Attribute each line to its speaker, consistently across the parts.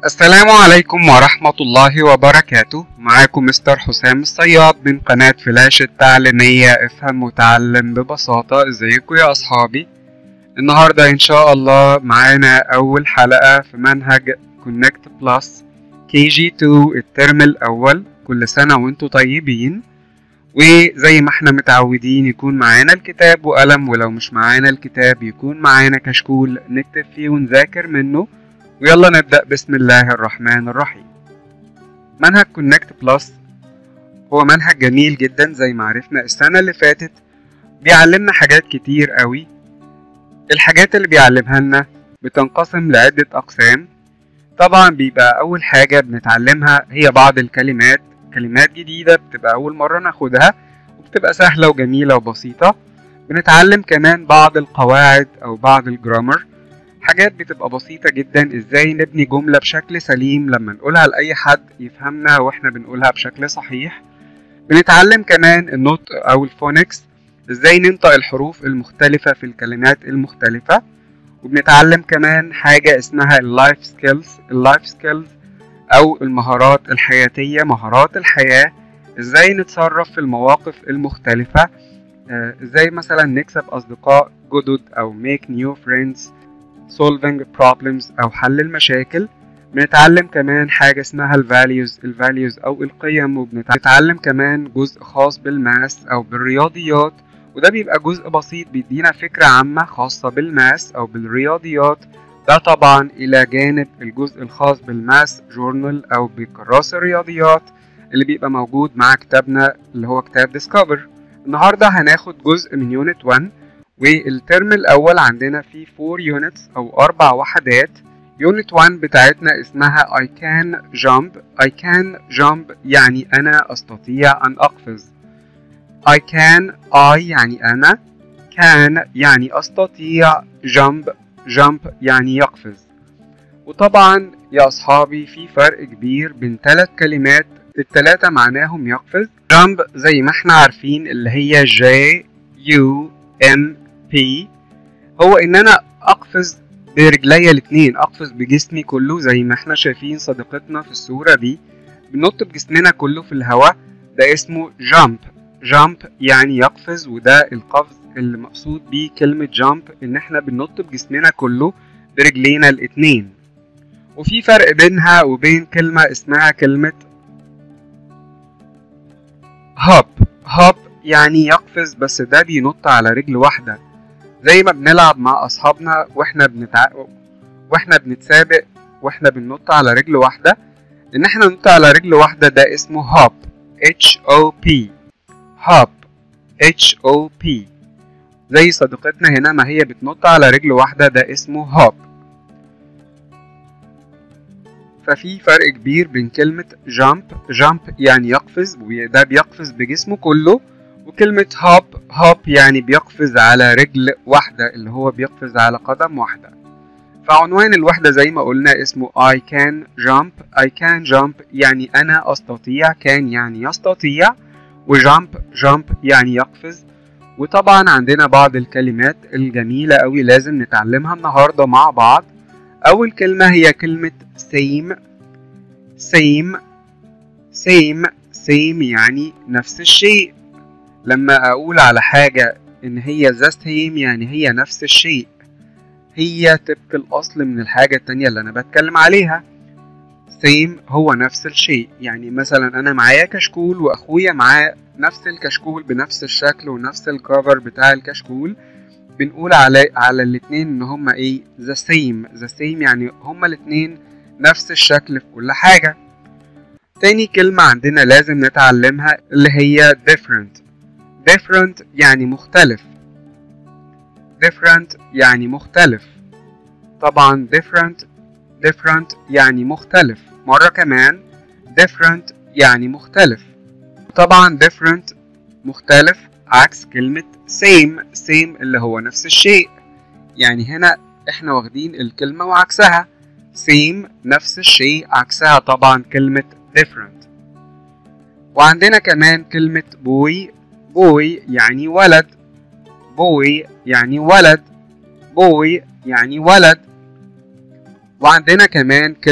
Speaker 1: السلام عليكم ورحمة الله وبركاته معاكم مستر حسام الصياد من قناة فلاش التعليمية افهم وتعلم ببساطة ازيكم يا اصحابي النهاردة ان شاء الله معانا اول حلقة في منهج كونكت بلس كي جي 2 الترم الاول كل سنة وانتم طيبين وزي ما احنا متعودين يكون معانا الكتاب وقلم ولو مش معانا الكتاب يكون معانا كشكول نكتب فيه ونذاكر منه ويلا نبدأ بسم الله الرحمن الرحيم منهج كونكت بلس هو منهج جميل جدا زي ما عرفنا السنة اللي فاتت بيعلمنا حاجات كتير قوي الحاجات اللي بيعلمها لنا بتنقسم لعدة أقسام طبعا بيبقى أول حاجة بنتعلمها هي بعض الكلمات كلمات جديدة بتبقى أول مرة ناخدها وبتبقى سهلة وجميلة وبسيطة بنتعلم كمان بعض القواعد أو بعض الجرامر حاجات بتبقى بسيطة جدا ازاي نبني جملة بشكل سليم لما نقولها لأي حد يفهمنا واحنا بنقولها بشكل صحيح بنتعلم كمان النطق أو الفونكس ازاي ننطق الحروف المختلفة في الكلمات المختلفة وبنتعلم كمان حاجة اسمها اللايف سكيلز اللايف سكيلز أو المهارات الحياتية مهارات الحياة ازاي نتصرف في المواقف المختلفة ازاي مثلا نكسب أصدقاء جدد أو make new friends solving problems أو حل المشاكل بنتعلم كمان حاجة اسمها ال values ال values أو القيم وبنتعلم كمان جزء خاص بالماس أو بالرياضيات وده بيبقى جزء بسيط بيدينا فكرة عامة خاصة بالماس أو بالرياضيات ده طبعا إلى جانب الجزء الخاص بالماس جورنال أو بكراس الرياضيات اللي بيبقى موجود مع كتابنا اللي هو كتاب ديسكفر النهاردة هناخد جزء من يونت 1 والترم الأول عندنا فيه 4 units أو أربع وحدات يونت 1 بتاعتنا اسمها I can jump I can jump يعني أنا أستطيع أن أقفز I can I يعني أنا can يعني أستطيع jump jump يعني يقفز وطبعا يا أصحابي في فرق كبير بين ثلاث كلمات التلاتة معناهم يقفز jump زي ما احنا عارفين اللي هي J U M P هو ان انا اقفز برجليا الاتنين اقفز بجسمي كله زي ما احنا شايفين صديقتنا في الصورة دي بنط بجسمنا كله في الهواء ده اسمه jump jump يعني يقفز وده القفز اللي مقصود بيه كلمة jump ان احنا بننط بجسمنا كله برجلينا الاتنين وفي فرق بينها وبين كلمة اسمها كلمة hop hop يعني يقفز بس ده بينط على رجل واحدة زي ما بنلعب مع أصحابنا وإحنا بنتع... وإحنا بنتسابق وإحنا بننط على رجل واحدة إن إحنا ننط على رجل واحدة ده اسمه hop H O P hop H O P زي صديقتنا هنا ما هي بتنط على رجل واحدة ده اسمه hop ففي فرق كبير بين كلمة jump jump يعني يقفز وده بيقفز بجسمه كله وكلمة هوب هوب يعني بيقفز على رجل واحدة اللي هو بيقفز على قدم واحدة فعنوان الوحدة زي ما قلنا اسمه I can jump I can jump يعني أنا أستطيع كان يعني يستطيع وجامب جامب يعني يقفز وطبعا عندنا بعض الكلمات الجميلة أوي لازم نتعلمها النهاردة مع بعض أول كلمة هي كلمة same same same same يعني نفس الشيء لما أقول على حاجة إن هي ذا سيم يعني هي نفس الشيء هي طبق الأصل من الحاجة التانية اللي أنا بتكلم عليها سيم هو نفس الشيء يعني مثلا أنا معايا كشكول وأخويا معاه نفس الكشكول بنفس الشكل ونفس الكفر بتاع الكشكول بنقول على على الاتنين إن هما إيه ذا سيم ذا سيم يعني هما الاتنين نفس الشكل في كل حاجة تاني كلمة عندنا لازم نتعلمها اللي هي different different يعني مختلف different يعني مختلف طبعا different different يعني مختلف مرة كمان different يعني مختلف طبعا different مختلف عكس كلمة same same اللي هو نفس الشيء يعني هنا احنا واخدين الكلمة وعكسها same نفس الشيء عكسها طبعا كلمة different وعندنا كمان كلمة boy boy يعني ولد boy يعني ولد boy يعني ولد وعندنا كمان كلمة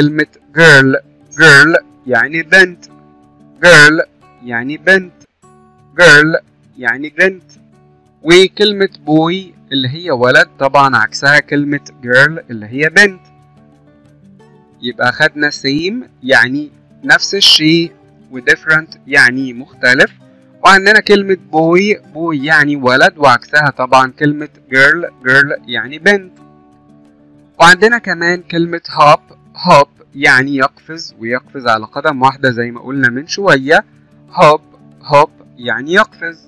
Speaker 1: girl girl يعني بنت girl يعني بنت girl يعني بنت وكلمة boy اللي هي ولد طبعا عكسها كلمة girl اللي هي بنت يبقى خدنا same يعني نفس الشيء و different يعني مختلف وعندنا كلمة boy boy يعني ولد وعكسها طبعا كلمة girl girl يعني بنت وعندنا كمان كلمة hop hop يعني يقفز ويقفز على قدم واحدة زي ما قلنا من شوية hop hop يعني يقفز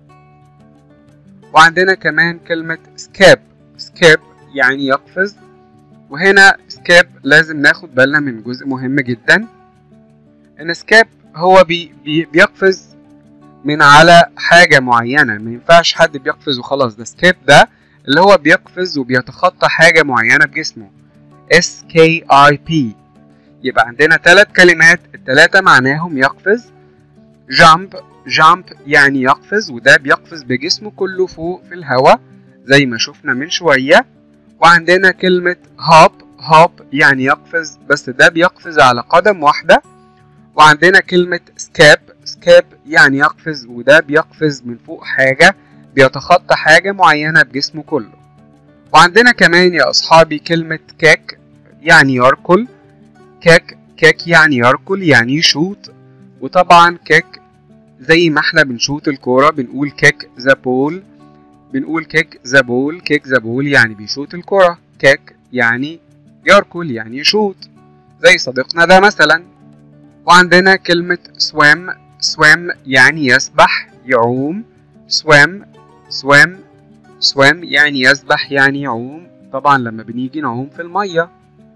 Speaker 1: وعندنا كمان كلمة skip skip يعني يقفز وهنا skip لازم ناخد بالنا من جزء مهم جدا ان skip هو بي بي بيقفز من على حاجة معينة ما ينفعش حد بيقفز وخلاص ده skip ده اللي هو بيقفز وبيتخطى حاجة معينة بجسمه S K I P يبقى عندنا ثلاث كلمات الثلاثة معناهم يقفز jump jump يعني يقفز وده بيقفز بجسمه كله فوق في الهواء زي ما شفنا من شوية وعندنا كلمة hop hop يعني يقفز بس ده بيقفز على قدم واحدة وعندنا كلمة skip skip يعني يقفز وده بيقفز من فوق حاجة بيتخطى حاجة معينة بجسمه كله وعندنا كمان يا أصحابي كلمة كيك يعني يركل كيك كيك يعني يركل يعني يشوط وطبعا كيك زي ما احنا بنشوط الكورة بنقول كيك ذا بول بنقول كيك ذا بول كيك ذا بول يعني بيشوط الكرة كيك يعني يركل يعني يشوط زي صديقنا ده مثلا وعندنا كلمة swim swim يعني يسبح يعوم swim swim swim يعني يسبح يعني يعوم طبعا لما بنيجي نعوم في المية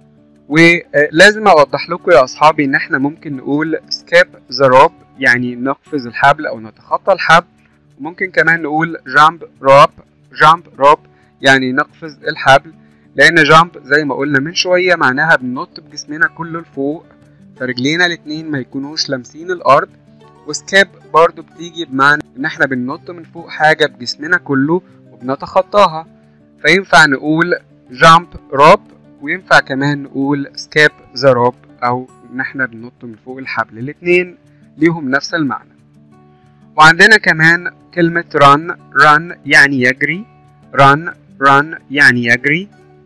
Speaker 1: ولازم اوضح لكم يا اصحابي ان احنا ممكن نقول skip the rope يعني نقفز الحبل او نتخطى الحبل وممكن كمان نقول jump rope jump rope يعني نقفز الحبل لان jump زي ما قلنا من شوية معناها بننط بجسمنا كله لفوق فرجلينا الاتنين ما يكونوش لامسين الارض وسكيب برضو بتيجي بمعنى ان احنا بننط من فوق حاجة بجسمنا كله وبنتخطاها فينفع نقول jump rope وينفع كمان نقول skip the rope او ان احنا بننط من فوق الحبل الاتنين ليهم نفس المعنى وعندنا كمان كلمة run run يعني يجري run run يعني يجري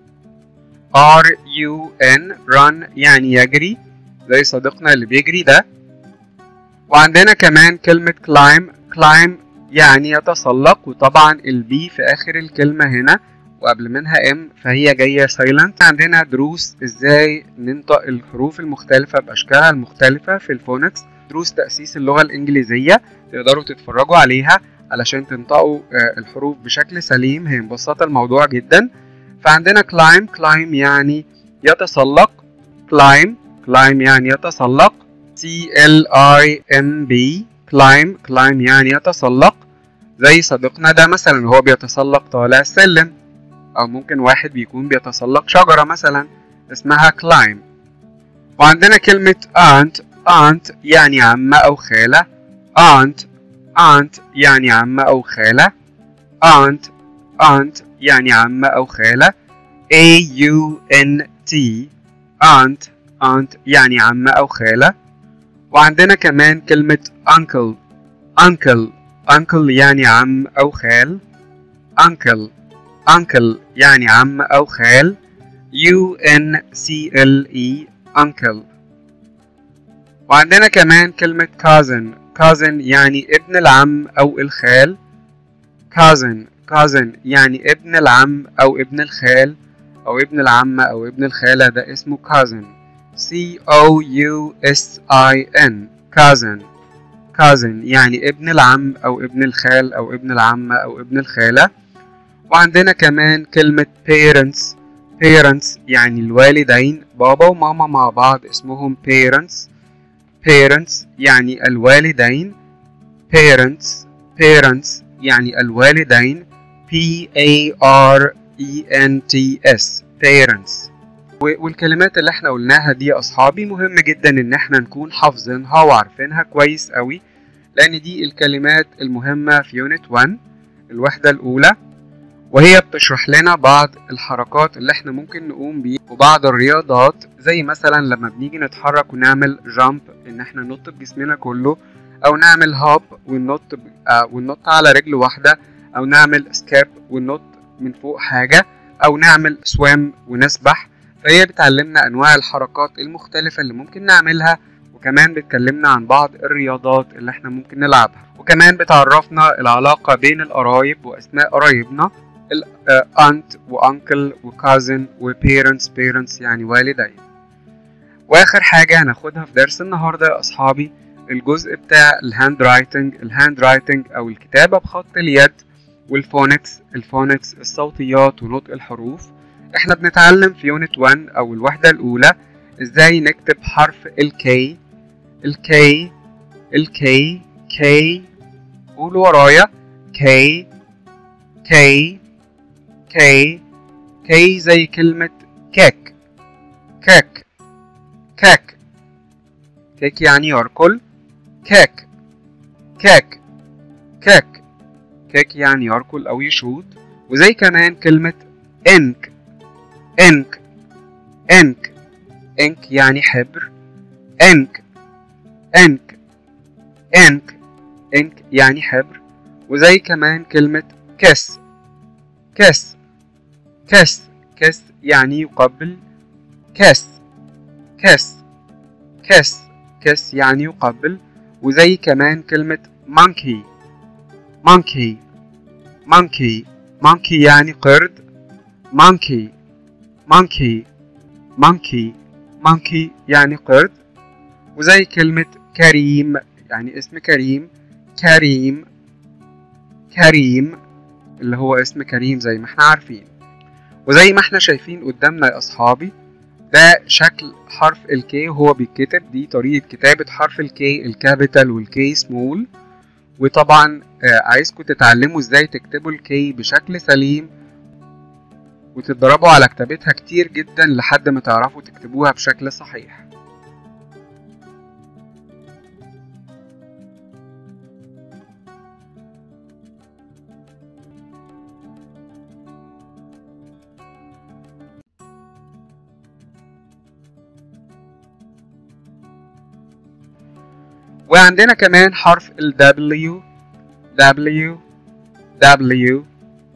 Speaker 1: R U N run يعني يجري زي صديقنا اللي بيجري ده وعندنا كمان كلمة climb climb يعني يتسلق وطبعا البي في آخر الكلمة هنا وقبل منها ام فهي جاية سايلنت عندنا دروس ازاي ننطق الحروف المختلفة بأشكالها المختلفة في الفونكس دروس تأسيس اللغة الإنجليزية تقدروا تتفرجوا عليها علشان تنطقوا الحروف بشكل سليم هي مبسطة الموضوع جدا فعندنا climb climb يعني يتسلق climb climb يعني يتسلق C L I M B climb climb يعني يتسلق زي صديقنا ده مثلا هو بيتسلق طالع السلم أو ممكن واحد بيكون بيتسلق شجرة مثلا اسمها climb وعندنا كلمة aunt aunt يعني عمة أو خالة aunt aunt يعني عمة أو خالة aunt aunt يعني عمة أو خالة A U N T aunt aunt يعني عمة أو خالة وعندنا كمان كلمة uncle uncle uncle يعني عم أو خال uncle uncle يعني عم أو خال U N C L E uncle وعندنا كمان كلمة cousin cousin يعني ابن العم أو الخال cousin cousin يعني ابن العم أو ابن الخال أو ابن العمة أو ابن الخالة ده اسمه cousin C O U S I N cousin cousin يعني ابن العم أو ابن الخال أو ابن العمة أو ابن الخالة وعندنا كمان كلمة parents parents يعني الوالدين بابا وماما مع بعض اسمهم parents parents يعني الوالدين parents parents يعني الوالدين P A R E N T S parents والكلمات اللي احنا قلناها دي يا اصحابي مهم جدا ان احنا نكون حافظينها وعارفينها كويس قوي لان دي الكلمات المهمة في يونت 1 الوحدة الاولى وهي بتشرح لنا بعض الحركات اللي احنا ممكن نقوم بيها وبعض الرياضات زي مثلا لما بنيجي نتحرك ونعمل جامب ان احنا ننط بجسمنا كله او نعمل هوب وننط ب... آه وننط على رجل واحدة او نعمل سكيب وننط من فوق حاجة او نعمل سويم ونسبح فهي بتعلمنا انواع الحركات المختلفة اللي ممكن نعملها وكمان بتكلمنا عن بعض الرياضات اللي احنا ممكن نلعبها وكمان بتعرفنا العلاقة بين القرايب واسماء قرايبنا الأنت وأنكل وكازن وبيرنتس بيرنتس يعني والدين واخر حاجة هناخدها في درس النهاردة يا اصحابي الجزء بتاع الهاند رايتنج الهاند رايتنج او الكتابة بخط اليد والفونكس الفونكس الصوتيات ونطق الحروف احنا بنتعلم في يونت 1 او الوحدة الاولى ازاي نكتب حرف الكي الكي الكي كي قولوا ورايا كي كي كي كي زي كلمة كيك كيك كيك كيك يعني يركل كيك كيك كيك كيك يعني يركل أو يشوط وزي كمان كلمة إنك إنك إنك إنك يعني حبر إنك إنك إنك إنك يعني حبر وزي كمان كلمة كس كس كس كس يعني يقبل كس كس كس كس يعني يقبل وزي كمان كلمة monkey monkey monkey monkey يعني قرد monkey monkey monkey monkey يعني قرد وزي كلمة كريم يعني اسم كريم كريم كريم اللي هو اسم كريم زي ما احنا عارفين وزي ما احنا شايفين قدامنا يا اصحابي ده شكل حرف الكي وهو بيتكتب دي طريقة كتابة حرف الكي الكابيتال والكي سمول وطبعا آه عايزكم تتعلموا ازاي تكتبوا الكي بشكل سليم وتتدربوا على كتابتها كتير جدا لحد ما تعرفوا تكتبوها بشكل صحيح وعندنا كمان حرف ال W W W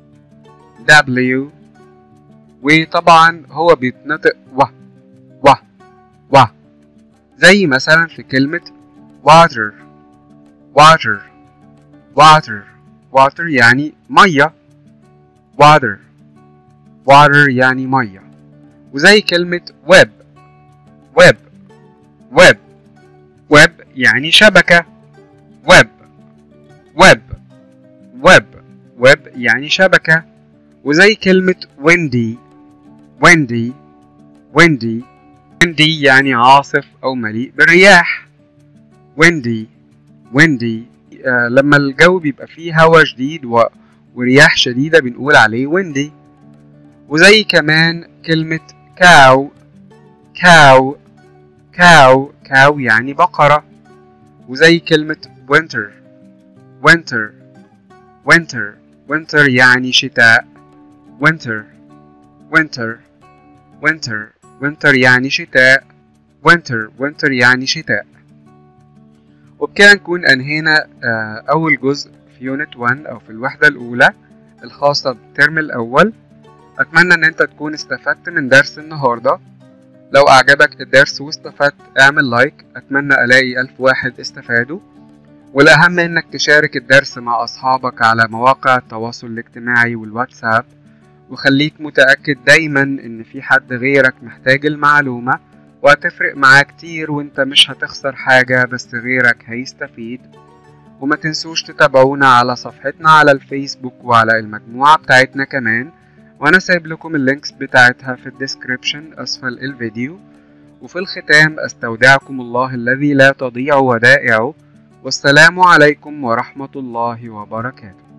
Speaker 1: W وطبعا هو بيتنطق و و و زي مثلا في كلمة water water water water يعني مية water water يعني مية وزي كلمة web web web web يعني شبكة web web web web يعني شبكة وزي كلمة windy windy windy windy يعني عاصف أو مليء بالرياح windy windy آه لما الجو بيبقى فيه هوا شديد و... ورياح شديدة بنقول عليه windy وزي كمان كلمة cow cow cow cow يعني بقرة وزي كلمة winter winter winter winter يعني شتاء winter winter winter winter يعني شتاء winter winter يعني شتاء وبكده نكون أنهينا أول جزء في يونت 1 أو في الوحدة الأولى الخاصة بالترم الأول أتمنى إن أنت تكون استفدت من درس النهاردة لو أعجبك الدرس واستفدت اعمل لايك أتمنى ألاقي ألف واحد استفادوا والأهم إنك تشارك الدرس مع أصحابك على مواقع التواصل الاجتماعي والواتساب وخليك متأكد دايما إن في حد غيرك محتاج المعلومة وهتفرق معاه كتير وانت مش هتخسر حاجة بس غيرك هيستفيد وما تنسوش تتابعونا على صفحتنا على الفيسبوك وعلى المجموعة بتاعتنا كمان وانا سايب لكم اللينكس بتاعتها في الديسكريبشن اسفل الفيديو وفي الختام استودعكم الله الذي لا تضيع ودائعه والسلام عليكم ورحمة الله وبركاته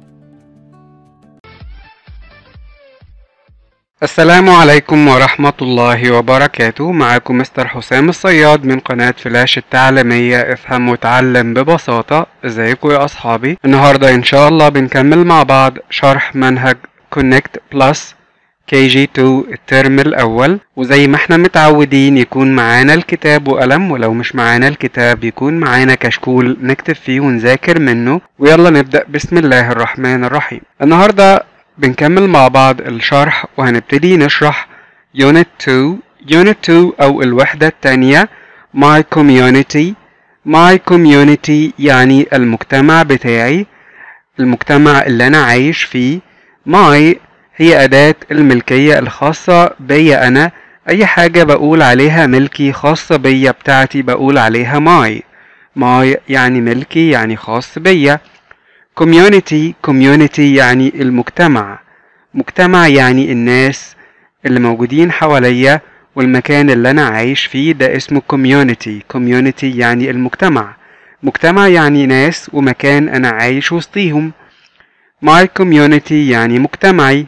Speaker 1: السلام عليكم ورحمة الله وبركاته معاكم مستر حسام الصياد من قناة فلاش التعليمية افهم وتعلم ببساطة ازيكم يا اصحابي النهاردة ان شاء الله بنكمل مع بعض شرح منهج connect plus KG2 الترم الأول وزي ما احنا متعودين يكون معانا الكتاب وقلم ولو مش معانا الكتاب يكون معانا كشكول نكتب فيه ونذاكر منه ويلا نبدأ بسم الله الرحمن الرحيم النهاردة بنكمل مع بعض الشرح وهنبتدي نشرح Unit 2 Unit 2 أو الوحدة التانية My Community My Community يعني المجتمع بتاعي المجتمع اللي أنا عايش فيه My هي أداة الملكية الخاصة بيا أنا أي حاجة بقول عليها ملكي خاصة بيا بتاعتي بقول عليها ماي ماي يعني ملكي يعني خاص بيا community community يعني المجتمع مجتمع يعني الناس اللي موجودين حواليا والمكان اللي أنا عايش فيه ده اسمه community community يعني المجتمع مجتمع يعني ناس ومكان أنا عايش وسطيهم my community يعني مجتمعي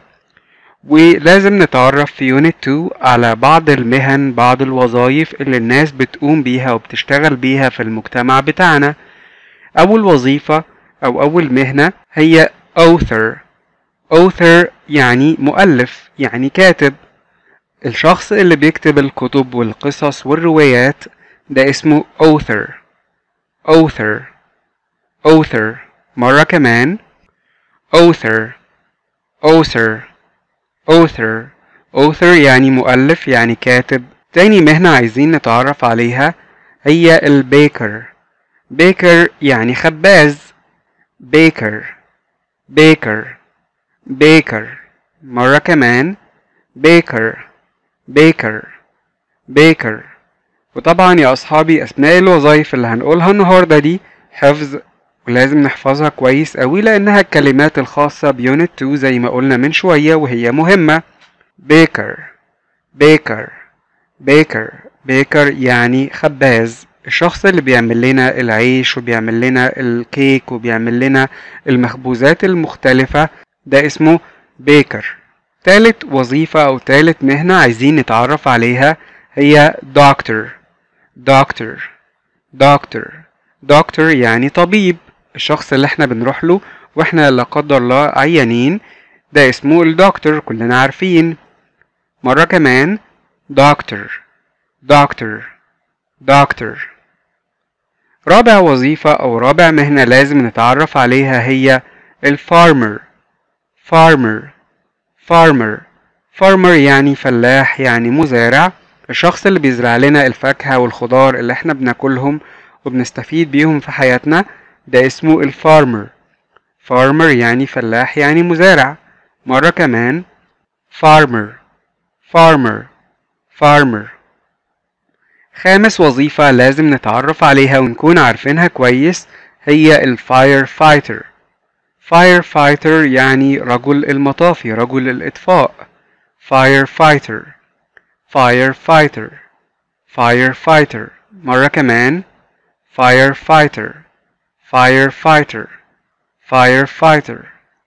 Speaker 1: ولازم نتعرف في يونت 2 على بعض المهن بعض الوظائف اللي الناس بتقوم بيها وبتشتغل بيها في المجتمع بتاعنا أول وظيفة أو أول مهنة هي author author يعني مؤلف يعني كاتب الشخص اللي بيكتب الكتب والقصص والروايات ده اسمه author author author مرة كمان author author author author يعني مؤلف يعني كاتب تاني مهنة عايزين نتعرف عليها هي البيكر بيكر يعني خباز بيكر بيكر بيكر مرة كمان بيكر بيكر بيكر وطبعا يا أصحابي أسماء الوظائف اللي هنقولها النهاردة دي حفظ ولازم نحفظها كويس قوي لأنها الكلمات الخاصة بيونت 2 زي ما قلنا من شوية وهي مهمة بيكر بيكر بيكر بيكر يعني خباز الشخص اللي بيعمل لنا العيش وبيعمل لنا الكيك وبيعمل لنا المخبوزات المختلفة ده اسمه بيكر تالت وظيفة أو تالت مهنة عايزين نتعرف عليها هي دكتور دكتور دكتور دكتور يعني طبيب الشخص اللي احنا بنروح له واحنا لا قدر الله عيانين ده اسمه الدكتور كلنا عارفين مرة كمان دكتور دكتور دكتور رابع وظيفة أو رابع مهنة لازم نتعرف عليها هي الفارمر فارمر فارمر فارمر يعني فلاح يعني مزارع الشخص اللي بيزرع لنا الفاكهة والخضار اللي احنا بناكلهم وبنستفيد بيهم في حياتنا ده اسمه الفارمر فارمر يعني فلاح يعني مزارع مرة كمان فارمر فارمر فارمر خامس وظيفة لازم نتعرف عليها ونكون عارفينها كويس هي الفاير فايتر فاير فايتر يعني رجل المطافي رجل الإطفاء فاير فايتر فاير فايتر فاير فايتر مرة كمان fire fighter fire fighter fire fighter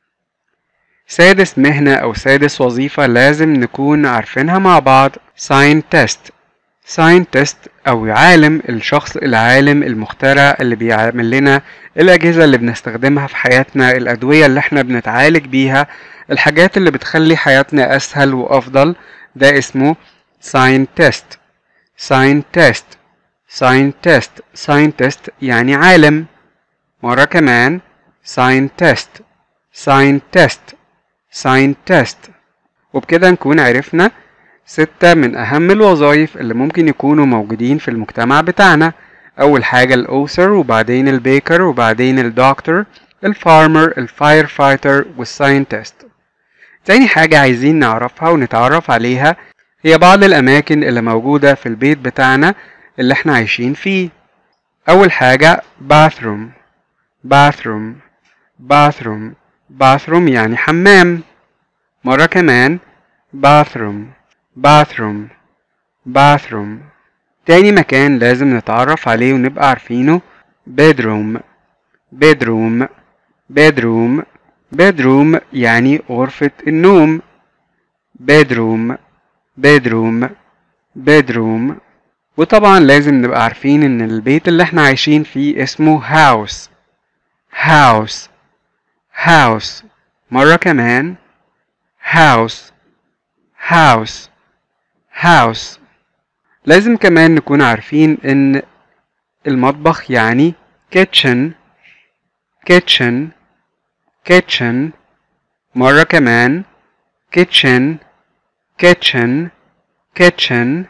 Speaker 1: سادس مهنة أو سادس وظيفة لازم نكون عارفينها مع بعض scientist scientist أو عالم الشخص العالم المخترع اللي بيعمل لنا الأجهزة اللي بنستخدمها في حياتنا الأدوية اللي احنا بنتعالج بيها الحاجات اللي بتخلي حياتنا أسهل وأفضل ده اسمه scientist scientist scientist scientist يعني عالم مرة كمان scientist scientist scientist وبكده نكون عرفنا ستة من أهم الوظائف اللي ممكن يكونوا موجودين في المجتمع بتاعنا أول حاجة الأوثر وبعدين البيكر وبعدين الدكتور الفارمر الفاير فايتر والساينتست تاني حاجة عايزين نعرفها ونتعرف عليها هي بعض الأماكن اللي موجودة في البيت بتاعنا اللي احنا عايشين فيه أول حاجة bathroom bathroom bathroom bathroom يعني حمام مرة كمان bathroom bathroom bathroom تاني مكان لازم نتعرف عليه ونبقى عارفينه bedroom bedroom bedroom bedroom يعني غرفة النوم bedroom bedroom bedroom وطبعا لازم نبقى عارفين ان البيت اللي احنا عايشين فيه اسمه house house house مرة كمان house house house لازم كمان نكون عارفين ان المطبخ يعني kitchen kitchen kitchen مرة كمان kitchen kitchen kitchen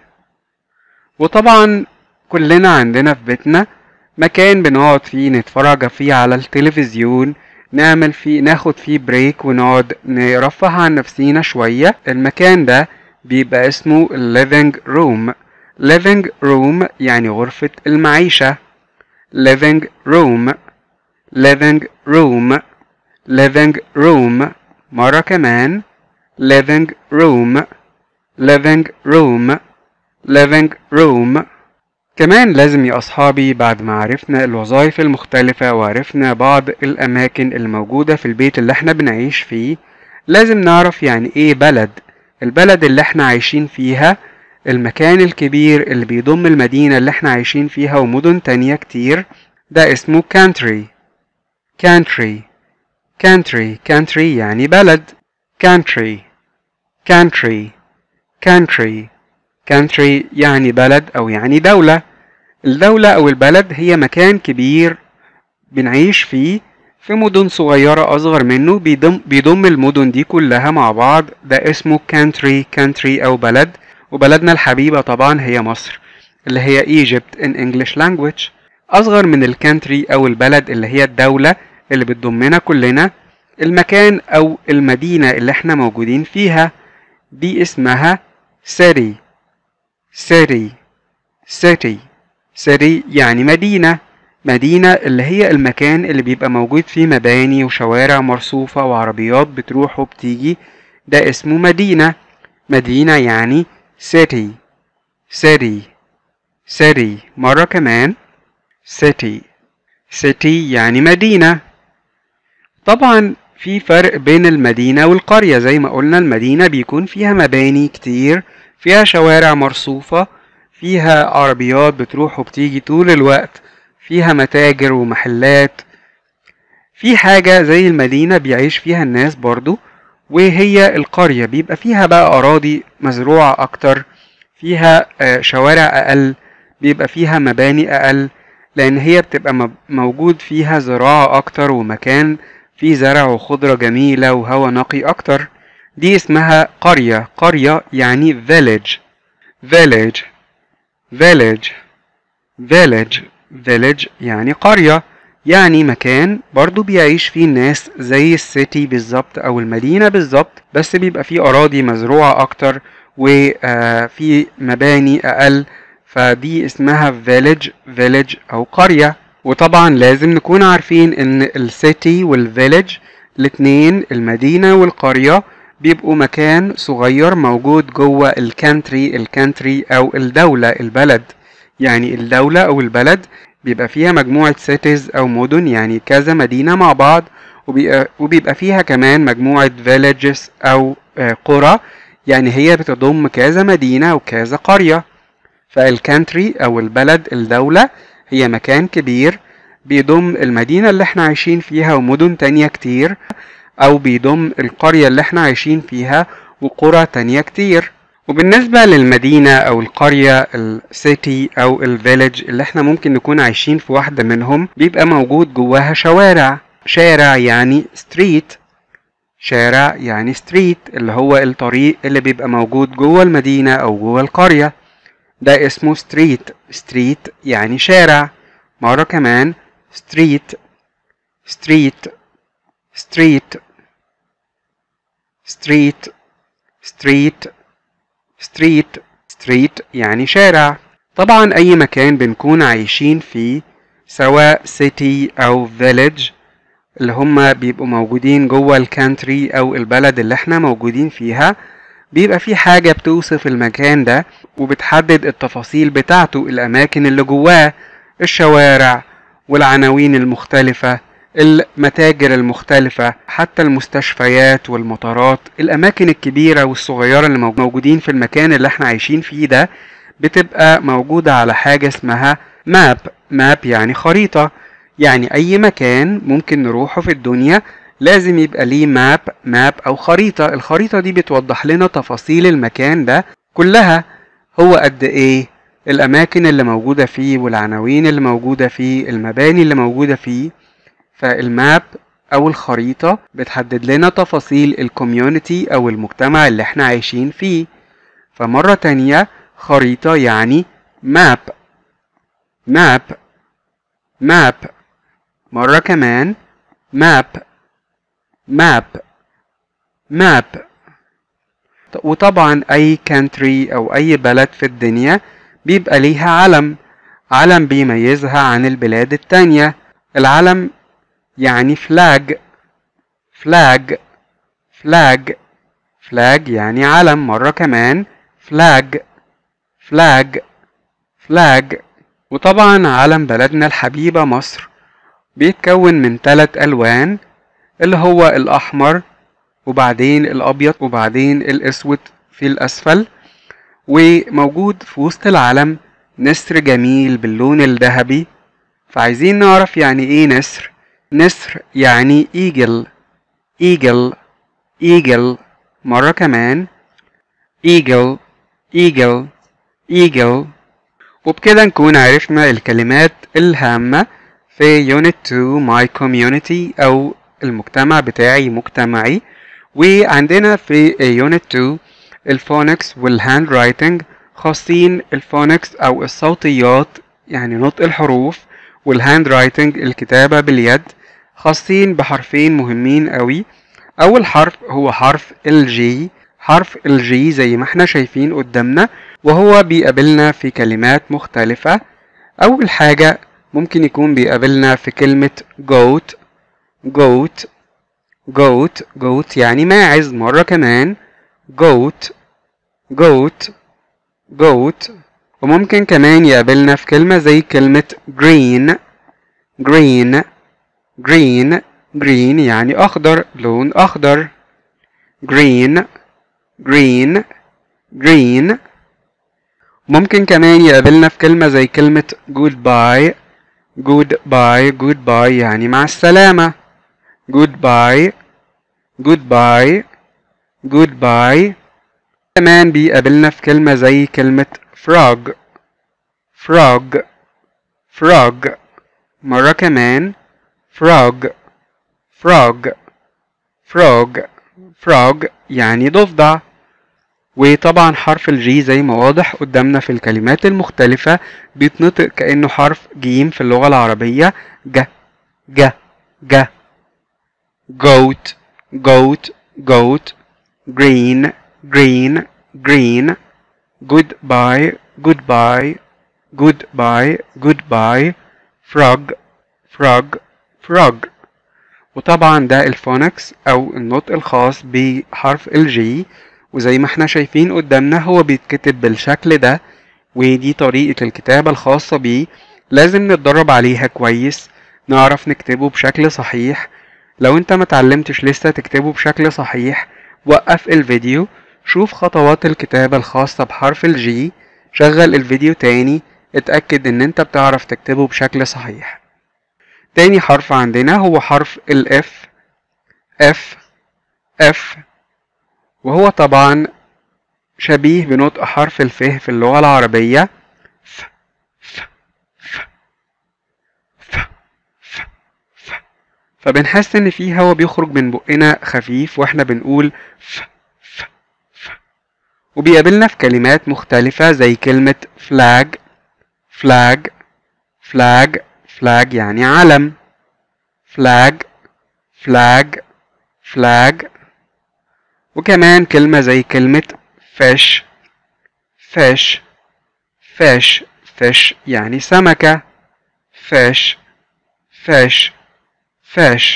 Speaker 1: وطبعا كلنا عندنا في بيتنا مكان بنقعد فيه نتفرج فيه على التلفزيون نعمل فيه ناخد فيه بريك ونقعد نرفه عن نفسينا شوية المكان ده بيبقى اسمه living room living room يعني غرفة المعيشة living room living room living room مرة كمان living room living room living room كمان لازم يا أصحابي بعد ما عرفنا الوظائف المختلفة وعرفنا بعض الأماكن الموجودة في البيت اللي احنا بنعيش فيه لازم نعرف يعني ايه بلد البلد اللي احنا عايشين فيها المكان الكبير اللي بيضم المدينة اللي احنا عايشين فيها ومدن تانية كتير ده اسمه country country country country يعني بلد country country country country يعني بلد أو يعني دولة الدولة أو البلد هي مكان كبير بنعيش فيه في مدن صغيرة أصغر منه بيضم, بيضم المدن دي كلها مع بعض ده اسمه country country أو بلد وبلدنا الحبيبة طبعا هي مصر اللي هي Egypt in English language أصغر من الكانتري أو البلد اللي هي الدولة اللي بتضمنا كلنا المكان أو المدينة اللي احنا موجودين فيها دي اسمها city city city city يعني مدينة مدينة اللي هي المكان اللي بيبقى موجود فيه مباني وشوارع مرصوفة وعربيات بتروح وبتيجي ده اسمه مدينة مدينة يعني city city city مرة كمان city city يعني مدينة طبعا في فرق بين المدينة والقرية زي ما قلنا المدينة بيكون فيها مباني كتير فيها شوارع مرصوفة فيها عربيات بتروح وبتيجي طول الوقت فيها متاجر ومحلات في حاجة زي المدينة بيعيش فيها الناس برضو وهي القرية بيبقى فيها بقى أراضي مزروعة أكتر فيها شوارع أقل بيبقى فيها مباني أقل لأن هي بتبقى موجود فيها زراعة أكتر ومكان فيه زرع وخضرة جميلة وهواء نقي أكتر دي اسمها قرية قرية يعني village village village village village يعني قرية يعني مكان برضو بيعيش فيه الناس زي السيتي بالظبط أو المدينة بالظبط بس بيبقى فيه أراضي مزروعة أكتر وفي مباني أقل فدي اسمها village village أو قرية وطبعا لازم نكون عارفين ان السيتي والفيلج الاتنين المدينة والقرية بيبقوا مكان صغير موجود جوه الكانتري الكانتري او الدولة البلد يعني الدولة او البلد بيبقى فيها مجموعة سيتيز او مدن يعني كذا مدينة مع بعض وبيبقى, وبيبقى فيها كمان مجموعة فيلجز او قرى يعني هي بتضم كذا مدينة وكذا قرية فالكانتري او البلد الدولة هي مكان كبير بيضم المدينة اللي احنا عايشين فيها ومدن تانية كتير أو بيضم القرية اللي احنا عايشين فيها وقرى تانية كتير وبالنسبة للمدينة أو القرية السيتي أو الفيلج اللي احنا ممكن نكون عايشين في واحدة منهم بيبقى موجود جواها شوارع شارع يعني ستريت شارع يعني ستريت اللي هو الطريق اللي بيبقى موجود جوه المدينة أو جوه القرية ده اسمه ستريت ستريت يعني شارع مرة كمان ستريت ستريت ستريت ستريت ستريت ستريت ستريت يعني شارع طبعا أي مكان بنكون عايشين فيه سواء سيتي أو فيلج اللي هما بيبقوا موجودين جوه الكانتري أو البلد اللي احنا موجودين فيها بيبقى في حاجة بتوصف المكان ده وبتحدد التفاصيل بتاعته الأماكن اللي جواه الشوارع والعناوين المختلفة المتاجر المختلفة حتى المستشفيات والمطارات الأماكن الكبيرة والصغيرة اللي موجودين في المكان اللي احنا عايشين فيه ده بتبقى موجودة على حاجة اسمها ماب ماب يعني خريطة يعني أي مكان ممكن نروحه في الدنيا لازم يبقى ليه ماب ماب او خريطة الخريطة دي بتوضح لنا تفاصيل المكان ده كلها هو قد ايه الاماكن اللي موجودة فيه والعناوين اللي موجودة فيه المباني اللي موجودة فيه فالماب او الخريطة بتحدد لنا تفاصيل الكوميونتي او المجتمع اللي احنا عايشين فيه فمرة تانية خريطة يعني ماب ماب ماب مرة كمان ماب ماب ماب وطبعا اي كانتري او اي بلد في الدنيا بيبقى ليها علم علم بيميزها عن البلاد التانية العلم يعني فلاج فلاج فلاج فلاج يعني علم مرة كمان فلاج فلاج فلاج وطبعا علم بلدنا الحبيبة مصر بيتكون من ثلاث ألوان اللي هو الأحمر وبعدين الأبيض وبعدين الأسود في الأسفل وموجود في وسط العلم نسر جميل باللون الذهبي فعايزين نعرف يعني ايه نسر نسر يعني ايجل ايجل ايجل مرة كمان ايجل ايجل ايجل وبكده نكون عرفنا الكلمات الهامة في Unit 2 My Community أو المجتمع بتاعي مجتمعي وعندنا في Unit 2 الفونكس والهاند رايتنج خاصين الفونكس أو الصوتيات يعني نطق الحروف والهاند رايتنج الكتابة باليد خاصين بحرفين مهمين قوي أول حرف هو حرف الجي حرف الجي زي ما احنا شايفين قدامنا وهو بيقابلنا في كلمات مختلفة أول حاجة ممكن يكون بيقابلنا في كلمة goat goat goat goat يعني ماعز مرة كمان goat goat goat وممكن كمان يقابلنا في كلمة زي كلمة green green green green يعني أخضر لون أخضر green green green ممكن كمان يقابلنا في كلمة زي كلمة goodbye goodbye goodbye يعني مع السلامة goodbye goodbye goodbye كمان بيقابلنا في كلمة زي كلمة frog frog frog مرة كمان frog frog frog frog يعني ضفدع وطبعا حرف الجي زي ما واضح قدامنا في الكلمات المختلفة بيتنطق كأنه حرف جيم في اللغة العربية ج ج ج goat goat goat green green green goodbye goodbye goodbye goodbye frog frog frog وطبعا ده الفونكس او النطق الخاص بحرف الجي وزي ما احنا شايفين قدامنا هو بيتكتب بالشكل ده ودي طريقة الكتابة الخاصة بيه لازم نتدرب عليها كويس نعرف نكتبه بشكل صحيح لو انت متعلمتش لسه تكتبه بشكل صحيح وقف الفيديو شوف خطوات الكتابة الخاصة بحرف الجي شغل الفيديو تاني اتأكد ان انت بتعرف تكتبه بشكل صحيح تاني حرف عندنا هو حرف الاف اف اف وهو طبعا شبيه بنطق حرف الف في اللغة العربية ف ف ف ف ف ف فبنحس ان في هوا بيخرج من بقنا خفيف واحنا بنقول ف ف ف وبيقابلنا في كلمات مختلفة زي كلمة فلاج فلاج فلاج فلاج يعني علم فلاج فلاج فلاج وكمان كلمة زي كلمة fish fish fish fish يعني سمكة fish fish fish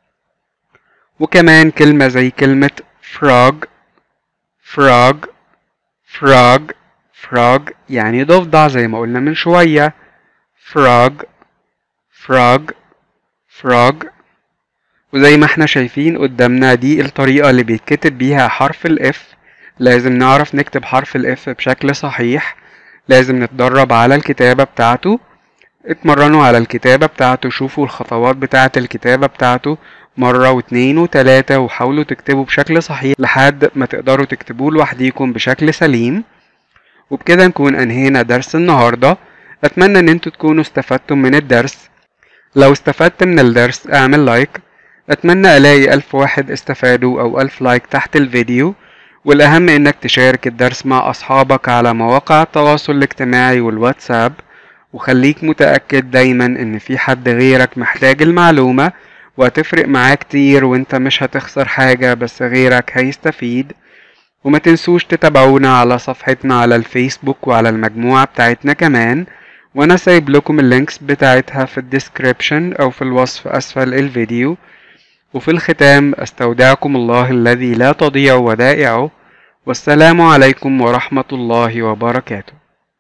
Speaker 1: وكمان كلمة زي كلمة frog frog frog frog يعني ضفدع زي ما قلنا من شوية frog frog frog وزي ما احنا شايفين قدامنا دي الطريقة اللي بيتكتب بيها حرف الاف لازم نعرف نكتب حرف الاف بشكل صحيح لازم نتدرب على الكتابة بتاعته اتمرنوا على الكتابة بتاعته شوفوا الخطوات بتاعة الكتابة بتاعته مرة واتنين وتلاتة وحاولوا تكتبوا بشكل صحيح لحد ما تقدروا تكتبوه لوحديكم بشكل سليم وبكده نكون أنهينا درس النهاردة أتمنى إن انتوا تكونوا استفدتم من الدرس لو استفدت من الدرس اعمل لايك أتمنى ألاقي ألف واحد استفادوا أو ألف لايك تحت الفيديو والأهم إنك تشارك الدرس مع أصحابك على مواقع التواصل الاجتماعي والواتساب وخليك متأكد دايما إن في حد غيرك محتاج المعلومة وهتفرق معاه كتير وانت مش هتخسر حاجة بس غيرك هيستفيد وما تنسوش تتابعونا على صفحتنا على الفيسبوك وعلى المجموعة بتاعتنا كمان وانا سايب لكم اللينكس بتاعتها في الديسكريبشن او في الوصف اسفل الفيديو وفي الختام استودعكم الله الذي لا تضيع ودائعه والسلام عليكم ورحمة الله وبركاته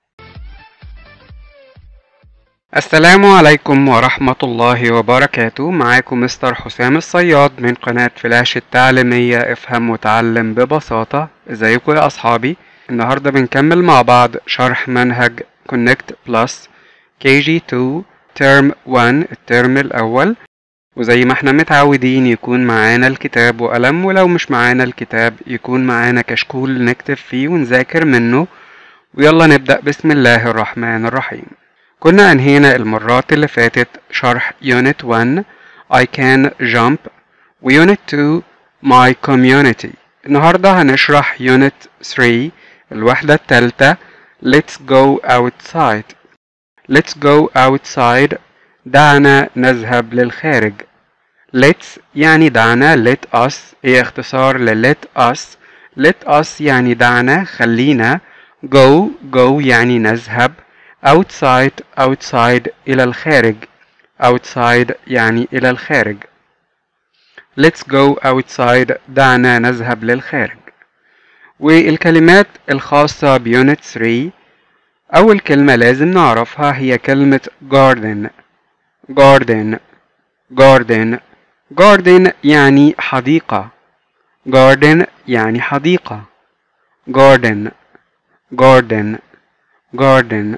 Speaker 1: السلام عليكم ورحمة الله وبركاته معاكم مستر حسام الصياد من قناة فلاش التعليمية افهم وتعلم ببساطة ازيكم يا اصحابي النهاردة بنكمل مع بعض شرح منهج Connect Plus KG2 ترم 1 الترم الأول وزي ما احنا متعودين يكون معانا الكتاب وقلم ولو مش معانا الكتاب يكون معانا كشكول نكتب فيه ونذاكر منه ويلا نبدأ بسم الله الرحمن الرحيم كنا أنهينا المرات اللي فاتت شرح Unit 1 I can jump و Unit 2 My community النهاردة هنشرح Unit 3 الوحدة التالتة Let's go outside Let's go outside دعنا نذهب للخارج Let's يعني دعنا let us هي اختصار ل let us let us يعني دعنا خلينا go go يعني نذهب outside outside إلى الخارج outside يعني إلى الخارج Let's go outside دعنا نذهب للخارج والكلمات الخاصة بيونت 3 أول كلمة لازم نعرفها هي كلمة garden garden garden garden يعني حديقة garden يعني حديقة garden garden garden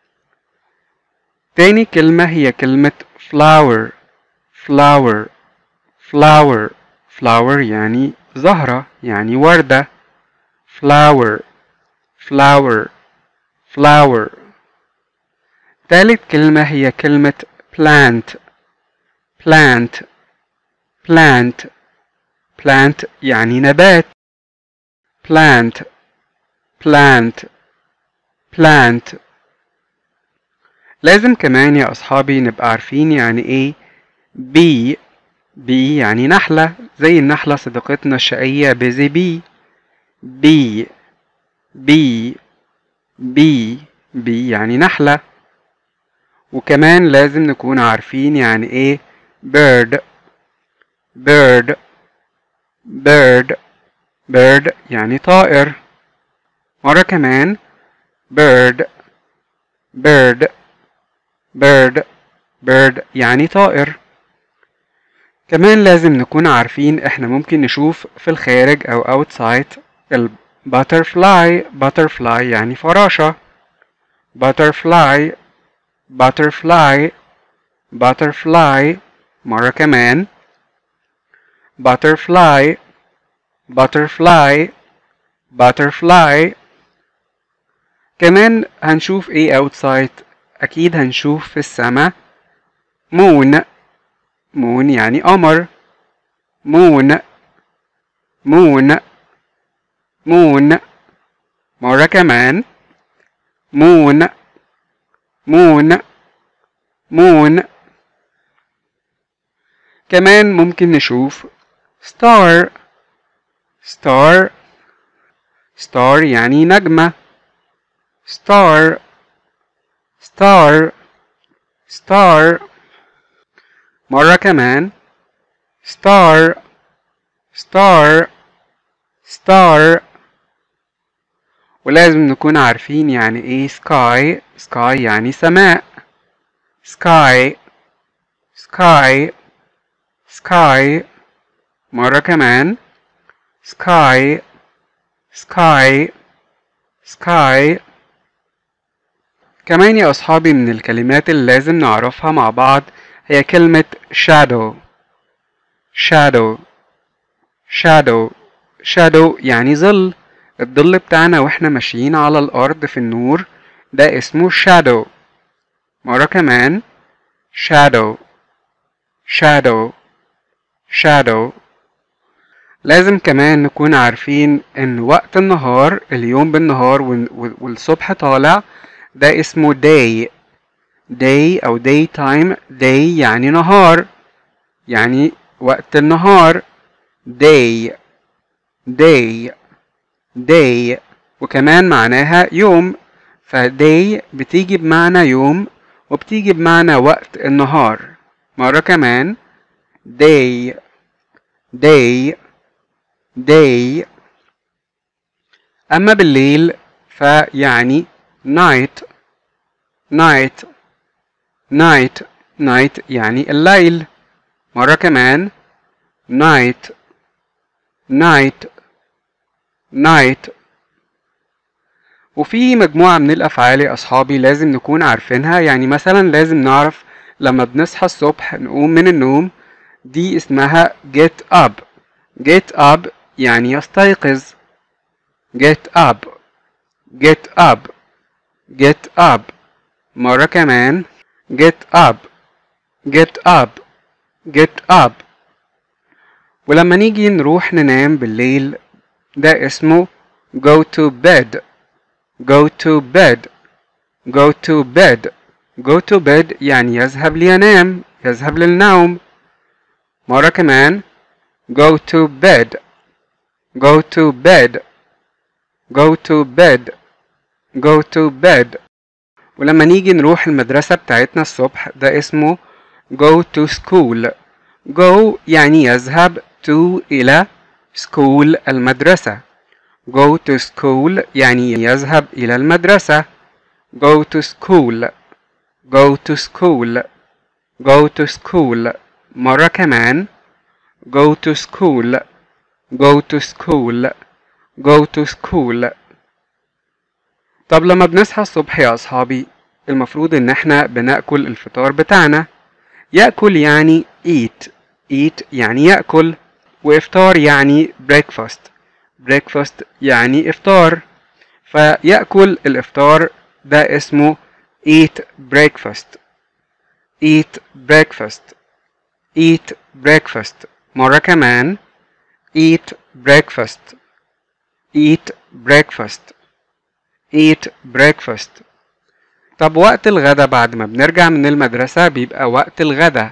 Speaker 1: تاني كلمة هي كلمة flower flower flower flower يعني زهرة يعني وردة flower flower flower تالت كلمة هي كلمة plant plant plant plant يعني نبات plant plant plant لازم كمان يا أصحابي نبقى عارفين يعني إيه بي بي يعني نحلة زي النحلة صديقتنا الشقية بيزي بي بي بي بي بي يعني نحلة وكمان لازم نكون عارفين يعني ايه bird bird bird bird يعني طائر مرة كمان bird bird bird bird يعني طائر كمان لازم نكون عارفين احنا ممكن نشوف في الخارج او outside الباترفلاي butterfly يعني فراشة butterfly butterfly butterfly مرة كمان butterfly butterfly butterfly كمان هنشوف ايه outside اكيد هنشوف في السماء moon moon يعني قمر moon moon moon مرة كمان moon moon moon كمان ممكن نشوف star star star يعني نجمة star star star مرة كمان star star star ولازم نكون عارفين يعني ايه sky sky يعني سماء sky sky sky مرة كمان sky sky sky كمان يا أصحابي من الكلمات اللي لازم نعرفها مع بعض هي كلمة shadow shadow shadow shadow يعني ظل الظل بتاعنا واحنا ماشيين على الأرض في النور ده اسمه shadow مرة كمان shadow shadow shadow لازم كمان نكون عارفين ان وقت النهار اليوم بالنهار والصبح طالع ده اسمه day day او day time day يعني نهار يعني وقت النهار day day day وكمان معناها يوم فday بتيجي بمعنى يوم وبتيجي بمعنى وقت النهار مرة كمان day day day أما بالليل فيعني night night night night يعني الليل مرة كمان night night night وفي مجموعة من الأفعال يا أصحابي لازم نكون عارفينها يعني مثلا لازم نعرف لما بنصحى الصبح نقوم من النوم دي اسمها get up get up يعني يستيقظ get up get up get up مرة كمان get up get up get up ولما نيجي نروح ننام بالليل ده اسمه go to bed go to bed go to bed go to bed يعني يذهب لينام يذهب للنوم مرة كمان go to bed go to bed go to bed go to bed ولما نيجي نروح المدرسة بتاعتنا الصبح ده اسمه go to school go يعني يذهب to إلى school المدرسة go to school يعني يذهب إلى المدرسة go to school go to school go to school مرة كمان go to school go to school go to school طب لما بنصحى الصبح يا أصحابي المفروض إن احنا بناكل الفطار بتاعنا يأكل يعني eat eat يعني يأكل وإفطار يعني breakfast breakfast يعني إفطار فيأكل الإفطار ده اسمه eat breakfast eat breakfast eat breakfast مرة كمان eat breakfast eat breakfast eat breakfast طب وقت الغدا بعد ما بنرجع من المدرسة بيبقى وقت الغدا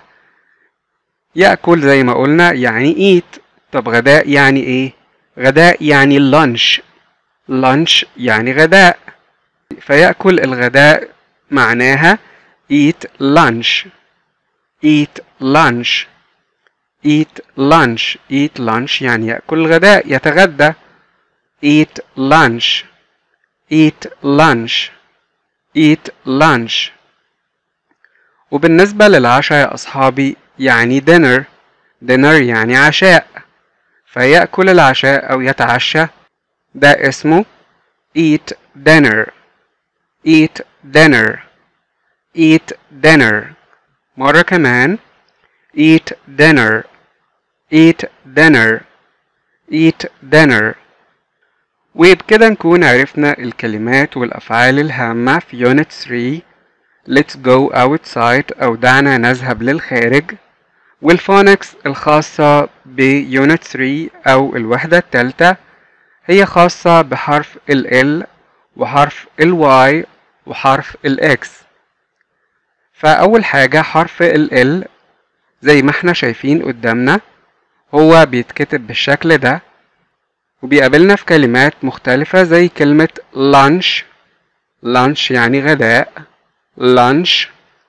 Speaker 1: يأكل زي ما قلنا يعني eat طب غداء يعني ايه غداء يعني lunch lunch يعني غداء فيأكل الغداء معناها eat lunch eat lunch eat lunch eat lunch يعني يأكل الغداء يتغدى eat lunch eat lunch eat lunch وبالنسبة للعشاء يا أصحابي يعني dinner dinner يعني عشاء فيأكل العشاء أو يتعشى ده اسمه eat dinner eat dinner eat dinner مرة كمان eat dinner eat dinner eat dinner وبكده نكون عرفنا الكلمات والأفعال الهامة في Unit 3 Let's go outside أو دعنا نذهب للخارج والفونكس الخاصة بيونت 3 أو الوحدة الثالثة هي خاصة بحرف ال L وحرف ال Y وحرف ال X فأول حاجة حرف ال L زي ما احنا شايفين قدامنا هو بيتكتب بالشكل ده وبيقابلنا في كلمات مختلفة زي كلمة lunch lunch يعني غداء lunch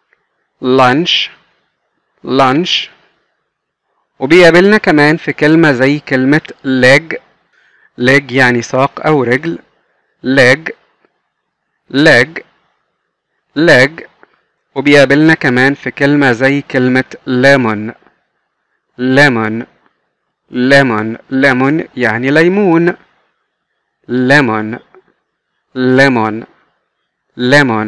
Speaker 1: lunch lunch وبيقابلنا كمان في كلمة زي كلمة leg leg يعني ساق أو رجل leg leg leg وبيقابلنا كمان في كلمة زي كلمة lemon lemon lemon lemon يعني ليمون lemon lemon lemon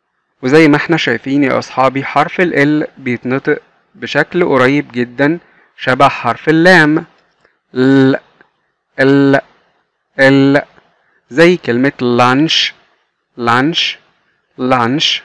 Speaker 1: وزي ما احنا شايفين يا أصحابي حرف ال L بيتنطق بشكل قريب جدا شبه حرف اللام ال ال ال زي كلمة lunch lunch lunch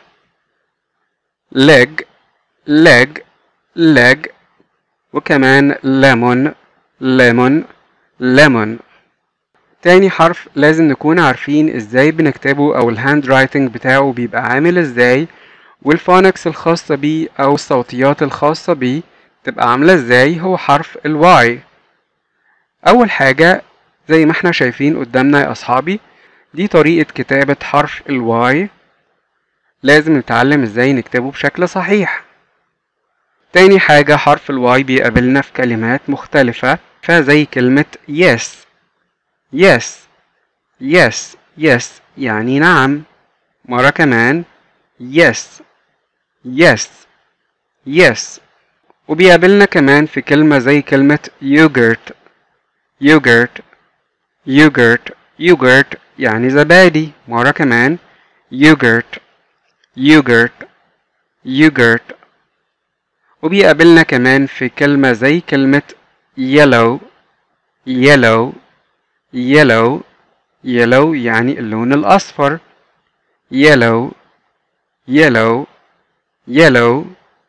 Speaker 1: leg leg leg وكمان lemon lemon lemon تاني حرف لازم نكون عارفين ازاي بنكتبه او الهاند رايتنج بتاعه بيبقى عامل ازاي والفونكس الخاصة بيه او الصوتيات الخاصة بيه تبقى عاملة ازاي هو حرف الواي اول حاجة زي ما احنا شايفين قدامنا يا اصحابي دي طريقة كتابة حرف الواي لازم نتعلم ازاي نكتبه بشكل صحيح تاني حاجة حرف الواي بيقابلنا في كلمات مختلفة فزي كلمة yes yes yes yes يعني نعم مرة كمان yes yes yes وبيقابلنا كمان في كلمة زي كلمة yogurt yogurt yogurt yogurt يعني زبادي مرة كمان yogurt yogurt yogurt وبيقابلنا كمان في كلمة زي كلمة yellow yellow yellow yellow يعني اللون الأصفر yellow yellow yellow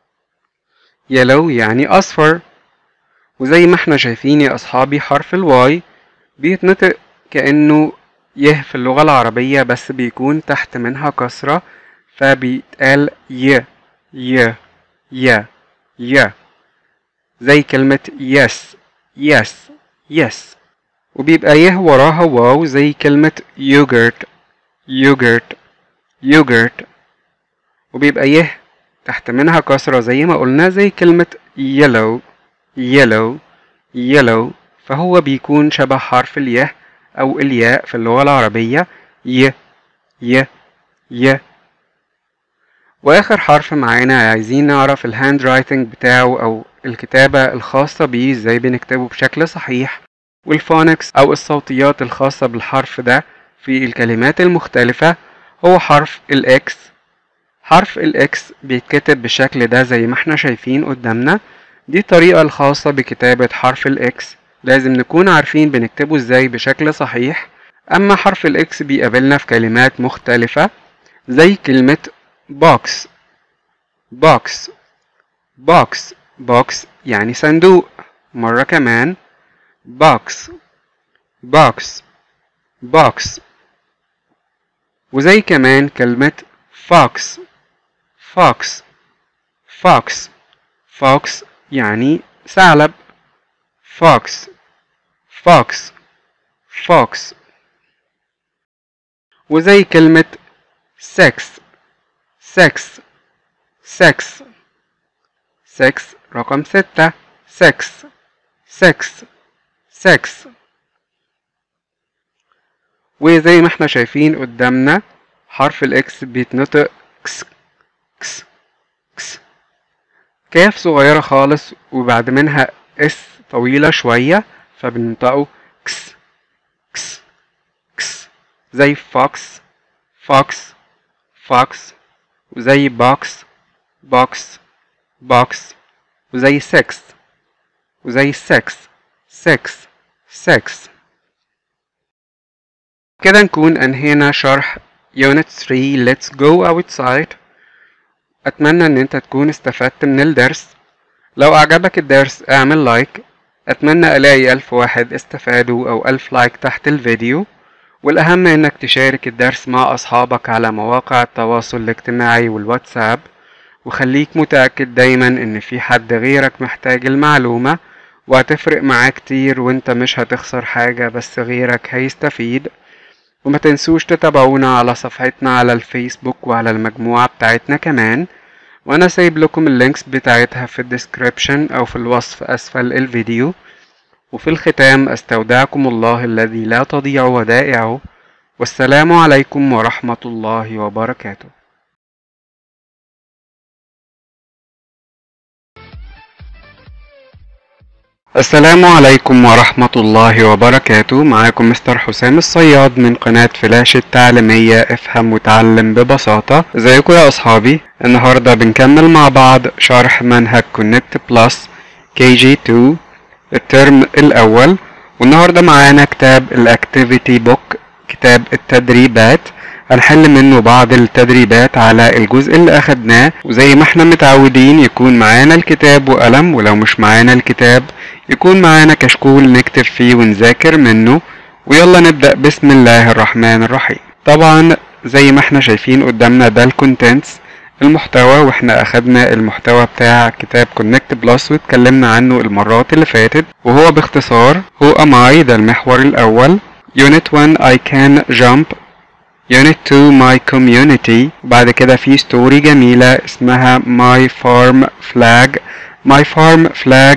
Speaker 1: yellow يعني أصفر وزي ما احنا شايفين يا أصحابي حرف الواي بيتنطق كأنه يه في اللغة العربية بس بيكون تحت منها كسرة فبيتقال ي ي ي ي زي كلمة yes yes yes وبيبقى يه وراها واو زي كلمة yogurt yogurt yogurt وبيبقى يه تحت منها كسرة زي ما قلنا زي كلمة yellow yellow yellow فهو بيكون شبه حرف اليه أو الياء في اللغة العربية ي ي ي وآخر حرف معانا عايزين نعرف الهاند رايتنج بتاعه أو الكتابة الخاصة بيه ازاي بنكتبه بشكل صحيح والفونكس أو الصوتيات الخاصة بالحرف ده في الكلمات المختلفة هو حرف الإكس حرف الإكس بيتكتب بالشكل ده زي ما احنا شايفين قدامنا دي الطريقة الخاصة بكتابة حرف الإكس لازم نكون عارفين بنكتبه ازاي بشكل صحيح أما حرف الإكس بيقابلنا في كلمات مختلفة زي كلمة box box box box يعني صندوق مرة كمان box box box وزي كمان كلمة fox fox fox fox يعني ثعلب fox fox fox وزي كلمة sex sex sex sex رقم ستة sex sex sex وزي ما احنا شايفين قدامنا حرف الاكس بيتنطق كس كس كس كاف صغيرة خالص وبعد منها اس طويلة شوية فبننطقه كس كس كس زي فوكس فوكس فوكس وزي بوكس بوكس بوكس وزي سكس وزي سكس سكس سكس كده نكون انهينا شرح يونت 3 Let's go outside اتمنى ان انت تكون استفدت من الدرس لو اعجبك الدرس اعمل لايك اتمنى الاقي الف واحد استفادوا او الف لايك تحت الفيديو والاهم انك تشارك الدرس مع اصحابك على مواقع التواصل الاجتماعي والواتساب وخليك متأكد دايما ان في حد غيرك محتاج المعلومة وهتفرق معاه كتير وانت مش هتخسر حاجة بس غيرك هيستفيد وما تنسوش تتابعونا على صفحتنا على الفيسبوك وعلى المجموعة بتاعتنا كمان وانا سايب لكم اللينكس بتاعتها في الديسكريبشن او في الوصف اسفل الفيديو وفي الختام استودعكم الله الذي لا تضيع ودائعه والسلام عليكم ورحمة الله وبركاته السلام عليكم ورحمة الله وبركاته معاكم مستر حسام الصياد من قناة فلاش التعليمية افهم وتعلم ببساطة ازيكم يا اصحابي النهاردة بنكمل مع بعض شرح منهج كونكت بلس KG2 الترم الأول والنهاردة معانا كتاب الأكتيفيتي بوك كتاب التدريبات هنحل منه بعض التدريبات على الجزء اللي أخدناه وزي ما احنا متعودين يكون معانا الكتاب وقلم ولو مش معانا الكتاب يكون معانا كشكول نكتب فيه ونذاكر منه ويلا نبدأ بسم الله الرحمن الرحيم طبعا زي ما احنا شايفين قدامنا ده الكونتنتس المحتوى واحنا اخدنا المحتوى بتاع كتاب كونكت بلس واتكلمنا عنه المرات اللي فاتت وهو باختصار هو am I ده المحور الاول Unit 1 I can jump Unit 2 My Community وبعد كده في ستوري جميلة اسمها My Farm Flag My Farm Flag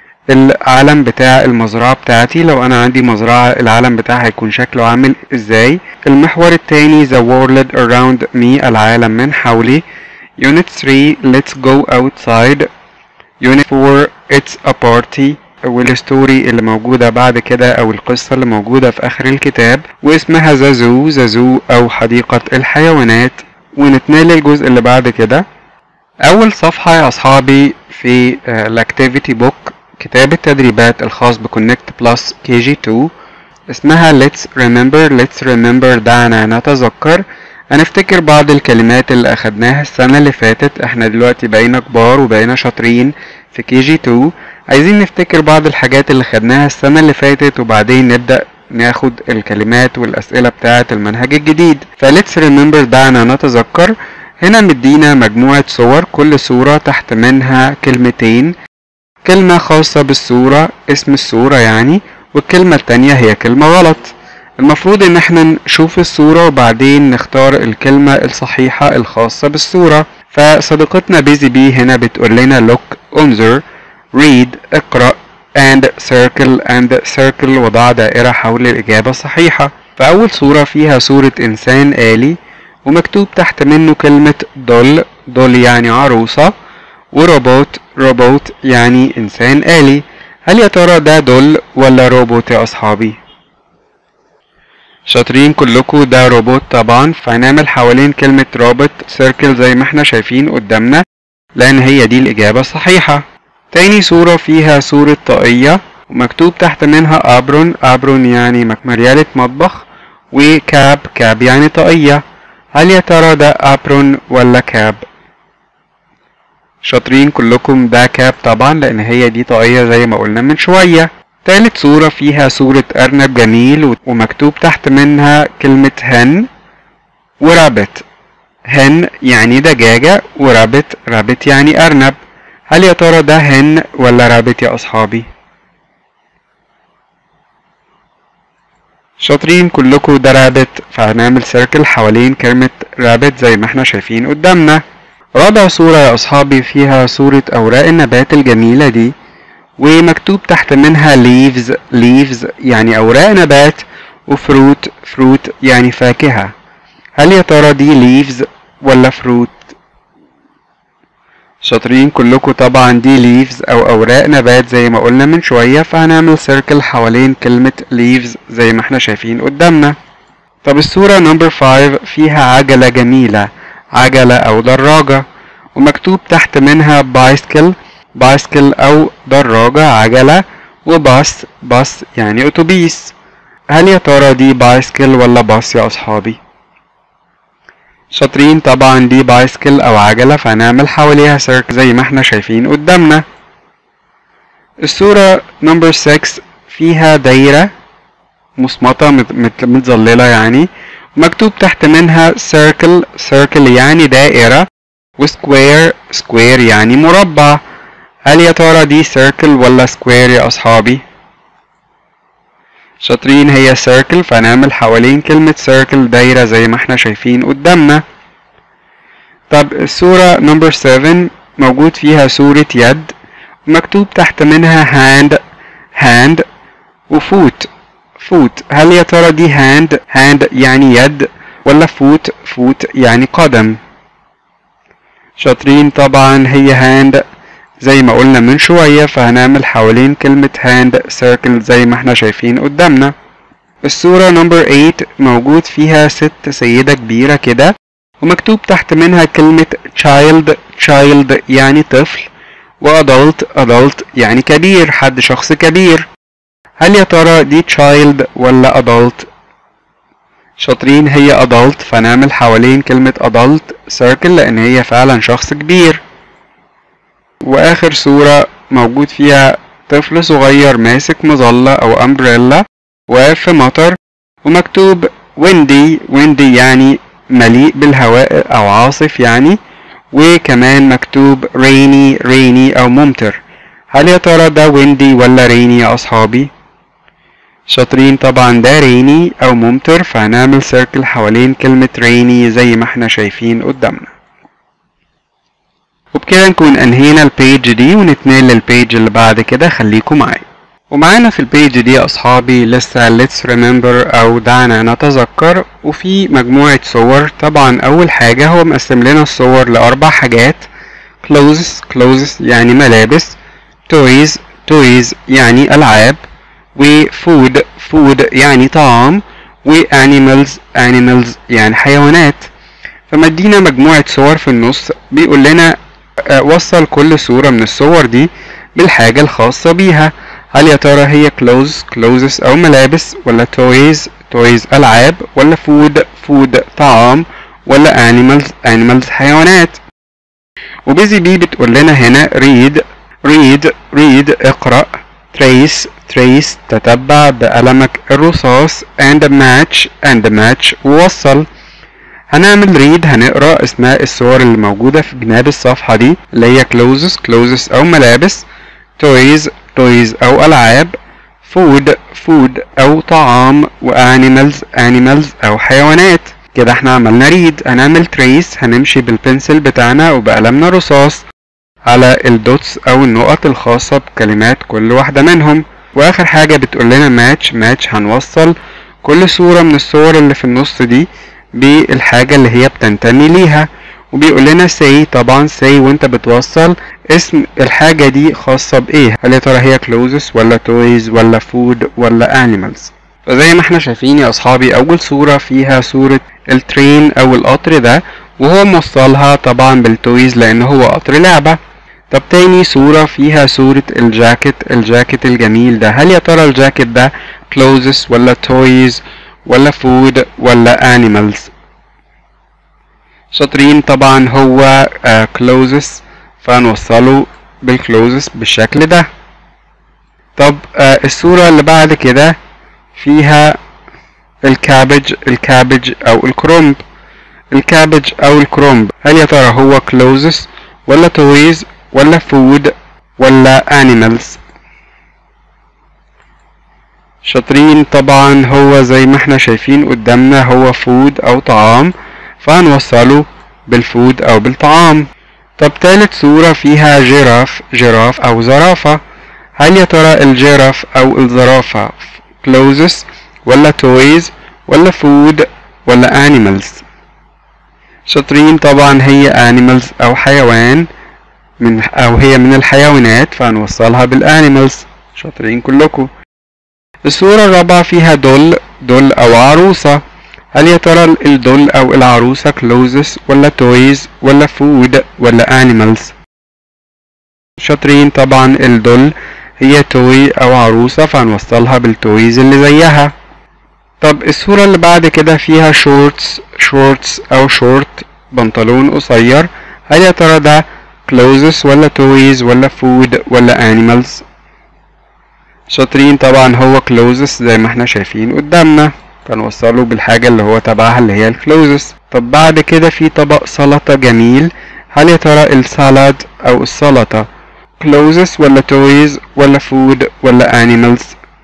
Speaker 1: العلم بتاع المزرعة بتاعتي لو أنا عندي مزرعة العلم بتاعها هيكون شكله عامل ازاي المحور التاني The World Around Me العالم من حولي Unit 3 Let's Go Outside Unit 4 It's a Party والستوري اللي موجودة بعد كده أو القصة اللي موجودة في آخر الكتاب واسمها زازو زازو أو حديقة الحيوانات ونتنقل للجزء اللي بعد كده أول صفحة يا أصحابي في الأكتيفيتي بوك كتاب التدريبات الخاص بكونكت بلس كي جي 2 اسمها Let's Remember Let's Remember دعنا نتذكر هنفتكر بعض الكلمات اللي أخدناها السنة اللي فاتت احنا دلوقتي بقينا كبار وبقينا شاطرين في كي جي 2 عايزين نفتكر بعض الحاجات اللي خدناها السنة اللي فاتت وبعدين نبدأ ناخد الكلمات والأسئلة بتاعة المنهج الجديد فليتس ريمبر دعنا نتذكر هنا مدينا مجموعة صور كل صورة تحت منها كلمتين كلمة خاصة بالصورة اسم الصورة يعني والكلمة التانية هي كلمة غلط المفروض ان احنا نشوف الصورة وبعدين نختار الكلمة الصحيحة الخاصة بالصورة فصديقتنا بيزي بي هنا بتقول لنا look انظر read اقرأ and circle and circle وضع دائرة حول الإجابة الصحيحة فأول صورة فيها صورة إنسان آلي ومكتوب تحت منه كلمة دول دول يعني عروسة وروبوت روبوت يعني إنسان آلي هل يا ترى ده دول ولا روبوت يا أصحابي؟ شاطرين كلكم ده روبوت طبعا فهنعمل حوالين كلمة روبوت سيركل زي ما احنا شايفين قدامنا لأن هي دي الإجابة الصحيحة تاني صورة فيها صورة طاقية ومكتوب تحت منها أبرون أبرون يعني مريالة مطبخ وكاب كاب يعني طاقية هل يا ترى ده أبرون ولا كاب شاطرين كلكم ده كاب طبعا لأن هي دي طاقية زي ما قلنا من شوية تالت صورة فيها صورة أرنب جميل ومكتوب تحت منها كلمة هن ورابت هن يعني دجاجة ورابت رابت يعني أرنب هل يا ترى ده هن ولا رابت يا أصحابي؟ شاطرين كلكم ده رابت فهنعمل سيركل حوالين كلمة رابت زي ما احنا شايفين قدامنا رابع صورة يا أصحابي فيها صورة أوراق النبات الجميلة دي ومكتوب تحت منها leaves leaves يعني أوراق نبات وفروت فروت يعني فاكهة هل يا ترى دي leaves ولا فروت شاطرين كلكم طبعا دي leaves أو أوراق نبات زي ما قلنا من شوية فهنعمل سيركل حوالين كلمة leaves زي ما احنا شايفين قدامنا طب الصورة نمبر 5 فيها عجلة جميلة عجلة أو دراجة ومكتوب تحت منها bicycle بايسكل أو دراجة عجلة وباص باص يعني أتوبيس هل يا ترى دي بايسكل ولا باص يا أصحابي؟ شاطرين طبعا دي بايسكل أو عجلة فهنعمل حواليها سيرك زي ما احنا شايفين قدامنا الصورة نمبر 6 فيها دايرة مصمتة متظللة يعني مكتوب تحت منها circle circle يعني دائرة وسكوير سكوير يعني مربع هل يا ترى دي سيركل ولا سكوير يا أصحابي؟ شاطرين هي سيركل فهنعمل حوالين كلمة سيركل دايرة زي ما احنا شايفين قدامنا طب الصورة نمبر 7 موجود فيها صورة يد مكتوب تحت منها هاند هاند وفوت فوت هل يا ترى دي هاند هاند يعني يد ولا فوت فوت يعني قدم شاطرين طبعا هي هاند زي ما قلنا من شوية فهنعمل حوالين كلمة هاند سيركل زي ما احنا شايفين قدامنا الصورة نمبر 8 موجود فيها ست سيدة كبيرة كده ومكتوب تحت منها كلمة child child يعني طفل وادلت adult يعني كبير حد شخص كبير هل يا ترى دي child ولا adult شاطرين هي adult فنعمل حوالين كلمة adult circle لأن هي فعلا شخص كبير وآخر صورة موجود فيها طفل صغير ماسك مظلة أو umbrella واقف في مطر ومكتوب windy windy يعني مليء بالهواء أو عاصف يعني وكمان مكتوب rainy rainy أو ممطر هل يا ترى ده windy ولا rainy يا أصحابي؟ شاطرين طبعا ده rainy أو ممطر فهنعمل سيركل حوالين كلمة rainy زي ما احنا شايفين قدامنا وبكده نكون أنهينا البيج دي ونتنقل للبيج اللي بعد كده خليكم معايا ومعانا في البيج دي يا أصحابي لسه let's remember أو دعنا نتذكر وفي مجموعة صور طبعا أول حاجة هو مقسم لنا الصور لأربع حاجات clothes clothes يعني ملابس toys toys يعني ألعاب وفود food يعني طعام وانيمالز animals يعني حيوانات فمدينا مجموعة صور في النص بيقول لنا وصل كل صورة من الصور دي بالحاجة الخاصة بيها هل يا ترى هي clothes clothes أو ملابس ولا toys toys ألعاب ولا food food طعام ولا animals animals حيوانات وبيزي بي بتقول لنا هنا read read read اقرأ trace trace تتبع بقلمك الرصاص and match and match ووصل هنعمل ريد هنقرا اسماء الصور اللي موجودة في جناب الصفحة دي اللي هي clothes clothes أو ملابس toys toys أو ألعاب food food أو طعام وانيمالز animals أو حيوانات كده احنا عملنا ريد هنعمل تريس هنمشي بالبنسل بتاعنا وبقلمنا رصاص على الدوتس أو النقط الخاصة بكلمات كل واحدة منهم وآخر حاجة بتقول لنا ماتش ماتش هنوصل كل صورة من الصور اللي في النص دي بالحاجة اللي هي بتنتمي ليها وبيقول لنا say طبعا say وانت بتوصل اسم الحاجة دي خاصة بإيه هل يا ترى هي clothes ولا toys ولا food ولا animals فزي ما احنا شايفين يا أصحابي أول صورة فيها صورة الترين أو القطر ده وهو موصلها طبعا بالتويز لأن هو قطر لعبة طب تاني صورة فيها صورة الجاكيت الجاكيت الجميل ده هل يا ترى الجاكيت ده clothes ولا toys ولا food ولا animals شاطرين طبعا هو uh, clothes فهنوصله بالclothes بالشكل ده طب uh, الصورة اللي بعد كده فيها الكابج الكابج او الكرومب الكابج او الكرومب هل يا ترى هو clothes ولا toys ولا food ولا animals شاطرين طبعا هو زي ما احنا شايفين قدامنا هو فود او طعام فهنوصله بالفود او بالطعام طب تالت صورة فيها جراف جراف او زرافة هل يا ترى الجراف او الزرافة clothes ولا toys ولا food ولا animals شاطرين طبعا هي animals او حيوان من او هي من الحيوانات فهنوصلها بالانيمالز شاطرين كلكم الصورة الرابعة فيها دول دول او عروسة هل يا ترى الدول او العروسة clothes ولا toys ولا food ولا animals شاطرين طبعا الدول هي توي او عروسة فهنوصلها بالتويز اللي زيها طب الصورة اللي بعد كده فيها شورتس شورتس او شورت بنطلون قصير هل يا ترى ده clothes ولا toys ولا food ولا animals شاطرين طبعا هو clothes زي ما احنا شايفين قدامنا فنوصله بالحاجة اللي هو تبعها اللي هي الكلوزس طب بعد كده في طبق سلطة جميل هل يا ترى السالاد او السلطة clothes ولا toys ولا food ولا animals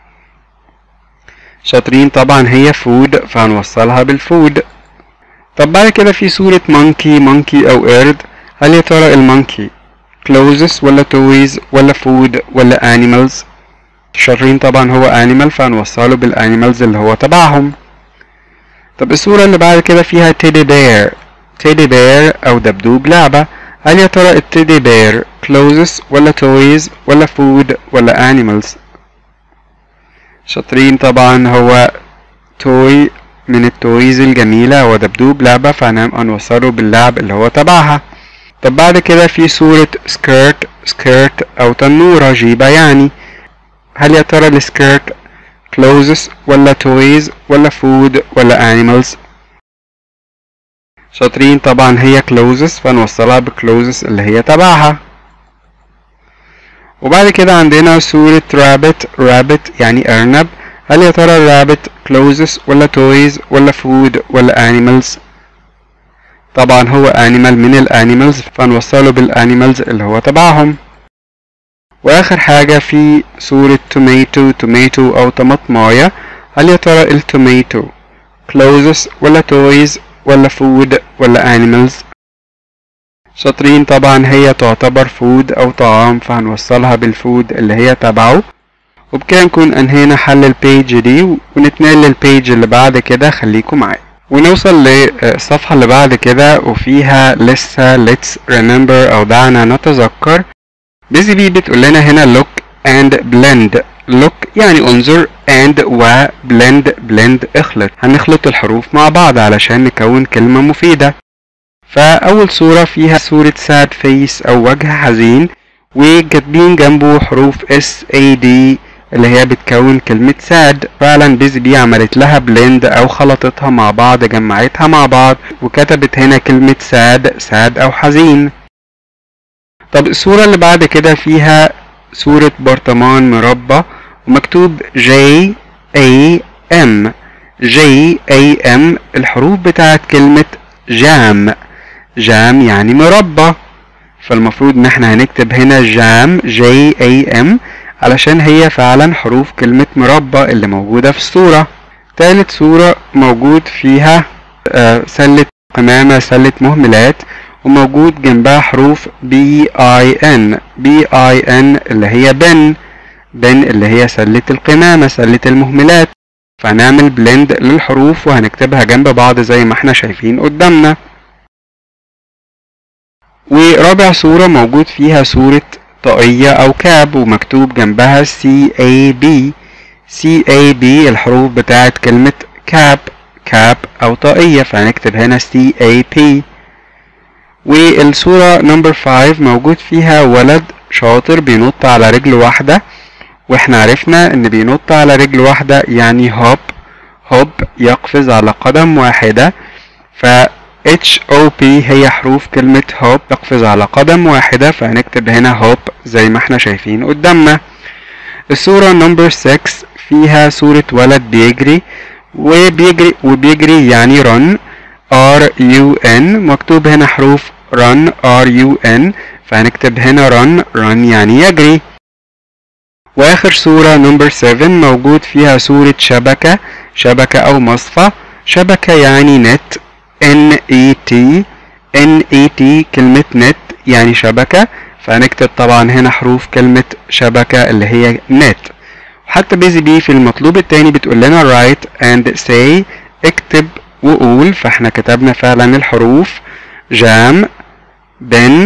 Speaker 1: شاطرين طبعا هي food فهنوصلها بالفود طب بعد كده في صورة monkey monkey او قرد هل يا ترى المونكي clothes ولا toys ولا food ولا animals شاطرين طبعا هو animal فهنوصله بالانيمالز اللي هو تبعهم طب الصورة اللي بعد كده فيها teddy bear teddy bear او دبدوب لعبة هل يا ترى التيدي بير clothes ولا toys ولا food ولا animals شاطرين طبعا هو توي من التويز الجميلة هو دبدوب لعبة فهنوصله باللعب اللي هو تبعها طب بعد كده في صورة skirt skirt أو تنورة جيبة يعني هل يا ترى السكيرت clothes ولا toys ولا food ولا animals شاطرين طبعا هي clothes فنوصلها بclothes اللي هي تبعها وبعد كده عندنا صورة rabbit rabbit يعني أرنب هل يا ترى rabbit clothes ولا toys ولا food ولا animals طبعا هو animal من الانيمالز فنوصله بالانيمالز اللي هو تبعهم واخر حاجة في صورة توميتو توميتو او طماطماية هل يا ترى التوميتو clothes ولا toys ولا food ولا animals شاطرين طبعا هي تعتبر فود او طعام فهنوصلها بالفود اللي هي تبعه وبكده نكون انهينا حل البيج دي ونتنقل للبيج اللي بعد كده خليكم معايا ونوصل للصفحة اللي بعد كده وفيها لسه let's remember أو دعنا نتذكر بيزي بي بتقول لنا هنا look and blend look يعني انظر and و blend blend اخلط هنخلط الحروف مع بعض علشان نكون كلمة مفيدة فأول صورة فيها صورة sad face أو وجه حزين وكاتبين جنبه حروف S A D اللي هي بتكون كلمة ساد فعلا بيزي بي عملت لها بلند او خلطتها مع بعض جمعتها مع بعض وكتبت هنا كلمة ساد ساد او حزين طب الصورة اللي بعد كده فيها صورة برطمان مربى ومكتوب J A M J A M الحروف بتاعت كلمة جام جام يعني مربى فالمفروض ان احنا هنكتب هنا جام J A M علشان هي فعلا حروف كلمة مربى اللي موجودة في الصورة تالت صورة موجود فيها آه سلة قمامة سلة مهملات وموجود جنبها حروف بي اي ان بي اي ان اللي هي بن بن اللي هي سلة القمامة سلة المهملات فهنعمل بلند للحروف وهنكتبها جنب بعض زي ما احنا شايفين قدامنا ورابع صورة موجود فيها صورة طاقية أو كاب ومكتوب جنبها C A B C A B الحروف بتاعت كلمة كاب كاب أو طاقية فهنكتب هنا C A P والصورة نمبر 5 موجود فيها ولد شاطر بينط على رجل واحدة واحنا عرفنا ان بينط على رجل واحدة يعني هوب هوب يقفز على قدم واحدة ف H O P هي حروف كلمة هوب تقفز على قدم واحدة فهنكتب هنا هوب زي ما احنا شايفين قدامنا الصورة نمبر 6 فيها صورة ولد بيجري وبيجري وبيجري يعني run R U N مكتوب هنا حروف run R U N فهنكتب هنا run run يعني يجري واخر صورة نمبر 7 موجود فيها صورة شبكة شبكة او مصفى شبكة يعني نت N E T N E T كلمة نت يعني شبكة فهنكتب طبعا هنا حروف كلمة شبكة اللي هي نت حتى بيزي بي في المطلوب التاني بتقول لنا write and say اكتب وقول فاحنا كتبنا فعلا الحروف جام بن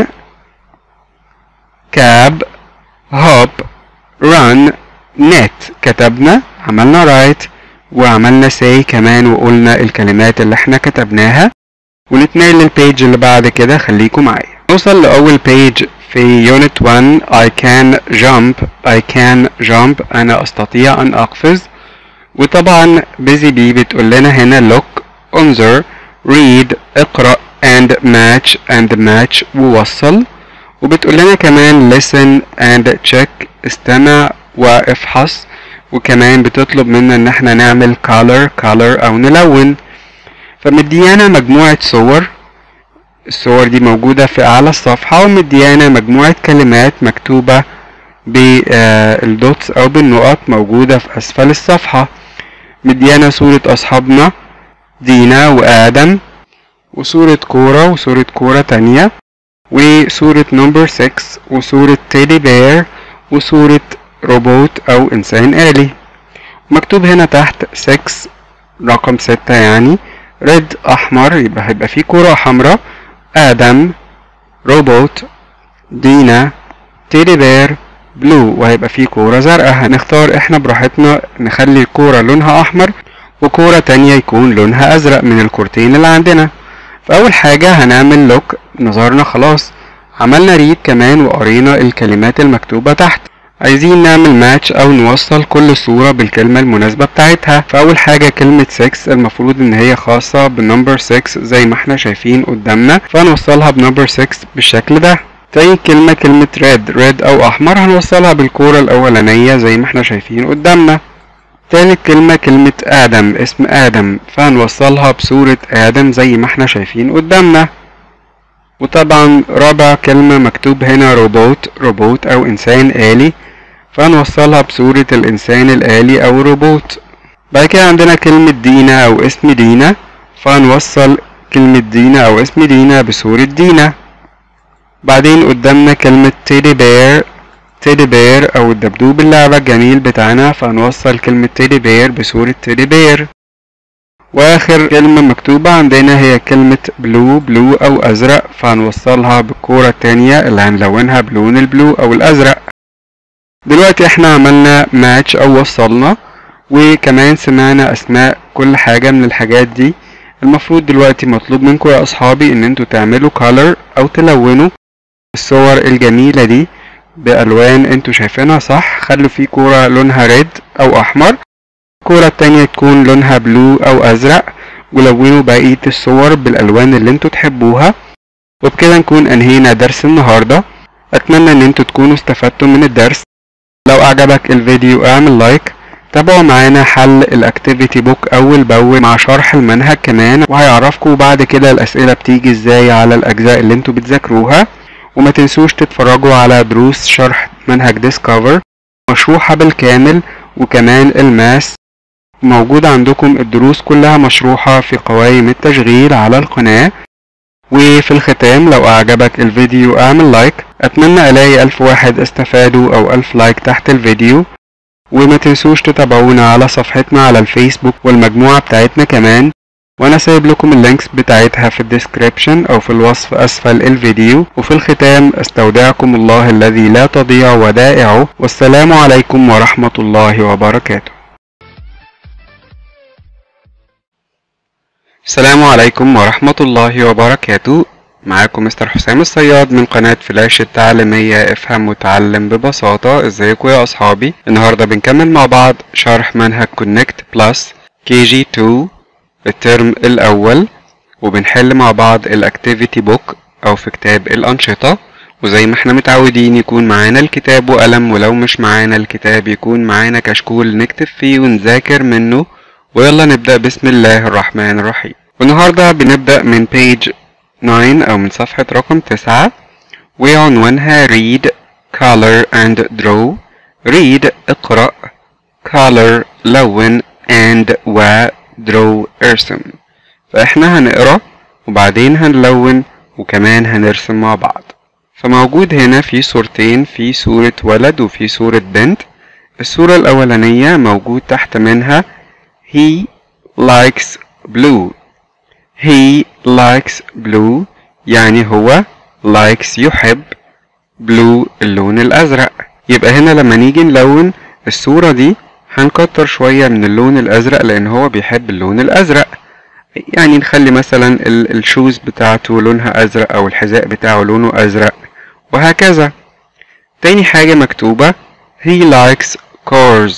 Speaker 1: كاب هوب run net كتبنا عملنا write وعملنا say كمان وقلنا الكلمات اللي احنا كتبناها ونتنقل للبيج اللي بعد كده خليكم معايا نوصل لأول بيج في unit 1 I can jump I can jump أنا أستطيع أن أقفز وطبعا بيزي بي بتقول لنا هنا look انظر read اقرأ and match and match ووصل وبتقول لنا كمان listen and check استمع وافحص وكمان بتطلب منا ان احنا نعمل color color او نلون فمديانا مجموعة صور الصور دي موجودة في اعلى الصفحة ومديانا مجموعة كلمات مكتوبة بالدوتس او بالنقط موجودة في اسفل الصفحة مديانا صورة اصحابنا دينا وادم وصورة كورة وصورة كورة تانية وصورة نمبر 6 وصورة تيدي بير وصورة روبوت أو إنسان آلي مكتوب هنا تحت 6 رقم 6 يعني ريد أحمر يبقى هيبقى فيه كرة حمراء آدم روبوت دينا تيدي بير بلو وهيبقى فيه كورة زرقاء هنختار احنا براحتنا نخلي الكورة لونها أحمر وكورة تانية يكون لونها أزرق من الكورتين اللي عندنا فأول حاجة هنعمل لوك نظرنا خلاص عملنا ريد كمان وقرينا الكلمات المكتوبة تحت عايزين نعمل ماتش او نوصل كل صورة بالكلمة المناسبة بتاعتها فاول حاجة كلمة 6 المفروض ان هي خاصة بالنمبر 6 زي ما احنا شايفين قدامنا فهنوصلها بنمبر 6 بالشكل ده تاني كلمة كلمة ريد ريد او احمر هنوصلها بالكورة الاولانية زي ما احنا شايفين قدامنا تالت كلمة كلمة آدم اسم آدم فهنوصلها بصورة آدم زي ما احنا شايفين قدامنا وطبعا رابع كلمة مكتوب هنا روبوت روبوت أو إنسان آلي فهنوصلها بصورة الإنسان الآلي أو روبوت بعد كده عندنا كلمة دينا أو اسم دينا فهنوصل كلمة دينا أو اسم دينا بصورة دينا بعدين قدامنا كلمة تيدي بير تيدي بير أو الدبدوب اللعبة الجميل بتاعنا فهنوصل كلمة تيدي بير بصورة تيدي بير واخر كلمة مكتوبة عندنا هي كلمة بلو بلو او ازرق فهنوصلها بالكورة التانية اللي هنلونها بلون البلو او الازرق دلوقتي احنا عملنا ماتش او وصلنا وكمان سمعنا اسماء كل حاجة من الحاجات دي المفروض دلوقتي مطلوب منكم يا اصحابي ان انتوا تعملوا color او تلونوا الصور الجميلة دي بالوان انتوا شايفينها صح خلوا في كورة لونها ريد او احمر الكورة التانية تكون لونها بلو أو أزرق ولونوا بقية الصور بالألوان اللي انتوا تحبوها وبكده نكون أنهينا درس النهاردة أتمنى إن انتوا تكونوا استفدتوا من الدرس لو أعجبك الفيديو اعمل لايك تابعوا معانا حل الاكتيفيتي بوك أول بأول مع شرح المنهج كمان وهيعرفكم بعد كده الأسئلة بتيجي ازاي على الأجزاء اللي انتوا بتذاكروها وما تنسوش تتفرجوا على دروس شرح منهج ديسكفر مشروحة بالكامل وكمان الماس موجود عندكم الدروس كلها مشروحة في قوائم التشغيل على القناة وفي الختام لو أعجبك الفيديو اعمل لايك أتمنى ألاقي ألف واحد استفادوا أو ألف لايك تحت الفيديو وما تنسوش تتابعونا على صفحتنا على الفيسبوك والمجموعة بتاعتنا كمان وانا سايب لكم اللينكس بتاعتها في الديسكريبشن او في الوصف اسفل الفيديو وفي الختام استودعكم الله الذي لا تضيع ودائعه والسلام عليكم ورحمة الله وبركاته السلام عليكم ورحمة الله وبركاته معاكم مستر حسام الصياد من قناة فلاش التعليمية افهم وتعلم ببساطة ازيكم يا اصحابي النهاردة بنكمل مع بعض شرح منهج كونكت بلس كي جي 2 الترم الاول وبنحل مع بعض الاكتيفيتي بوك او في كتاب الانشطة وزي ما احنا متعودين يكون معانا الكتاب وقلم ولو مش معانا الكتاب يكون معانا كشكول نكتب فيه ونذاكر منه ويلا نبدأ بسم الله الرحمن الرحيم والنهاردة بنبدأ من page 9 أو من صفحة رقم 9 وعنوانها read color and draw read اقرأ color لون and و draw ارسم فاحنا هنقرأ وبعدين هنلون وكمان هنرسم مع بعض فموجود هنا في صورتين في صورة ولد وفي صورة بنت الصورة الأولانية موجود تحت منها he likes blue he likes blue يعني هو likes يحب blue اللون الأزرق يبقى هنا لما نيجي نلون الصورة دي هنكتر شوية من اللون الأزرق لأن هو بيحب اللون الأزرق يعني نخلي مثلا الشوز بتاعته لونها أزرق أو الحذاء بتاعه لونه أزرق وهكذا تاني حاجة مكتوبة he likes cars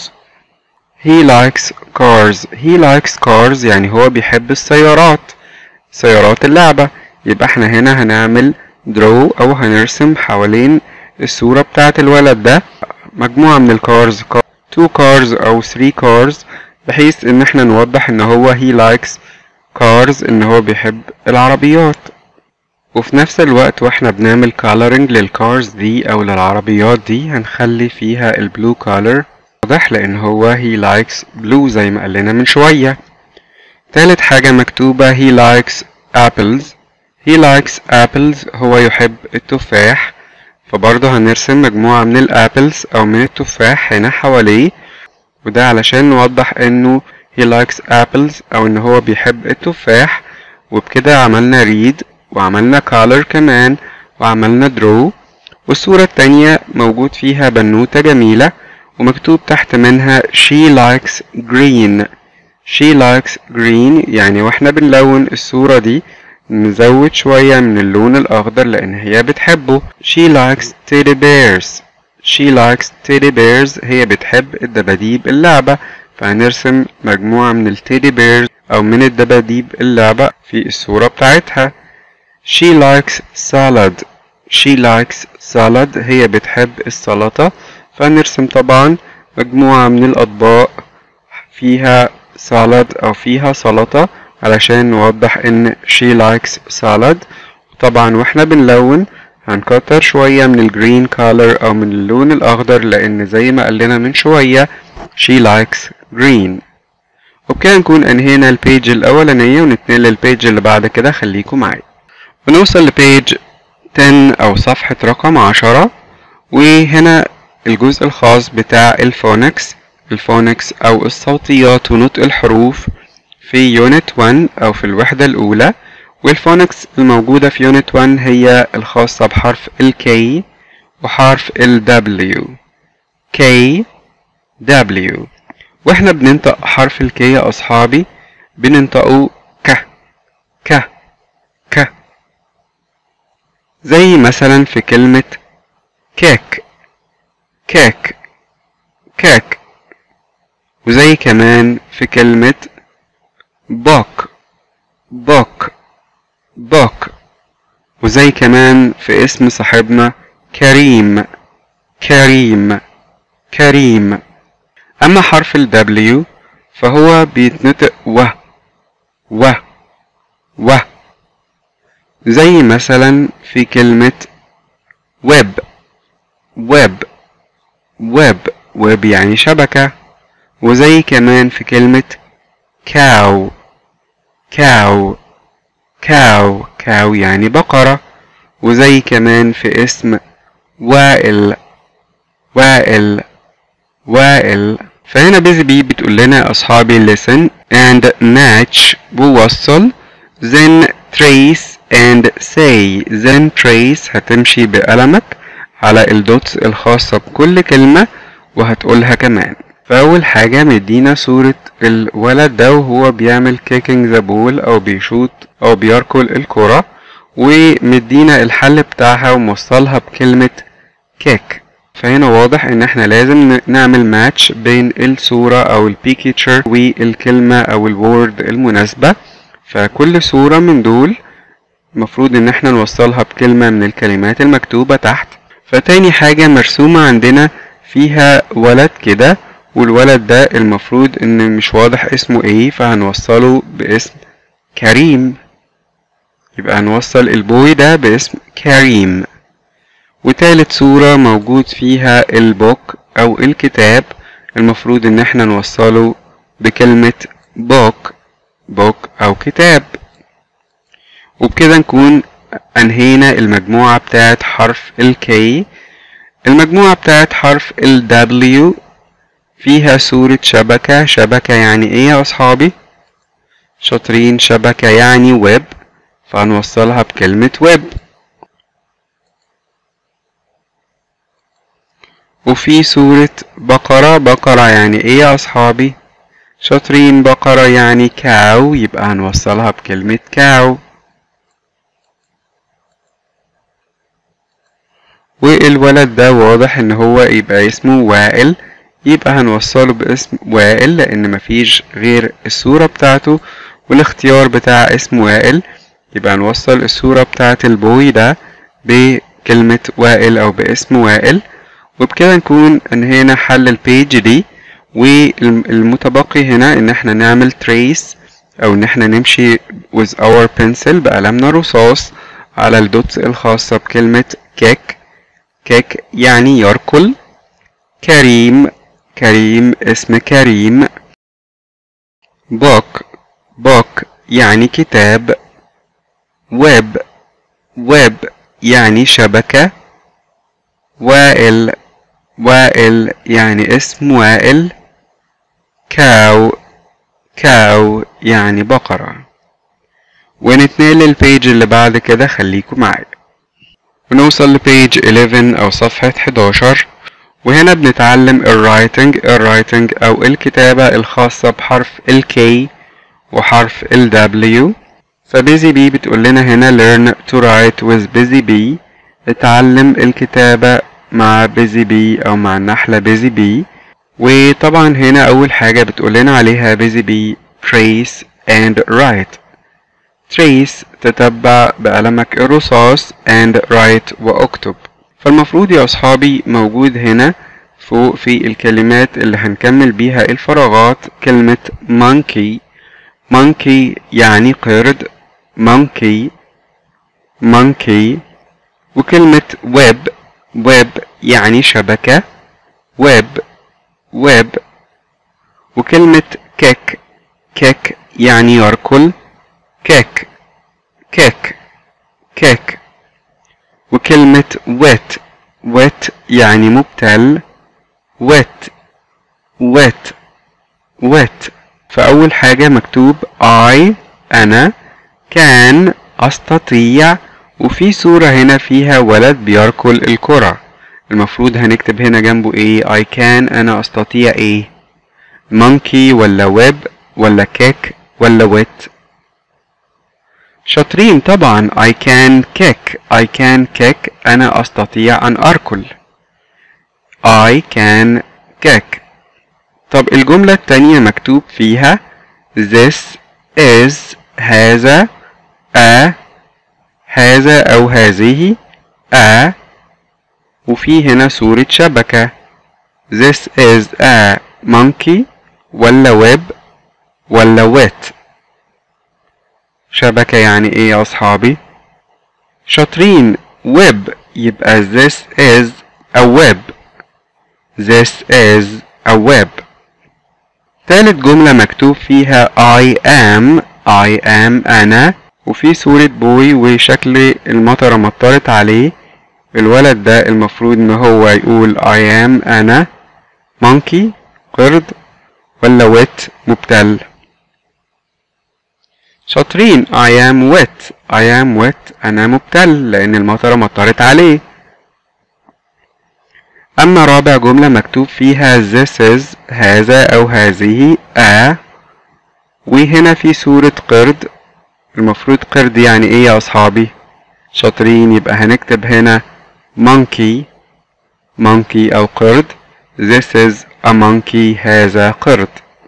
Speaker 1: he likes cars he likes cars يعني هو بيحب السيارات سيارات اللعبة يبقى احنا هنا هنعمل draw او هنرسم حوالين الصورة بتاعة الولد ده مجموعة من الكارز two cars او three cars بحيث ان احنا نوضح ان هو he likes cars ان هو بيحب العربيات وفي نفس الوقت واحنا بنعمل coloring للكارز دي او للعربيات دي هنخلي فيها البلو color واضح لان هو he likes blue زي ما قال لنا من شوية تالت حاجة مكتوبة he likes apples he likes apples هو يحب التفاح فبرضه هنرسم مجموعة من الابلز او من التفاح هنا حواليه وده علشان نوضح انه he likes apples او ان هو بيحب التفاح وبكده عملنا read وعملنا color كمان وعملنا draw والصورة التانية موجود فيها بنوتة جميلة ومكتوب تحت منها she likes green she likes green يعني واحنا بنلون الصورة دي نزود شوية من اللون الأخضر لأن هي بتحبه she likes teddy bears she likes teddy bears هي بتحب الدباديب اللعبة فهنرسم مجموعة من التيدي بيرز أو من الدباديب اللعبة في الصورة بتاعتها she likes salad she likes salad هي بتحب السلطة فنرسم طبعا مجموعة من الأطباق فيها سالاد أو فيها سلطة علشان نوضح إن she likes salad طبعا واحنا بنلون هنكتر شوية من الجرين color أو من اللون الأخضر لأن زي ما قلنا من شوية she likes green وبكده نكون أنهينا البيج الأولانية ونتنقل للبيج اللي بعد كده خليكم معايا ونوصل لبيج 10 أو صفحة رقم عشرة وهنا الجزء الخاص بتاع الفونكس الفونكس أو الصوتيات ونطق الحروف في يونت 1 أو في الوحدة الأولى والفونكس الموجودة في يونت 1 هي الخاصة بحرف ال K وحرف ال W K W واحنا بننطق حرف ال K يا أصحابي بننطقه ك ك ك زي مثلا في كلمة كيك كيك كيك وزي كمان في كلمة بوك بوك بوك وزي كمان في اسم صاحبنا كريم كريم كريم أما حرف ال W فهو بيتنطق و و و زي مثلا في كلمة ويب ويب ويب ويب يعني شبكة وزي كمان في كلمة كاو كاو كاو كاو يعني بقرة وزي كمان في اسم وائل وائل وائل فهنا بيزي بي بتقول لنا يا أصحابي listen and match ووصل then trace and say then trace هتمشي بقلمك على الدوتس الخاصة بكل كلمة وهتقولها كمان فأول حاجة مدينا صورة الولد ده وهو بيعمل كيكينج ذا بول أو بيشوط أو بيركل الكرة ومدينا الحل بتاعها وموصلها بكلمة كيك فهنا واضح ان احنا لازم نعمل ماتش بين الصورة او البيكتشر والكلمة او الوورد المناسبة فكل صورة من دول المفروض ان احنا نوصلها بكلمة من الكلمات المكتوبة تحت فتاني حاجة مرسومة عندنا فيها ولد كده والولد ده المفروض ان مش واضح اسمه ايه فهنوصله باسم كريم يبقى هنوصل البوي ده باسم كريم وتالت صورة موجود فيها البوك أو الكتاب المفروض إن احنا نوصله بكلمة بوك بوك أو كتاب وبكده نكون أنهينا المجموعة بتاعت حرف ال K المجموعة بتاعت حرف ال W فيها صورة شبكة شبكة يعني ايه يا أصحابي؟ شاطرين شبكة يعني ويب فهنوصلها بكلمة ويب وفي صورة بقرة بقرة يعني ايه يا أصحابي؟ شاطرين بقرة يعني كاو يبقى هنوصلها بكلمة كاو والولد ده واضح ان هو يبقى اسمه وائل يبقى هنوصله باسم وائل لان مفيش غير الصورة بتاعته والاختيار بتاع اسم وائل يبقى هنوصل الصورة بتاعت البوي ده بكلمة وائل او باسم وائل وبكده نكون انهينا حل البيج دي والمتبقي هنا ان احنا نعمل تريس او ان احنا نمشي with our pencil بقلمنا الرصاص على الدوتس الخاصة بكلمة كيك كيك يعني يركل كريم كريم اسم كريم بوك بوك يعني كتاب ويب ويب يعني شبكة وائل وائل يعني اسم وائل كاو كاو يعني بقرة ونتنقل للبيج اللي بعد كده خليكم معايا ونوصل لبيج 11 أو صفحة 11 وهنا بنتعلم الرايتنج الرايتنج أو الكتابة الخاصة بحرف ال K وحرف ال W فبيزي بي بتقول لنا هنا learn to write with busy bee اتعلم الكتابة مع busy bee أو مع النحلة busy bee وطبعا هنا أول حاجة بتقول لنا عليها busy bee trace and write trace تتبع بقلمك الرصاص and write واكتب فالمفروض يا أصحابي موجود هنا فوق في الكلمات اللي هنكمل بيها الفراغات كلمة monkey monkey يعني قرد monkey monkey وكلمة web web يعني شبكة web web وكلمة كيك كيك يعني يركل كيك كيك كيك وكلمة wet wet يعني مبتل wet wet wet فأول حاجة مكتوب I أنا كان أستطيع وفي صورة هنا فيها ولد بيركل الكرة المفروض هنكتب هنا جنبه ايه I can أنا أستطيع ايه monkey ولا web ولا kick ولا wet شاطرين طبعا I can kick I can kick أنا أستطيع أن أركل I can kick طب الجملة التانية مكتوب فيها this is هذا a هذا أو هذه a وفي هنا صورة شبكة this is a monkey ولا web ولا wet شبكة يعني ايه يا أصحابي شاطرين web يبقى this is a web this is a web تالت جملة مكتوب فيها I am I am أنا وفي صورة بوي وشكل المطرة مطرت عليه الولد ده المفروض ان هو يقول I am أنا monkey قرد ولا wet مبتل شاطرين I am wet I am wet أنا مبتل لأن المطرة مطرت عليه أما رابع جملة مكتوب فيها this is هذا أو هذه a وهنا في صورة قرد المفروض قرد يعني ايه يا أصحابي شاطرين يبقى هنكتب هنا monkey monkey أو قرد this is a monkey هذا قرد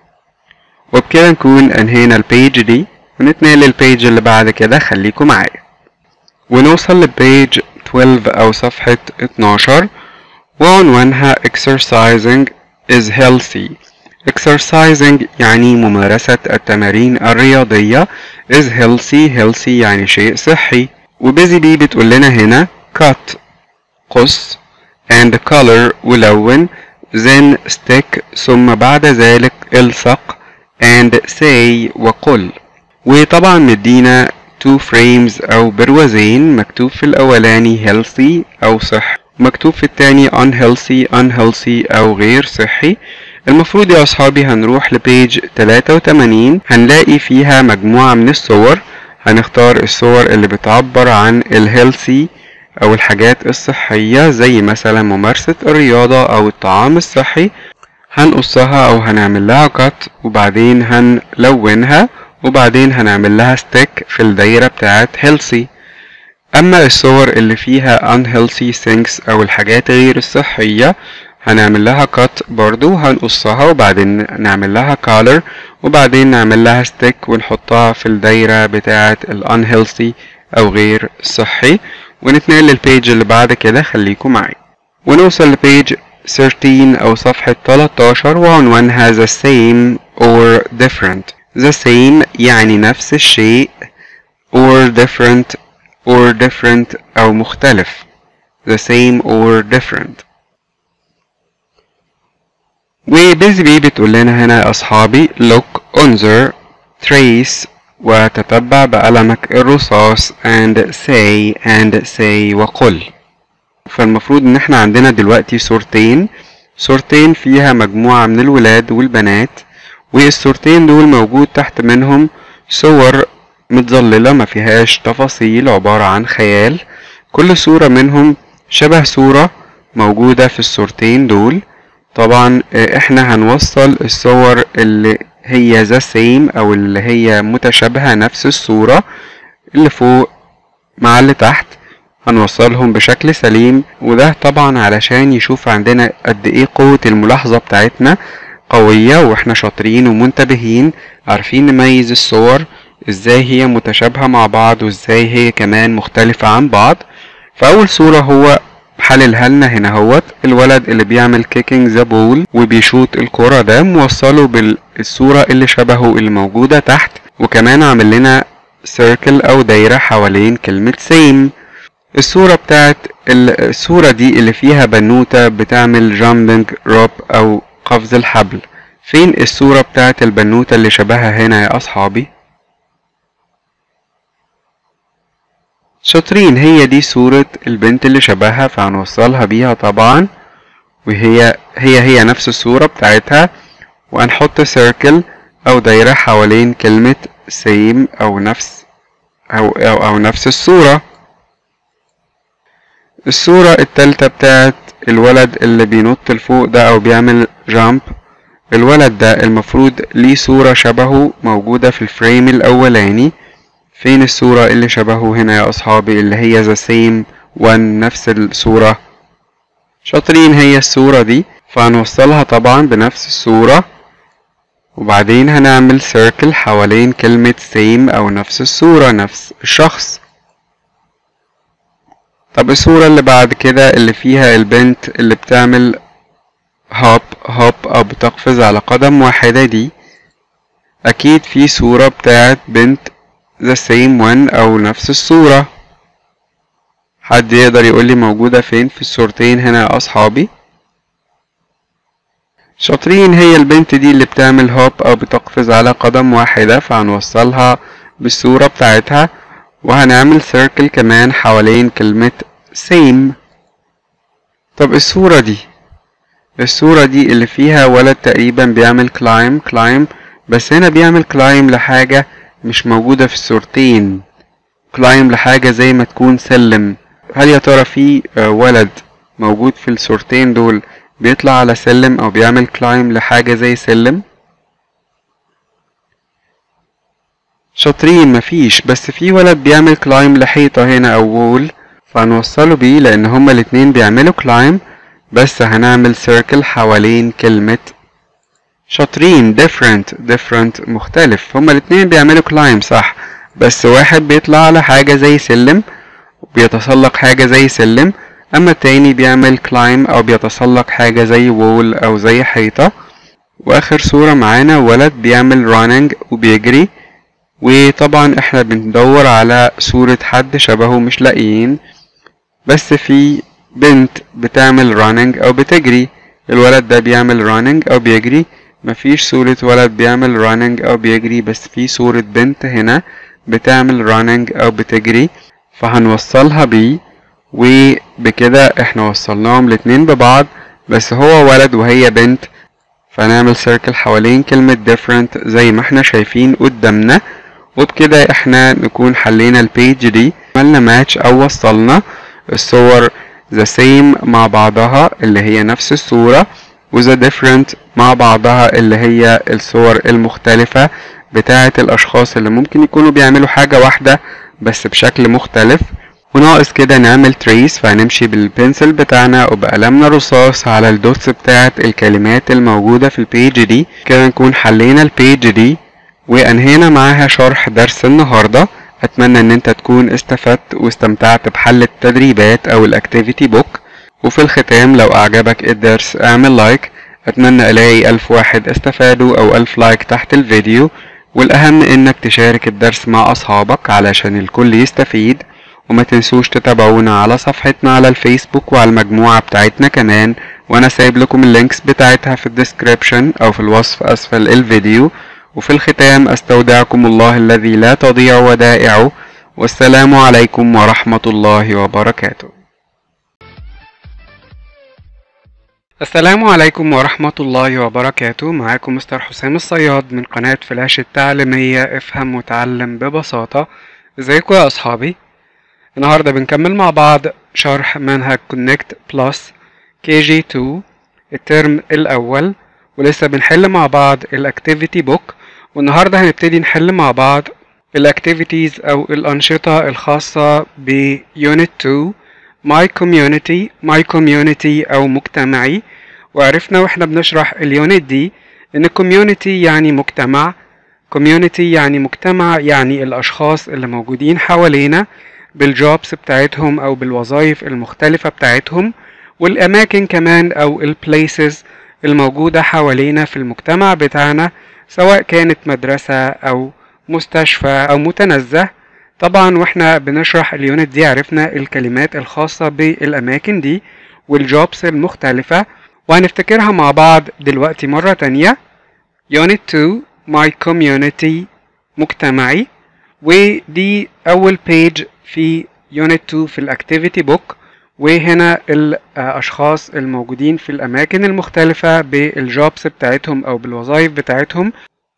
Speaker 1: وبكده نكون أنهينا البيج دي ونتنقل للبيج اللي بعد كده خليكم معايا ونوصل لبيج 12 أو صفحة 12 وعنوانها exercising is healthy exercising يعني ممارسة التمارين الرياضية is healthy healthy يعني شيء صحي وبيزي بي بتقول لنا هنا cut قص and color ولون then stick ثم بعد ذلك الصق and say وقل وطبعا مدينا two frames أو بروزين مكتوب في الأولاني healthy أو صح مكتوب في التاني unhealthy unhealthy أو غير صحي المفروض يا أصحابي هنروح لبيج 83 هنلاقي فيها مجموعة من الصور هنختار الصور اللي بتعبر عن الهيلثي أو الحاجات الصحية زي مثلا ممارسة الرياضة أو الطعام الصحي هنقصها أو هنعمل لها كات وبعدين هنلونها وبعدين هنعمل لها ستيك في الدايرة بتاعت healthy أما الصور اللي فيها unhealthy things أو الحاجات غير الصحية هنعمل لها cut برضو هنقصها وبعدين نعمل لها color وبعدين نعمل لها stick ونحطها في الدايرة بتاعة ال unhealthy أو غير صحي ونتنقل للبيج اللي بعد كده خليكم معي ونوصل لبيج 13 أو صفحة 13 وعنوانها the same or different the same يعني نفس الشيء or different or different أو مختلف the same or different وبيزي بي بتقول لنا هنا يا أصحابي look انظر trace وتتبع بقلمك الرصاص and say and say وقل فالمفروض ان احنا عندنا دلوقتي صورتين صورتين فيها مجموعة من الولاد والبنات والصورتين دول موجود تحت منهم صور متظللة ما فيهاش تفاصيل عبارة عن خيال كل صورة منهم شبه صورة موجودة في الصورتين دول طبعا احنا هنوصل الصور اللي هي the same أو اللي هي متشابهة نفس الصورة اللي فوق مع اللي تحت هنوصلهم بشكل سليم وده طبعا علشان يشوف عندنا قد ايه قوة الملاحظة بتاعتنا قوية واحنا شاطرين ومنتبهين عارفين نميز الصور ازاي هي متشابهة مع بعض وازاي هي كمان مختلفة عن بعض فأول صورة هو حللها لنا هنا هوت الولد اللي بيعمل كيكينج ذا بول وبيشوط الكرة ده موصله بالصورة اللي شبهه اللي موجودة تحت وكمان عامل لنا سيركل أو دايرة حوالين كلمة سيم الصورة بتاعت الصورة دي اللي فيها بنوتة بتعمل جامبنج روب أو قفز الحبل فين الصورة بتاعت البنوتة اللي شبهها هنا يا أصحابي؟ شاطرين هي دي صورة البنت اللي شبهها فهنوصلها بيها طبعا وهي هي هي نفس الصورة بتاعتها وهنحط سيركل أو دايرة حوالين كلمة سيم أو نفس أو, أو, أو نفس الصورة الصورة التالتة بتاعت الولد اللي بينط لفوق ده أو بيعمل جامب الولد ده المفروض ليه صورة شبهه موجودة في الفريم الأولاني فين الصورة اللي شبهه هنا يا أصحابي اللي هي the same one نفس الصورة شاطرين هي الصورة دي فهنوصلها طبعا بنفس الصورة وبعدين هنعمل circle حوالين كلمة same أو نفس الصورة نفس الشخص طب الصورة اللي بعد كده اللي فيها البنت اللي بتعمل هوب هوب أو بتقفز على قدم واحدة دي أكيد في صورة بتاعت بنت the same one أو نفس الصورة حد يقدر يقولي موجودة فين في الصورتين هنا يا أصحابي شاطرين هي البنت دي اللي بتعمل هوب أو بتقفز على قدم واحدة فهنوصلها بالصورة بتاعتها وهنعمل سيركل كمان حوالين كلمة same طب الصورة دي الصورة دي اللي فيها ولد تقريبا بيعمل climb climb بس هنا بيعمل climb لحاجة مش موجودة في الصورتين climb لحاجة زي ما تكون سلم هل يا ترى في ولد موجود في الصورتين دول بيطلع على سلم أو بيعمل climb لحاجة زي سلم شاطرين مفيش بس في ولد بيعمل كلايم لحيطة هنا أو وول فهنوصله بيه لأن هما الاتنين بيعملوا كلايم بس هنعمل سيركل حوالين كلمة شاطرين different different مختلف هما الاتنين بيعملوا كلايم صح بس واحد بيطلع على حاجة زي سلم وبيتسلق حاجة زي سلم أما التاني بيعمل كلايم أو بيتسلق حاجة زي وول أو زي حيطة وآخر صورة معانا ولد بيعمل راننج وبيجري وطبعا احنا بندور على صورة حد شبهه مش لاقيين بس في بنت بتعمل راننج او بتجري الولد ده بيعمل راننج او بيجري مفيش صورة ولد بيعمل راننج او بيجري بس في صورة بنت هنا بتعمل راننج او بتجري فهنوصلها بيه وبكده احنا وصلناهم الاتنين ببعض بس هو ولد وهي بنت فنعمل سيركل حوالين كلمة different زي ما احنا شايفين قدامنا وبكده احنا نكون حلينا البيج دي عملنا ماتش او وصلنا الصور the same مع بعضها اللي هي نفس الصورة و the different مع بعضها اللي هي الصور المختلفة بتاعة الأشخاص اللي ممكن يكونوا بيعملوا حاجة واحدة بس بشكل مختلف وناقص كده نعمل تريس فهنمشي بالبنسل بتاعنا وبقلمنا رصاص على الدوتس بتاعة الكلمات الموجودة في البيج دي كده نكون حلينا البيج دي وانهينا معاها شرح درس النهاردة اتمنى ان انت تكون استفدت واستمتعت بحل التدريبات او الاكتيفيتي بوك وفي الختام لو اعجبك الدرس اعمل لايك اتمنى الاقي الف واحد استفادوا او الف لايك تحت الفيديو والاهم انك تشارك الدرس مع اصحابك علشان الكل يستفيد وما تنسوش تتابعونا على صفحتنا على الفيسبوك وعلى المجموعة بتاعتنا كمان وانا سايب لكم اللينكس بتاعتها في الديسكريبشن او في الوصف اسفل الفيديو وفي الختام استودعكم الله الذي لا تضيع ودائعه والسلام عليكم ورحمة الله وبركاته السلام عليكم ورحمة الله وبركاته معاكم مستر حسام الصياد من قناة فلاش التعليمية افهم وتعلم ببساطة ازيكم يا اصحابي النهاردة بنكمل مع بعض شرح منهج كونكت بلس كي جي 2 الترم الاول ولسه بنحل مع بعض الاكتيفيتي بوك والنهارده هنبتدي نحل مع بعض الاكتيفيتيز او الانشطه الخاصه بيونت 2 My Community My Community او مجتمعي وعرفنا واحنا بنشرح اليونت دي ان community يعني مجتمع community يعني مجتمع يعني الاشخاص اللي موجودين حوالينا بالجوبس بتاعتهم او بالوظائف المختلفة بتاعتهم والاماكن كمان او البليسز الموجودة حوالينا في المجتمع بتاعنا سواء كانت مدرسة او مستشفى او متنزه طبعا واحنا بنشرح اليونت دي عرفنا الكلمات الخاصة بالاماكن دي والجوبس المختلفة وهنفتكرها مع بعض دلوقتي مرة تانية يونت 2 My Community مجتمعي ودي أول بيج في يونت 2 في الأكتيفيتي بوك وهنا الأشخاص الموجودين في الأماكن المختلفة بالجوبس بتاعتهم أو بالوظائف بتاعتهم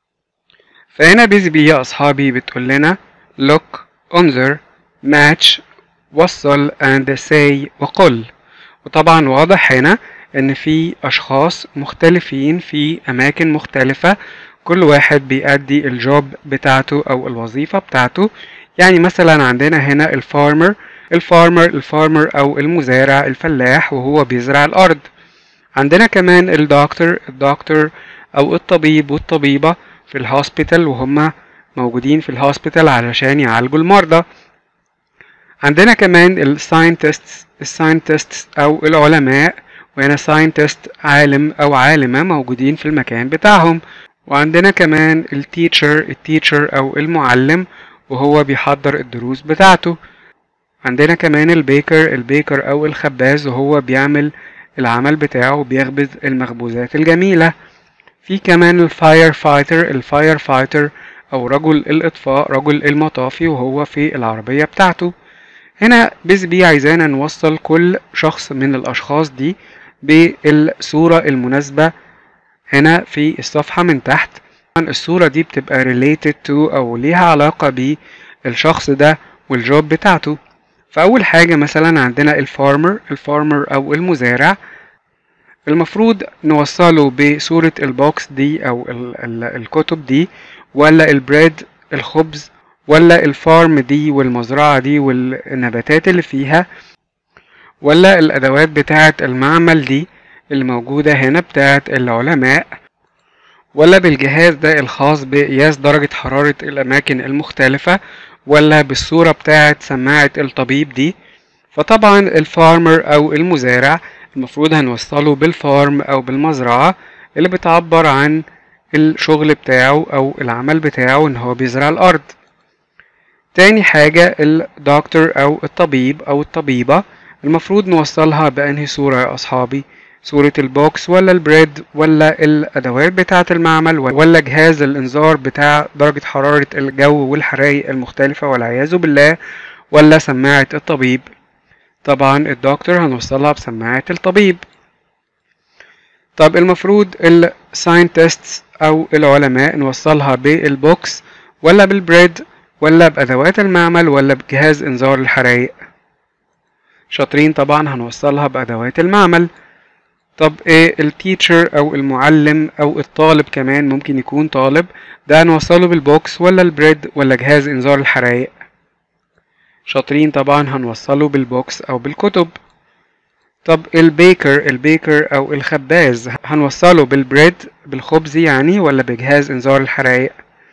Speaker 1: فهنا بيزبي يا أصحابي بتقول لنا look انظر match وصل and say وقل وطبعا واضح هنا ان في اشخاص مختلفين في اماكن مختلفة كل واحد بيأدي الجوب بتاعته او الوظيفة بتاعته يعني مثلا عندنا هنا الفارمر الفارمر الفارمر او المزارع الفلاح وهو بيزرع الارض عندنا كمان الدكتور الدكتور او الطبيب والطبيبة في الهوسبيتال وهم موجودين في الهوسبيتال علشان يعالجوا المرضى عندنا كمان الساينتستس الساينتستس او العلماء وهنا ساينتست عالم او عالمة موجودين في المكان بتاعهم وعندنا كمان التيتشر التيتشر او المعلم وهو بيحضر الدروس بتاعته عندنا كمان البيكر البيكر او الخباز وهو بيعمل العمل بتاعه بيخبز المخبوزات الجميلة في كمان الفاير فايتر الفاير فايتر او رجل الاطفاء رجل المطافي وهو في العربية بتاعته هنا بيزبي عايزانا نوصل كل شخص من الاشخاص دي بالصورة المناسبة هنا في الصفحة من تحت الصورة دي بتبقى related to أو ليها علاقة بالشخص ده والجوب بتاعته فأول حاجة مثلا عندنا الفارمر الفارمر أو المزارع المفروض نوصله بصورة البوكس دي أو ال ال الكتب دي ولا البريد الخبز ولا الفارم دي والمزرعة دي والنباتات اللي فيها ولا الأدوات بتاعة المعمل دي الموجودة هنا بتاعة العلماء ولا بالجهاز ده الخاص بقياس درجة حرارة الأماكن المختلفة ولا بالصورة بتاعة سماعة الطبيب دي فطبعا الفارمر أو المزارع المفروض هنوصله بالفارم أو بالمزرعة اللي بتعبر عن الشغل بتاعه أو العمل بتاعه إن هو بيزرع الأرض تاني حاجة الدكتور أو الطبيب أو الطبيبة المفروض نوصلها بأنهي صورة يا أصحابي صورة البوكس ولا البريد ولا الأدوات بتاعة المعمل ولا جهاز الإنذار بتاع درجة حرارة الجو والحرايق المختلفة والعياذ بالله ولا سماعة الطبيب طبعا الدكتور هنوصلها بسماعة الطبيب طب المفروض الساينتستس أو العلماء نوصلها بالبوكس ولا بالبريد ولا بأدوات المعمل ولا بجهاز إنذار الحرايق شاطرين طبعا هنوصلها بأدوات المعمل طب ايه التيتشر او المعلم او الطالب كمان ممكن يكون طالب ده هنوصله بالبوكس ولا البريد ولا جهاز انذار الحرايق شاطرين طبعا هنوصله بالبوكس او بالكتب طب البيكر البيكر او الخباز هنوصله بالبريد بالخبز يعني ولا بجهاز انذار الحرايق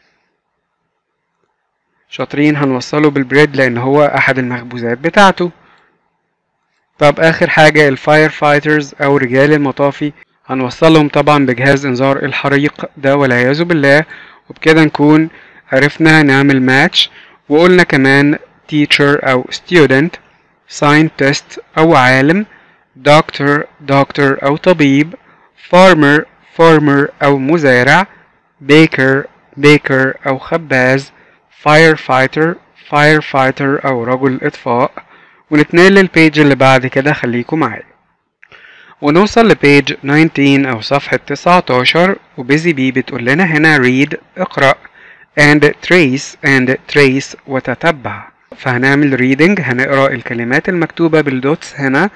Speaker 1: شاطرين هنوصله بالبريد لان هو احد المخبوزات بتاعته طب اخر حاجة الفاير فايترز او رجال المطافي هنوصلهم طبعا بجهاز انذار الحريق ده والعياذ بالله وبكده نكون عرفنا نعمل ماتش وقلنا كمان teacher او student scientist او عالم doctor doctor او طبيب farmer farmer او مزارع baker baker او خباز firefighter firefighter او رجل اطفاء ونتنقل للبيج اللي بعد كده خليكم معايا ونوصل لبيج 19 أو صفحة 19 وبيزي بي بتقول لنا هنا read اقرأ and trace and trace وتتبع فهنعمل reading هنقرأ الكلمات المكتوبة بالدوتس هنا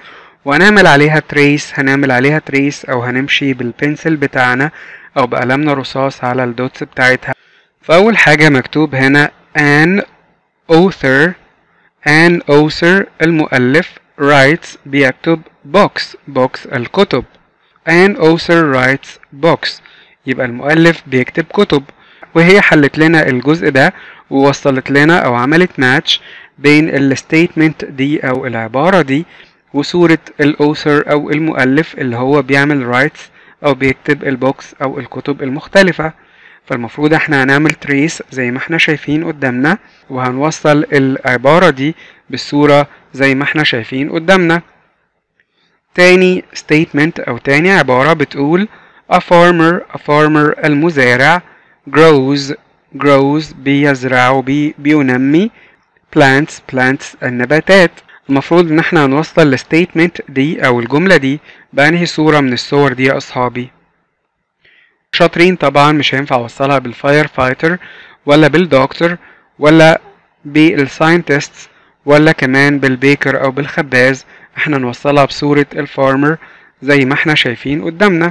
Speaker 1: وهنعمل عليها تريس هنعمل عليها تريس او هنمشي بالبنسل بتاعنا او بقلمنا رصاص على الدوتس بتاعتها فاول حاجة مكتوب هنا an author an author المؤلف writes بيكتب box box الكتب an author writes box يبقى المؤلف بيكتب كتب وهي حلت لنا الجزء ده ووصلت لنا او عملت ماتش بين الستيتمنت دي او العبارة دي وصورة الاوثر او المؤلف اللي هو بيعمل رايتس او بيكتب البوكس او الكتب المختلفة فالمفروض احنا هنعمل تريس زي ما احنا شايفين قدامنا وهنوصل العبارة دي بالصورة زي ما احنا شايفين قدامنا تاني statement او تاني عبارة بتقول a farmer a farmer المزارع grows grows بيزرع بي بينمي plants plants النباتات المفروض ان احنا هنوصل الستيتمنت دي او الجملة دي بأنهي صورة من الصور دي يا اصحابي شاطرين طبعا مش هينفع اوصلها بالفاير فايتر ولا بالدكتور ولا بالساينتست ولا كمان بالبيكر او بالخباز احنا نوصلها بصورة الفارمر زي ما احنا شايفين قدامنا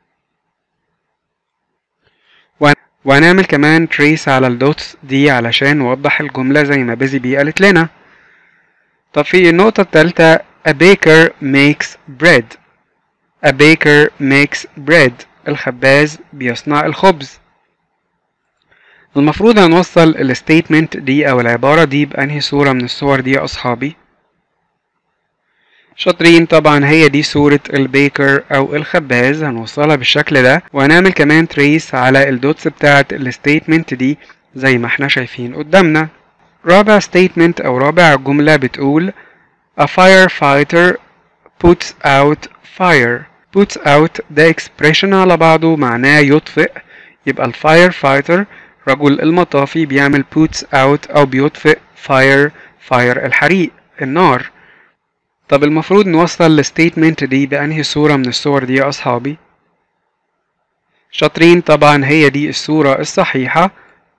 Speaker 1: وهنعمل كمان تريس على الدوتس دي علشان نوضح الجملة زي ما بيزي بي قالت لنا طب في النقطة التالتة a baker makes bread a baker makes bread الخباز بيصنع الخبز المفروض هنوصل الستيتمنت دي او العبارة دي بأنهي صورة من الصور دي يا أصحابي شاطرين طبعا هي دي صورة البيكر أو الخباز هنوصلها بالشكل ده وهنعمل كمان تريس على الدوتس بتاعة الستيتمنت دي زي ما احنا شايفين قدامنا رابع statement أو رابع جملة بتقول A firefighter puts out fire puts out ده expression على بعضه معناه يطفئ يبقى الفاير فايتر رجل المطافي بيعمل puts out أو بيطفئ fire fire الحريق النار طب المفروض نوصل الستيتمنت دي بأنهي صورة من الصور دي يا أصحابي شاطرين طبعا هي دي الصورة الصحيحة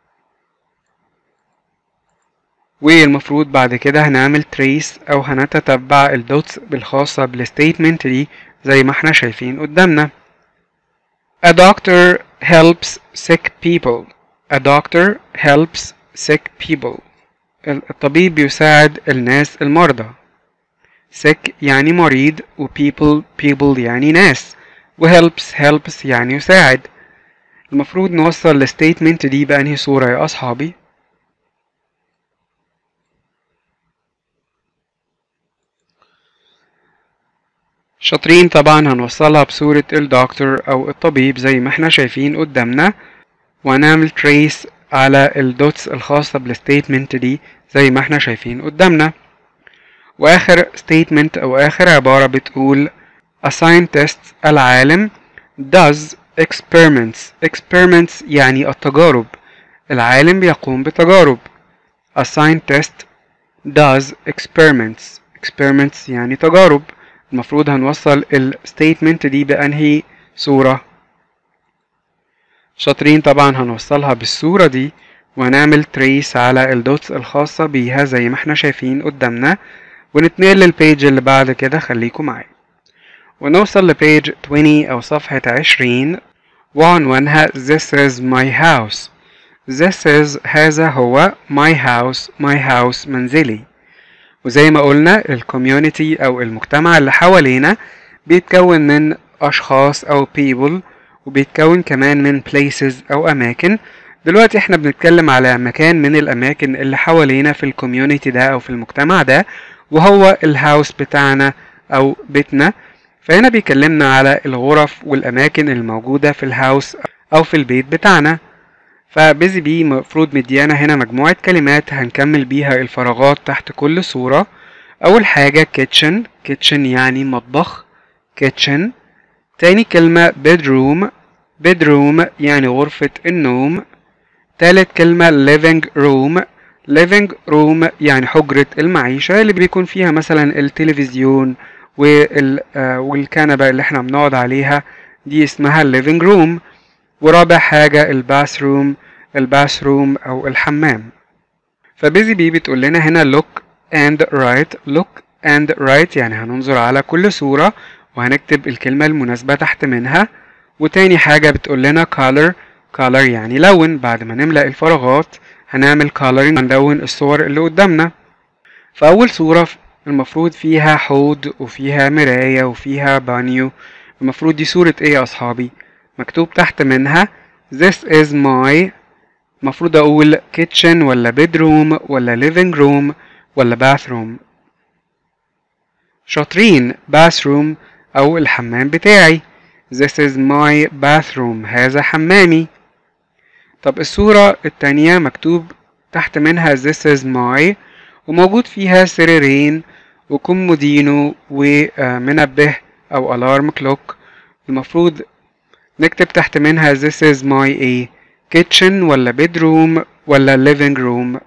Speaker 1: والمفروض بعد كده هنعمل تريس او هنتتبع الدوتس بالخاصة بالستيتمنت دي زي ما احنا شايفين قدامنا A doctor helps sick people A doctor helps sick people الطبيب بيساعد الناس المرضى sick يعني مريض و people people يعني ناس و helps helps يعني يساعد المفروض نوصل الستيتمنت دي بأنهي صورة يا أصحابي شاطرين طبعا هنوصلها بصورة الدكتور أو الطبيب زي ما احنا شايفين قدامنا وهنعمل تريس على الدوتس الخاصة بالستيتمنت دي زي ما احنا شايفين قدامنا وآخر statement أو آخر عبارة بتقول A scientist العالم does experiments experiments يعني التجارب العالم بيقوم بتجارب A scientist does experiments experiments يعني تجارب المفروض هنوصل الستيتمنت دي بأنهي صورة شاطرين طبعا هنوصلها بالصورة دي وهنعمل تريس على الدوتس الخاصة بيها زي ما احنا شايفين قدامنا ونتنقل للبيج اللي بعد كده خليكم معايا ونوصل لبيج 20 أو صفحة 20 وعنوانها This is my house This is هذا هو my house my house منزلي وزي ما قلنا الكوميونتي أو المجتمع اللي حوالينا بيتكون من أشخاص أو people وبيتكون كمان من places أو أماكن دلوقتي احنا بنتكلم على مكان من الأماكن اللي حوالينا في الكوميونتي ده أو في المجتمع ده وهو الهاوس بتاعنا أو بيتنا فهنا بيكلمنا على الغرف والأماكن الموجودة في الهاوس أو في البيت بتاعنا فبيزي بي مفروض مديانا هنا مجموعة كلمات هنكمل بيها الفراغات تحت كل صورة أول حاجة kitchen kitchen يعني مطبخ kitchen تاني كلمة bedroom bedroom يعني غرفة النوم تالت كلمة living room living room يعني حجرة المعيشة اللي بيكون فيها مثلا التلفزيون وال والكنبة اللي احنا بنقعد عليها دي اسمها living room ورابع حاجة الباثروم الباثروم أو الحمام فبيزي بي بتقول لنا هنا look and write look and right يعني هننظر على كل صورة وهنكتب الكلمة المناسبة تحت منها وتاني حاجة بتقول لنا color color يعني لون بعد ما نملأ الفراغات هنعمل coloring هنلون الصور اللي قدامنا فأول صورة المفروض فيها حوض وفيها مراية وفيها بانيو المفروض دي صورة ايه يا أصحابي مكتوب تحت منها This is my المفروض أقول kitchen ولا bedroom ولا living room ولا bathroom شاطرين bathroom أو الحمام بتاعي This is my bathroom هذا حمامي طب الصورة التانية مكتوب تحت منها This is my وموجود فيها سريرين وكومودينو ومنبه أو alarm clock المفروض نكتب تحت منها This is my ايه kitchen ولا bedroom ولا living room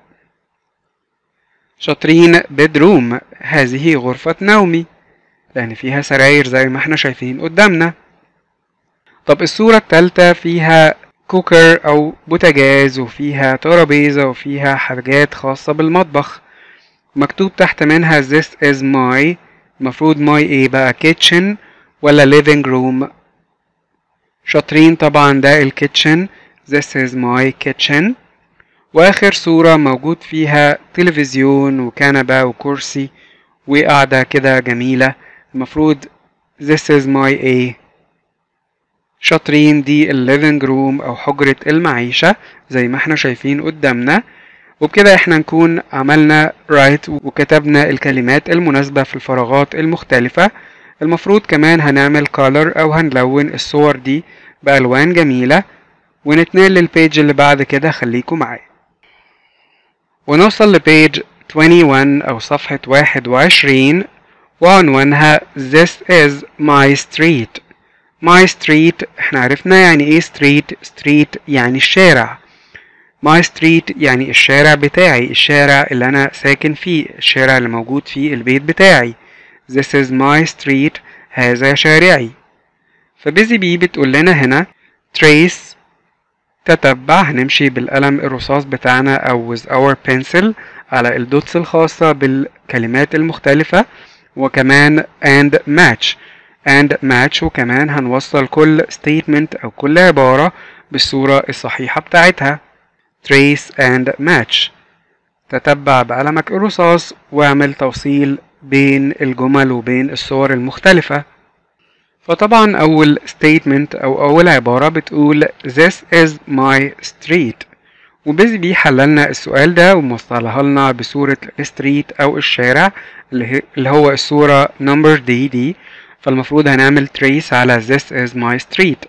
Speaker 1: شاطرين bedroom هذه غرفة نومي لأن فيها سراير زي ما احنا شايفين قدامنا طب الصورة التالتة فيها كوكر أو بوتاجاز وفيها ترابيزة وفيها حاجات خاصة بالمطبخ مكتوب تحت منها this is my المفروض my ايه بقى kitchen ولا living room شاطرين طبعا ده الكيتشن this is my kitchen واخر صورة موجود فيها تلفزيون وكنبة وكرسي وقعدة كده جميلة المفروض this is my ايه شاطرين دي الليفينج روم او حجرة المعيشة زي ما احنا شايفين قدامنا وبكده احنا نكون عملنا رايت وكتبنا الكلمات المناسبة في الفراغات المختلفة المفروض كمان هنعمل color او هنلون الصور دي بألوان جميلة ونتنقل للبيج اللي بعد كده خليكم معايا ونوصل لبيج 21 أو صفحة 21 وعنوانها This is my street my street احنا عرفنا يعني ايه street street يعني الشارع my street يعني الشارع بتاعي الشارع اللي أنا ساكن فيه الشارع اللي موجود فيه البيت بتاعي This is my street هذا شارعي فبيزي بي بتقول لنا هنا trace تتبع هنمشي بالقلم الرصاص بتاعنا أو with our pencil على الدوتس الخاصة بالكلمات المختلفة وكمان and match and match وكمان هنوصل كل statement أو كل عبارة بالصورة الصحيحة بتاعتها trace and match تتبع بقلمك الرصاص واعمل توصيل بين الجمل وبين الصور المختلفة فطبعا أول statement أو أول عبارة بتقول This is my street وبيزي بي حللنا السؤال ده وموصلها لنا بصورة الستريت أو الشارع اللي هو الصورة number دي دي فالمفروض هنعمل trace على This is my street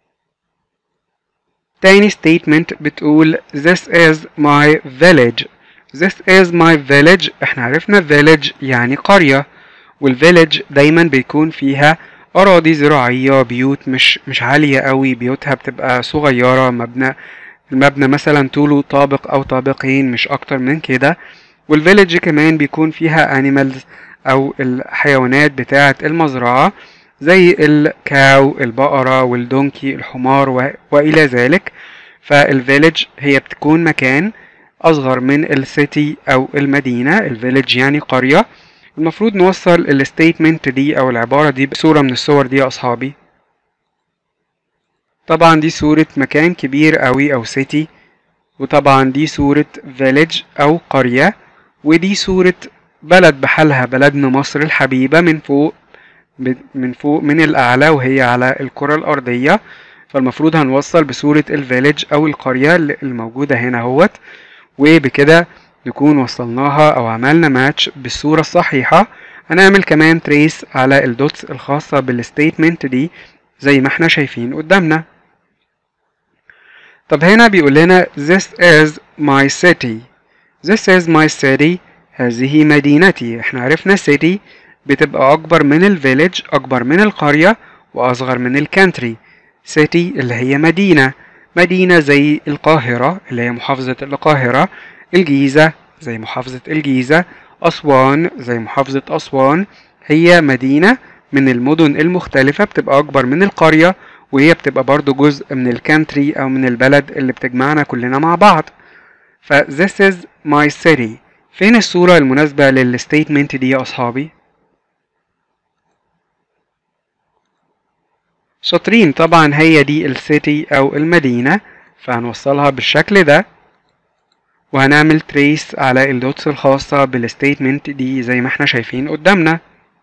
Speaker 1: تاني statement بتقول This is my village This is my village احنا عرفنا village يعني قرية والفيلج دايما بيكون فيها أراضي زراعية بيوت مش مش عالية قوي بيوتها بتبقى صغيرة مبنى المبنى مثلا طوله طابق أو طابقين مش أكتر من كده والفيلج كمان بيكون فيها animals أو الحيوانات بتاعة المزرعة زي الكاو البقرة والدونكي الحمار و... وإلى ذلك فالفيلج هي بتكون مكان أصغر من السيتي أو المدينة الفيلج يعني قرية المفروض نوصل الستيتمنت دي أو العبارة دي بصورة من الصور دي يا أصحابي طبعا دي صورة مكان كبير قوي أو سيتي وطبعا دي صورة فيلج أو قرية ودي صورة بلد بحالها بلدنا مصر الحبيبة من فوق من فوق من الأعلى وهي على الكرة الأرضية فالمفروض هنوصل بصورة الفيلج أو القرية الموجودة هنا اهوت وبكده نكون وصلناها أو عملنا ماتش بالصورة الصحيحة هنعمل كمان تريس على الدوتس الخاصة بالستيتمنت دي زي ما احنا شايفين قدامنا طب هنا بيقول لنا this is my city this is my city هذه مدينتي احنا عرفنا city بتبقى أكبر من الفيلج أكبر من القرية وأصغر من الكانتري city اللي هي مدينة مدينة زي القاهرة اللي هي محافظة القاهرة الجيزة زي محافظة الجيزة أسوان زي محافظة أسوان هي مدينة من المدن المختلفة بتبقى أكبر من القرية وهي بتبقى برضو جزء من الكانتري أو من البلد اللي بتجمعنا كلنا مع بعض ف this is my city فين الصورة المناسبة للستيتمنت دي يا أصحابي؟ شاطرين طبعا هي دي السيتي أو المدينة فهنوصلها بالشكل ده وهنعمل تريس على الدوتس الخاصة بالستيتمنت دي زي ما احنا شايفين قدامنا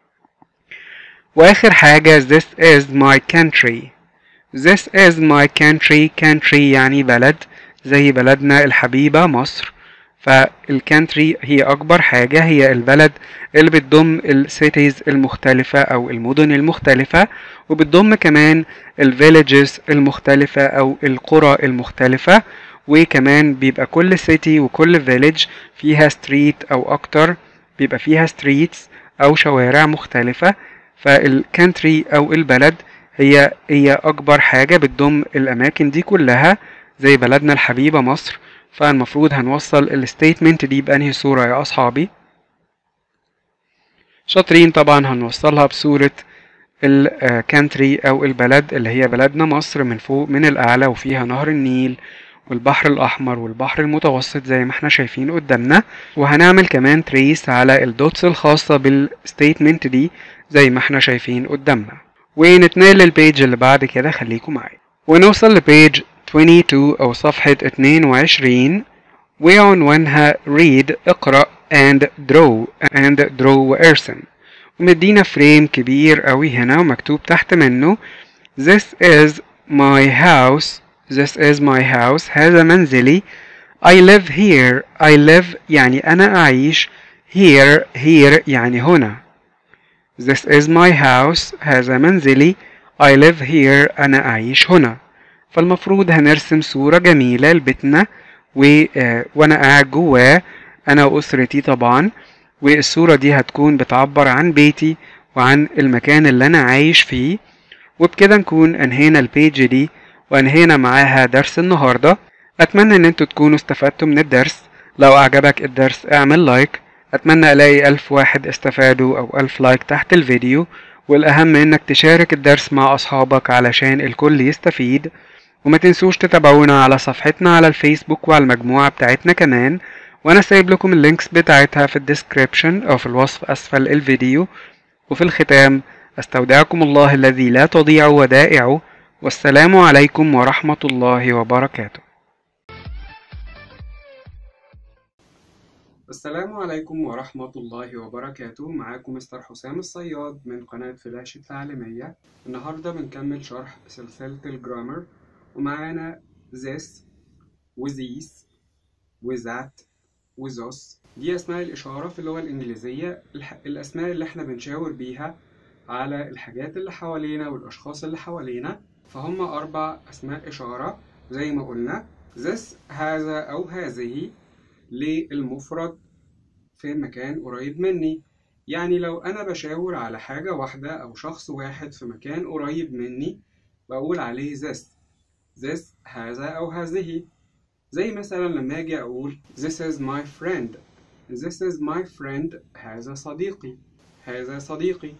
Speaker 1: واخر حاجة this is my country this is my country country يعني بلد زي بلدنا الحبيبة مصر فالكانتري هي أكبر حاجة هي البلد اللي بتضم السيتيز المختلفة أو المدن المختلفة وبتضم كمان الفيليجز المختلفة أو القرى المختلفة وكمان بيبقى كل سيتي وكل فيليج فيها ستريت أو أكتر بيبقى فيها ستريتس أو شوارع مختلفة فالكانتري أو البلد هي هي أكبر حاجة بتضم الأماكن دي كلها زي بلدنا الحبيبة مصر فالمفروض هنوصل الستيتمنت دي بأنهي صورة يا أصحابي شاطرين طبعا هنوصلها بصورة الكانتري أو البلد اللي هي بلدنا مصر من فوق من الأعلى وفيها نهر النيل والبحر الأحمر والبحر المتوسط زي ما احنا شايفين قدامنا وهنعمل كمان تريس على الدوتس الخاصة بالستيتمنت دي زي ما احنا شايفين قدامنا ونتنقل للبيج اللي بعد كده خليكم معايا ونوصل لبيج 22 أو صفحة 22 وعنوانها read اقرأ and draw and draw وارسم ومدينا فريم كبير قوي هنا ومكتوب تحت منه This is my house This is my house هذا منزلي I live here I live يعني أنا أعيش here here يعني هنا This is my house هذا منزلي I live here أنا أعيش هنا فالمفروض هنرسم صورة جميلة لبيتنا و... آه وأنا قاعد جواه أنا وأسرتي طبعا والصورة دي هتكون بتعبر عن بيتي وعن المكان اللي أنا عايش فيه وبكده نكون أنهينا البيج دي وأنهينا معاها درس النهاردة أتمنى إن انتوا تكونوا استفدتوا من الدرس لو أعجبك الدرس اعمل لايك أتمنى ألاقي ألف واحد استفادوا أو ألف لايك تحت الفيديو والأهم إنك تشارك الدرس مع أصحابك علشان الكل يستفيد وما تنسوش تتابعونا على صفحتنا على الفيسبوك وعلى المجموعة بتاعتنا كمان وأنا سايب لكم اللينكس بتاعتها في الديسكريبشن أو في الوصف أسفل الفيديو وفي الختام أستودعكم الله الذي لا تضيع ودائعه والسلام عليكم ورحمة الله وبركاته السلام عليكم ورحمة الله وبركاته معاكم مستر حسام الصياد من قناة فلاش التعليمية النهاردة بنكمل شرح سلسلة الجرامر ومعانا this وthese وذات وذوس دي أسماء الإشارة في اللغة الإنجليزية الأسماء اللي احنا بنشاور بيها على الحاجات اللي حوالينا والأشخاص اللي حوالينا فهم أربع أسماء إشارة زي ما قلنا this هذا أو هذه للمفرد في مكان قريب مني يعني لو أنا بشاور على حاجة واحدة أو شخص واحد في مكان قريب مني بقول عليه this this هذا أو هذه زي مثلا لما أجي أقول this is my friend this is my friend هذا صديقي هذا صديقي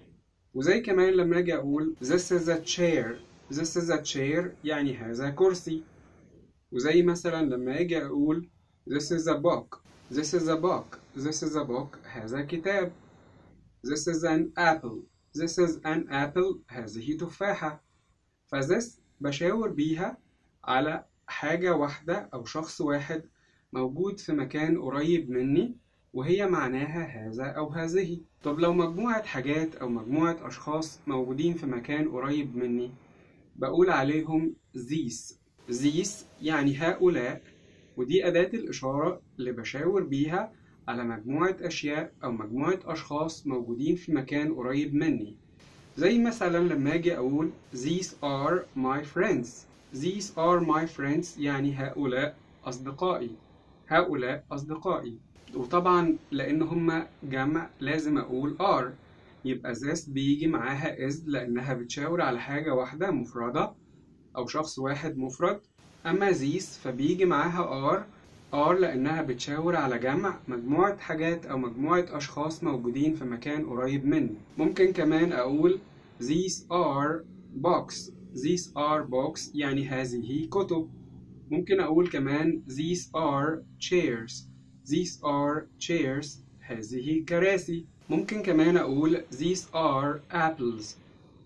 Speaker 1: وزي كمان لما أجي أقول this is a chair this is a chair يعني هذا كرسي وزي مثلا لما أجي أقول this is a book this is a book this is a book هذا كتاب this is an apple this is an apple هذه تفاحة فذس بشاور بيها على حاجة واحدة أو شخص واحد موجود في مكان قريب مني وهي معناها هذا أو هذه طب لو مجموعة حاجات أو مجموعة أشخاص موجودين في مكان قريب مني بقول عليهم these these يعني هؤلاء ودي أداة الإشارة اللي بشاور بيها على مجموعة أشياء أو مجموعة أشخاص موجودين في مكان قريب مني زي مثلا لما أجي أقول these are my friends these are my friends يعني هؤلاء أصدقائي هؤلاء أصدقائي وطبعا لأن هما جمع لازم أقول are يبقى this بيجي معاها is لأنها بتشاور على حاجة واحدة مفردة أو شخص واحد مفرد أما these فبيجي معاها are are لأنها بتشاور على جمع مجموعة حاجات أو مجموعة أشخاص موجودين في مكان قريب مني ممكن كمان أقول these are books these are books يعني هذه كتب ممكن أقول كمان these are chairs these are chairs هذه كراسي ممكن كمان أقول these are apples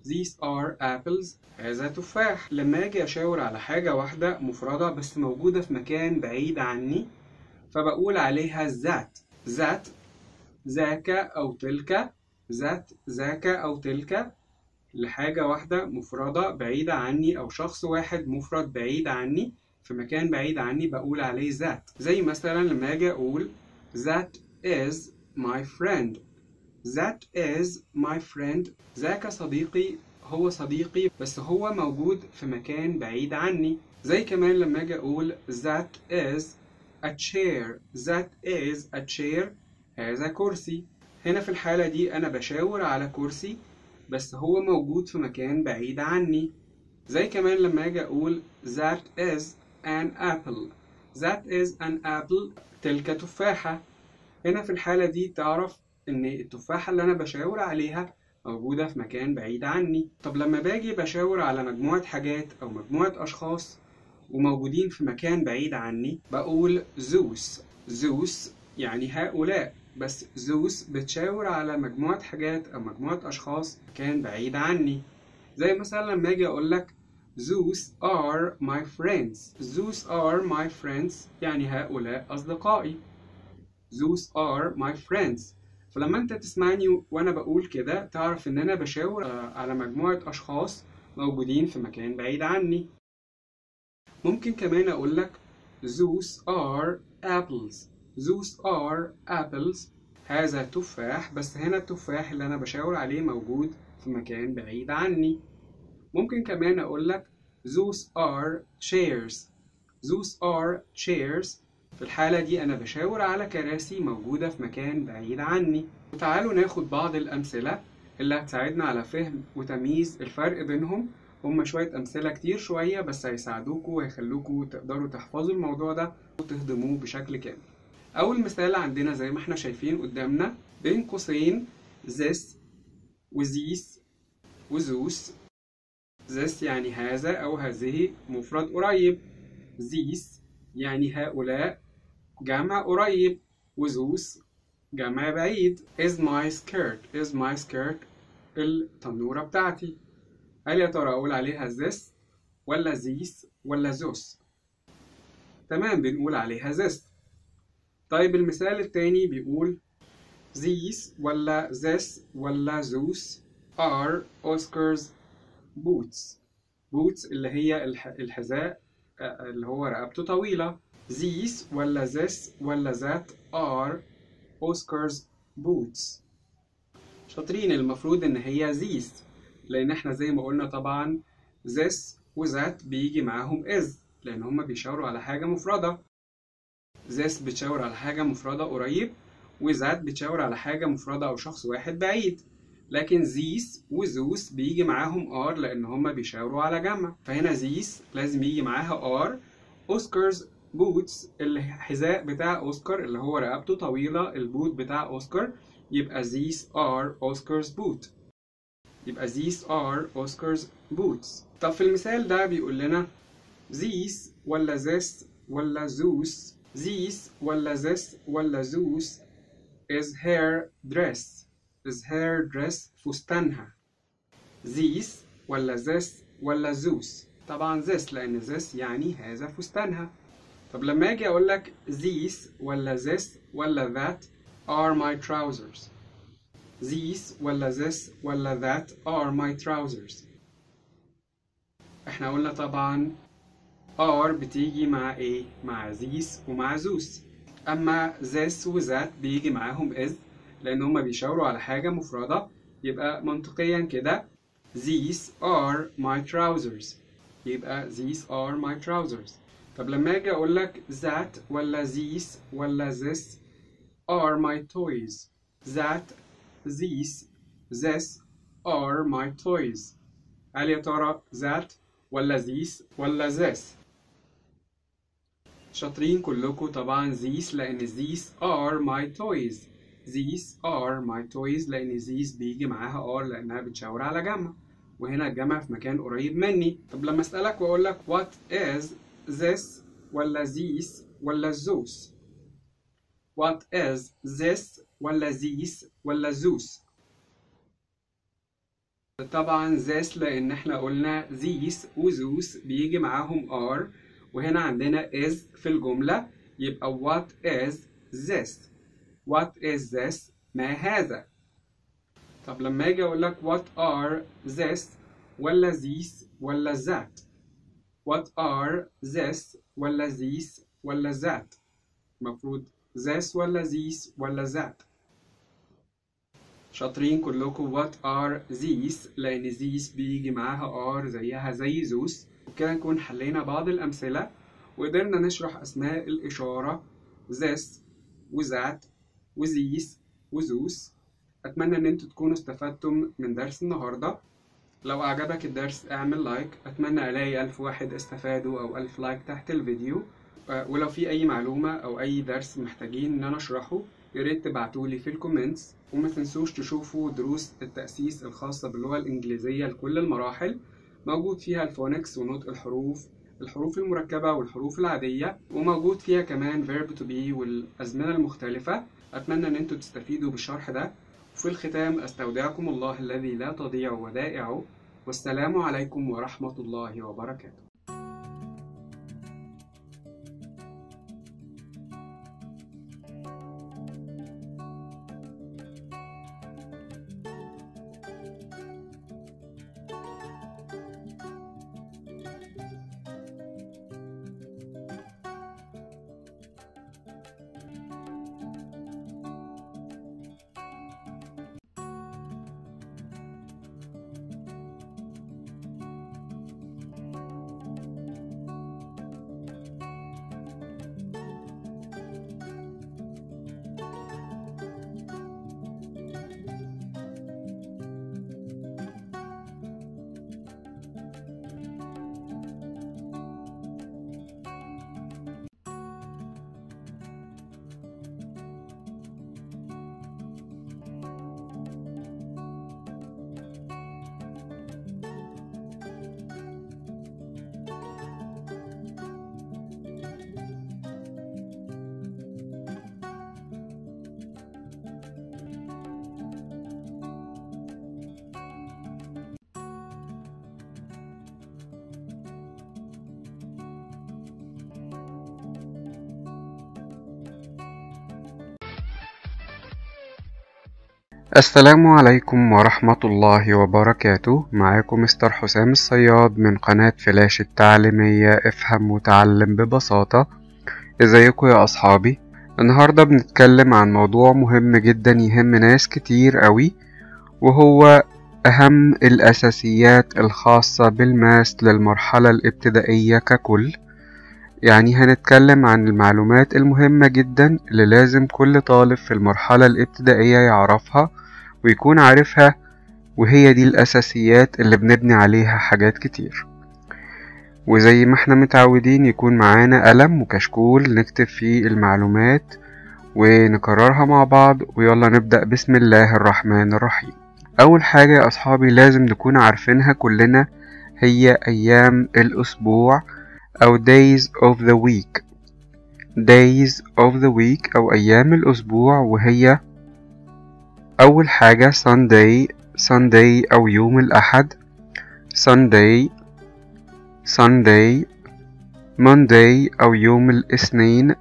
Speaker 1: these are apples هذا تفاح لما اجي اشاور على حاجة واحدة مفردة بس موجودة في مكان بعيد عني فبقول عليها ذات ذات ذاك أو تلك ذات ذاك أو تلك لحاجة واحدة مفردة بعيدة عني أو شخص واحد مفرد بعيد عني في مكان بعيد عني بقول عليه ذات زي مثلا لما أجي أقول that is my friend that is my friend ذاك صديقي هو صديقي بس هو موجود في مكان بعيد عني زي كمان لما أجي أقول that is a chair that is a chair هذا كرسي هنا في الحالة دي أنا بشاور على كرسي بس هو موجود في مكان بعيد عني زي كمان لما أجي أقول that is an apple that is an apple تلك تفاحة هنا في الحالة دي تعرف إن التفاحة اللي أنا بشاور عليها موجودة في مكان بعيد عني طب لما باجي بشاور على مجموعة حاجات أو مجموعة أشخاص وموجودين في مكان بعيد عني بقول زوس زوس يعني هؤلاء بس زوس بتشاور على مجموعة حاجات أو مجموعة أشخاص مكان بعيد عني زي مثلا لما أجي أقول لك زوس are my friends زوس are my friends يعني هؤلاء أصدقائي زوس are my friends فلما أنت تسمعني وأنا بقول كده تعرف إن أنا بشاور على مجموعة أشخاص موجودين في مكان بعيد عني ممكن كمان أقول لك Those are apples Those are apples هذا تفاح بس هنا التفاح اللي أنا بشاور عليه موجود في مكان بعيد عني ممكن كمان أقول لك Those are chairs Those are chairs في الحالة دي أنا بشاور على كراسي موجودة في مكان بعيد عني وتعالوا ناخد بعض الأمثلة اللي هتساعدنا على فهم وتمييز الفرق بينهم هما شوية أمثلة كتير شوية بس هيساعدوكوا وهيخلوكوا تقدروا تحفظوا الموضوع ده وتهضموه بشكل كامل أول مثال عندنا زي ما احنا شايفين قدامنا بين قوسين this وthese وذوس this يعني هذا أو هذه مفرد قريب these يعني هؤلاء جمع قريب وذوس جمع بعيد is my skirt is my skirt التنورة بتاعتي هل يا ترى أقول عليها this ولا these ولا those تمام بنقول عليها this طيب المثال التاني بيقول these ولا this ولا those are Oscar's boots boots اللي هي الح... الحذاء اللي هو رقبته طويلة these ولا this ولا that are Oscar's boots شاطرين المفروض ان هي these لان احنا زي ما قلنا طبعا this وذات بيجي معاهم is لان هما بيشاوروا على حاجة مفردة this بتشاور على حاجة مفردة قريب وذات بتشاور على حاجة مفردة او شخص واحد بعيد لكن these وذوس بيجي معاهم are لان هما بيشاوروا على جمع فهنا these لازم يجي معاها are اوسكارز بوتس الحذاء بتاع اوسكار اللي هو رقبته طويلة البوت بتاع اوسكار يبقى these are Oscar's boot يبقى these are Oscar's boots طب في المثال ده بيقول لنا these ولا this ولا those these ولا this ولا those is her dress is her dress فستانها these ولا this ولا those طبعا this لأن this يعني هذا فستانها طب لما أجي أقول لك these ولا this ولا that are my trousers these ولا this ولا that are my trousers احنا قلنا طبعا are بتيجي مع ايه مع these ومع those اما this و that بيجي معاهم is لان هما بيشاوروا على حاجة مفردة يبقى منطقيا كده these are my trousers يبقى these are my trousers طب لما اجي اقول لك that ولا these ولا this are my toys that these this are my toys هل يا ترى that ولا these ولا this شاطرين كلكم طبعا these لأن these are my toys these are my toys لأن these بيجي معاها are لأنها بتشاور على جمع وهنا الجمع في مكان قريب مني طب لما أسألك وأقول لك what is this ولا these ولا those what is this ولا these ولا those طبعا this لان احنا قلنا these وزوس بيجي معاهم are وهنا عندنا is في الجملة يبقى what is this what is this ما هذا طب لما اجي اقول لك what are this ولا these ولا that what are this ولا these ولا that المفروض this ولا these ولا that شاطرين كلكم what are these لأن these بيجي معاها are زيها زي زوس وكده نكون حلينا بعض الأمثلة وقدرنا نشرح أسماء الإشارة this وذات وذيس وزوس أتمنى إن انتوا تكونوا استفدتم من درس النهاردة لو أعجبك الدرس اعمل لايك أتمنى ألاقي ألف واحد استفادوا أو ألف لايك تحت الفيديو ولو في أي معلومة أو أي درس محتاجين إن أنا أشرحه ياريت تبعتولي في الكومنتس وما تنسوش تشوفوا دروس التأسيس الخاصة باللغة الإنجليزية لكل المراحل موجود فيها الفونكس ونطق الحروف الحروف المركبة والحروف العادية وموجود فيها كمان verb to be والأزمنة المختلفة أتمنى إن انتوا تستفيدوا بالشرح ده وفي الختام أستودعكم الله الذي لا تضيع ودائعه والسلام عليكم ورحمة الله وبركاته السلام عليكم ورحمة الله وبركاته معاكم مستر حسام الصياد من قناة فلاش التعليمية افهم وتعلم ببساطة ازيكم يا اصحابي النهاردة بنتكلم عن موضوع مهم جدا يهم ناس كتير قوي وهو اهم الاساسيات الخاصة بالماس للمرحلة الابتدائية ككل يعني هنتكلم عن المعلومات المهمة جدا اللي لازم كل طالب في المرحلة الابتدائية يعرفها ويكون عارفها وهي دي الأساسيات اللي بنبني عليها حاجات كتير وزي ما احنا متعودين يكون معانا قلم وكشكول نكتب فيه المعلومات ونكررها مع بعض ويلا نبدأ بسم الله الرحمن الرحيم أول حاجة يا أصحابي لازم نكون عارفينها كلنا هي أيام الأسبوع أو days of the week days of the week أو أيام الأسبوع وهي أول حاجة Sunday Sunday أو يوم الأحد Sunday Sunday Monday أو يوم الاثنين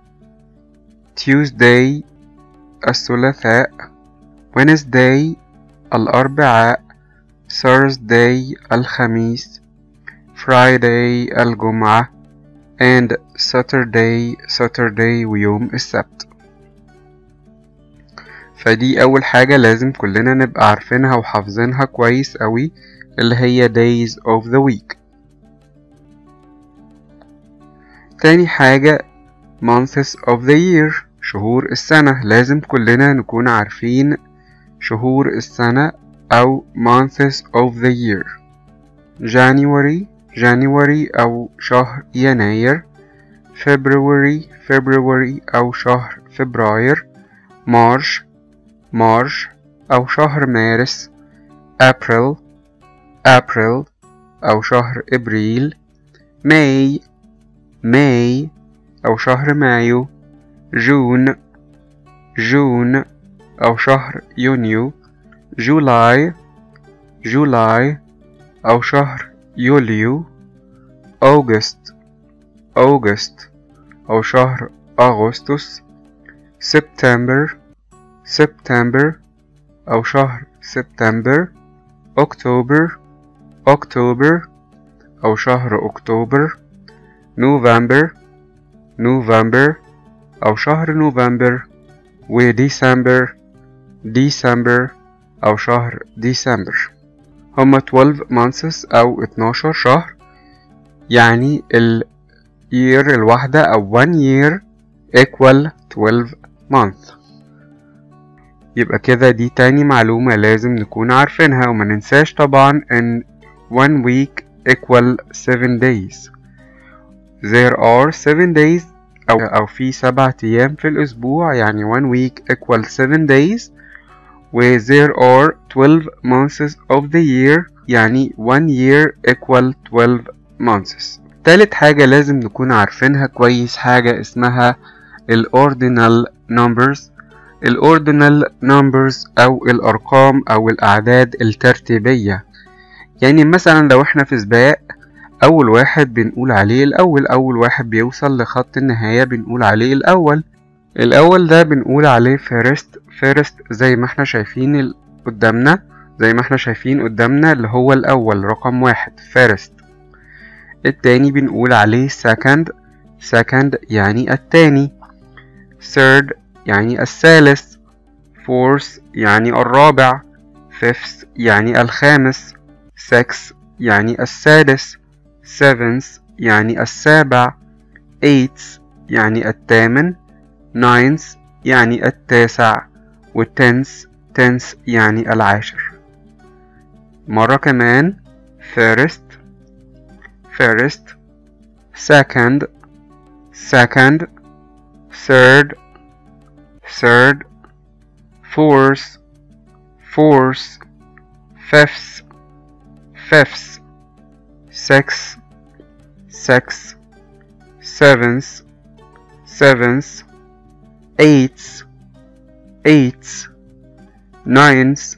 Speaker 1: Tuesday الثلاثاء Wednesday الأربعاء Thursday الخميس Friday الجمعة and Saturday Saturday ويوم السبت فدي أول حاجة لازم كلنا نبقى عارفينها وحافظينها كويس قوي اللي هي days of the week تاني حاجة months of the year شهور السنة لازم كلنا نكون عارفين شهور السنة أو months of the year January January أو شهر يناير February February أو شهر فبراير March March أو شهر مارس April April أو شهر إبريل May May أو شهر مايو June June أو شهر يونيو July جولاي أو شهر يوليو أوغست أوغست أو شهر أغسطس سبتمبر سبتمبر أو شهر سبتمبر أكتوبر أكتوبر أو شهر أكتوبر نوفمبر نوفمبر أو شهر نوفمبر وديسمبر ديسمبر أو شهر ديسمبر هما 12 months أو 12 شهر يعني ال year الواحدة أو one year equal 12 month يبقى كده دي تاني معلومة لازم نكون عارفينها وما ننساش طبعا ان one week equal 7 days there are 7 days أو, أو في سبعة أيام في الأسبوع يعني one week equal 7 days و there are 12 months of the year يعني one year equal 12 months تالت حاجة لازم نكون عارفينها كويس حاجة اسمها ال ordinal numbers ال ordinal numbers أو الأرقام أو الأعداد الترتيبية يعني مثلا لو احنا في سباق أول واحد بنقول عليه الأول أول واحد بيوصل لخط النهاية بنقول عليه الأول الأول ده بنقول عليه first first زي ما احنا شايفين قدامنا زي ما احنا شايفين قدامنا اللي هو الأول رقم واحد first التاني بنقول عليه second second يعني التاني third يعني الثالث fourth يعني الرابع fifth يعني الخامس sixth يعني السادس seventh يعني السابع eighth يعني الثامن ninth يعني التاسع والتنس tenth يعني العاشر مرة كمان first first second second third third fourth fourth fifth fifth sixth sixth seventh seventh eighth eighth ninth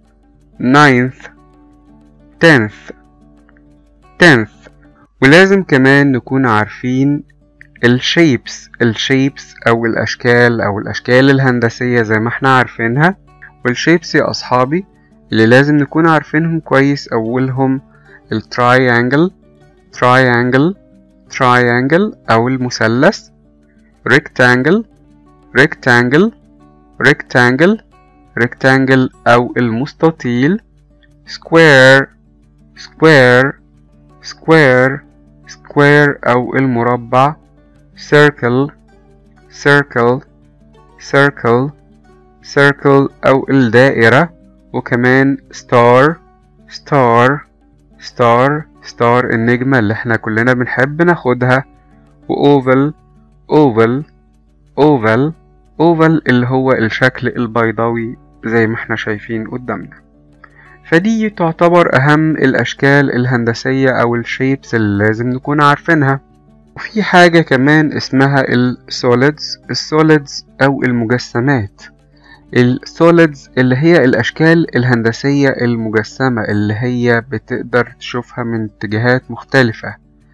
Speaker 1: ninth tenth tenth ولازم كمان نكون عارفين الشيبس الشيبس او الاشكال او الاشكال الهندسية زي ما احنا عارفينها والشيبس يا اصحابي اللي لازم نكون عارفينهم كويس اولهم التراينجل تراينجل تراينجل او المثلث rectangle rectangle rectangle rectangle او المستطيل square square square square أو المربع circle circle circle circle أو الدائرة وكمان star star star star النجمة اللي احنا كلنا بنحب ناخدها وoval oval oval oval اللي هو الشكل البيضاوي زي ما احنا شايفين قدامنا فدي تعتبر أهم الأشكال الهندسية أو الشيبس اللي لازم نكون عارفينها وفي حاجة كمان اسمها السوليدز السوليدز أو المجسمات السوليدز اللي هي الأشكال الهندسية المجسمة اللي هي بتقدر تشوفها من اتجاهات مختلفة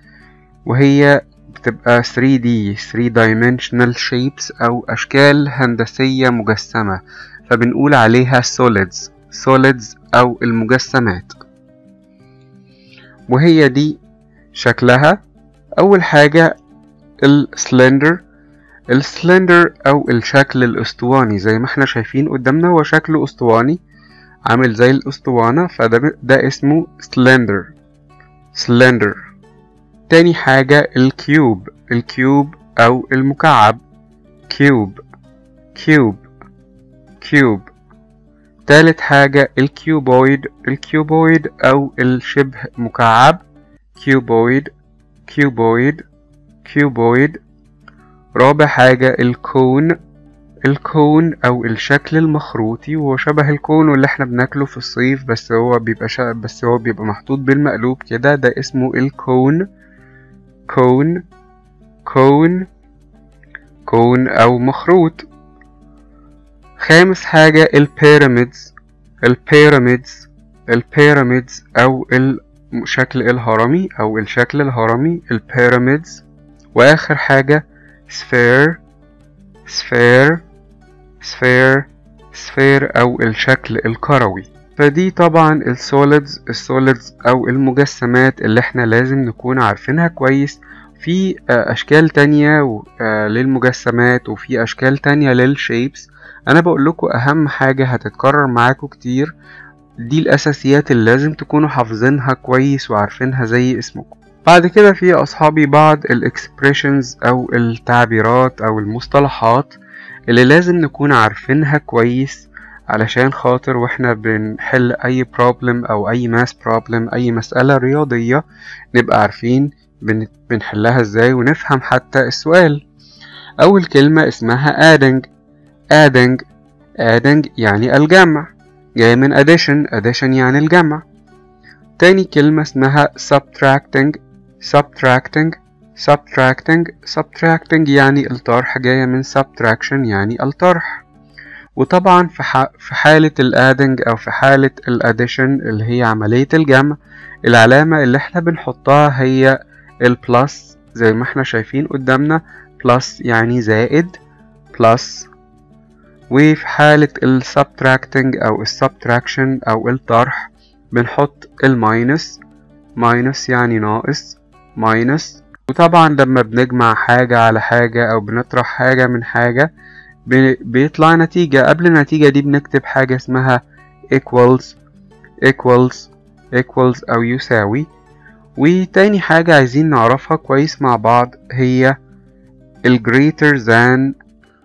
Speaker 1: وهي بتبقى 3D 3 dimensional shapes أو أشكال هندسية مجسمة فبنقول عليها solids solids أو المجسمات وهي دي شكلها أول حاجة السلندر السلندر أو الشكل الأسطواني زي ما احنا شايفين قدامنا هو شكله أسطواني عامل زي الأسطوانة فده ده اسمه سلندر سلندر تاني حاجة الكيوب الكيوب أو المكعب كيوب كيوب كيوب تالت حاجة الكيوبويد الكيوبويد أو الشبه مكعب كيوبويد كيوبويد كيوبويد رابع حاجة الكون الكون أو الشكل المخروطي وهو شبه الكون واللي احنا بناكله في الصيف بس هو بيبقى شا... بس هو بيبقى محطوط بالمقلوب كده ده اسمه الكون كون كون كون أو مخروط خامس حاجة البيراميدز البيراميدز البيراميدز أو الشكل الهرمي أو الشكل الهرمي البيراميدز وآخر حاجة sphere sphere sphere sphere أو الشكل الكروي فدي طبعا السوليدز السوليدز أو المجسمات اللي احنا لازم نكون عارفينها كويس في أشكال تانية للمجسمات وفي أشكال تانية للشيبس أنا بقول لكم أهم حاجة هتتكرر معاكم كتير دي الأساسيات اللي لازم تكونوا حافظينها كويس وعارفينها زي اسمكم بعد كده في أصحابي بعض الإكسبريشنز أو التعبيرات أو المصطلحات اللي لازم نكون عارفينها كويس علشان خاطر واحنا بنحل أي بروبلم أو أي ماس بروبلم أي مسألة رياضية نبقى عارفين بنحلها ازاي ونفهم حتى السؤال أول كلمة اسمها adding adding adding يعني الجمع جاي من addition addition يعني الجمع تاني كلمة اسمها subtracting subtracting subtracting subtracting يعني الطرح جاية من subtraction يعني الطرح وطبعا في, ح... في حالة الادنج أو في حالة الاديشن اللي هي عملية الجمع العلامة اللي احنا بنحطها هي البلس زي ما احنا شايفين قدامنا بلس يعني زائد بلس وفي حالة السبتراكتنج أو السبتراكشن أو الطرح بنحط الماينس ماينس يعني ناقص ماينس وطبعا لما بنجمع حاجة على حاجة أو بنطرح حاجة من حاجة بيطلع نتيجة قبل النتيجة دي بنكتب حاجة اسمها equals equals equals أو يساوي وتاني حاجة عايزين نعرفها كويس مع بعض هي ال greater than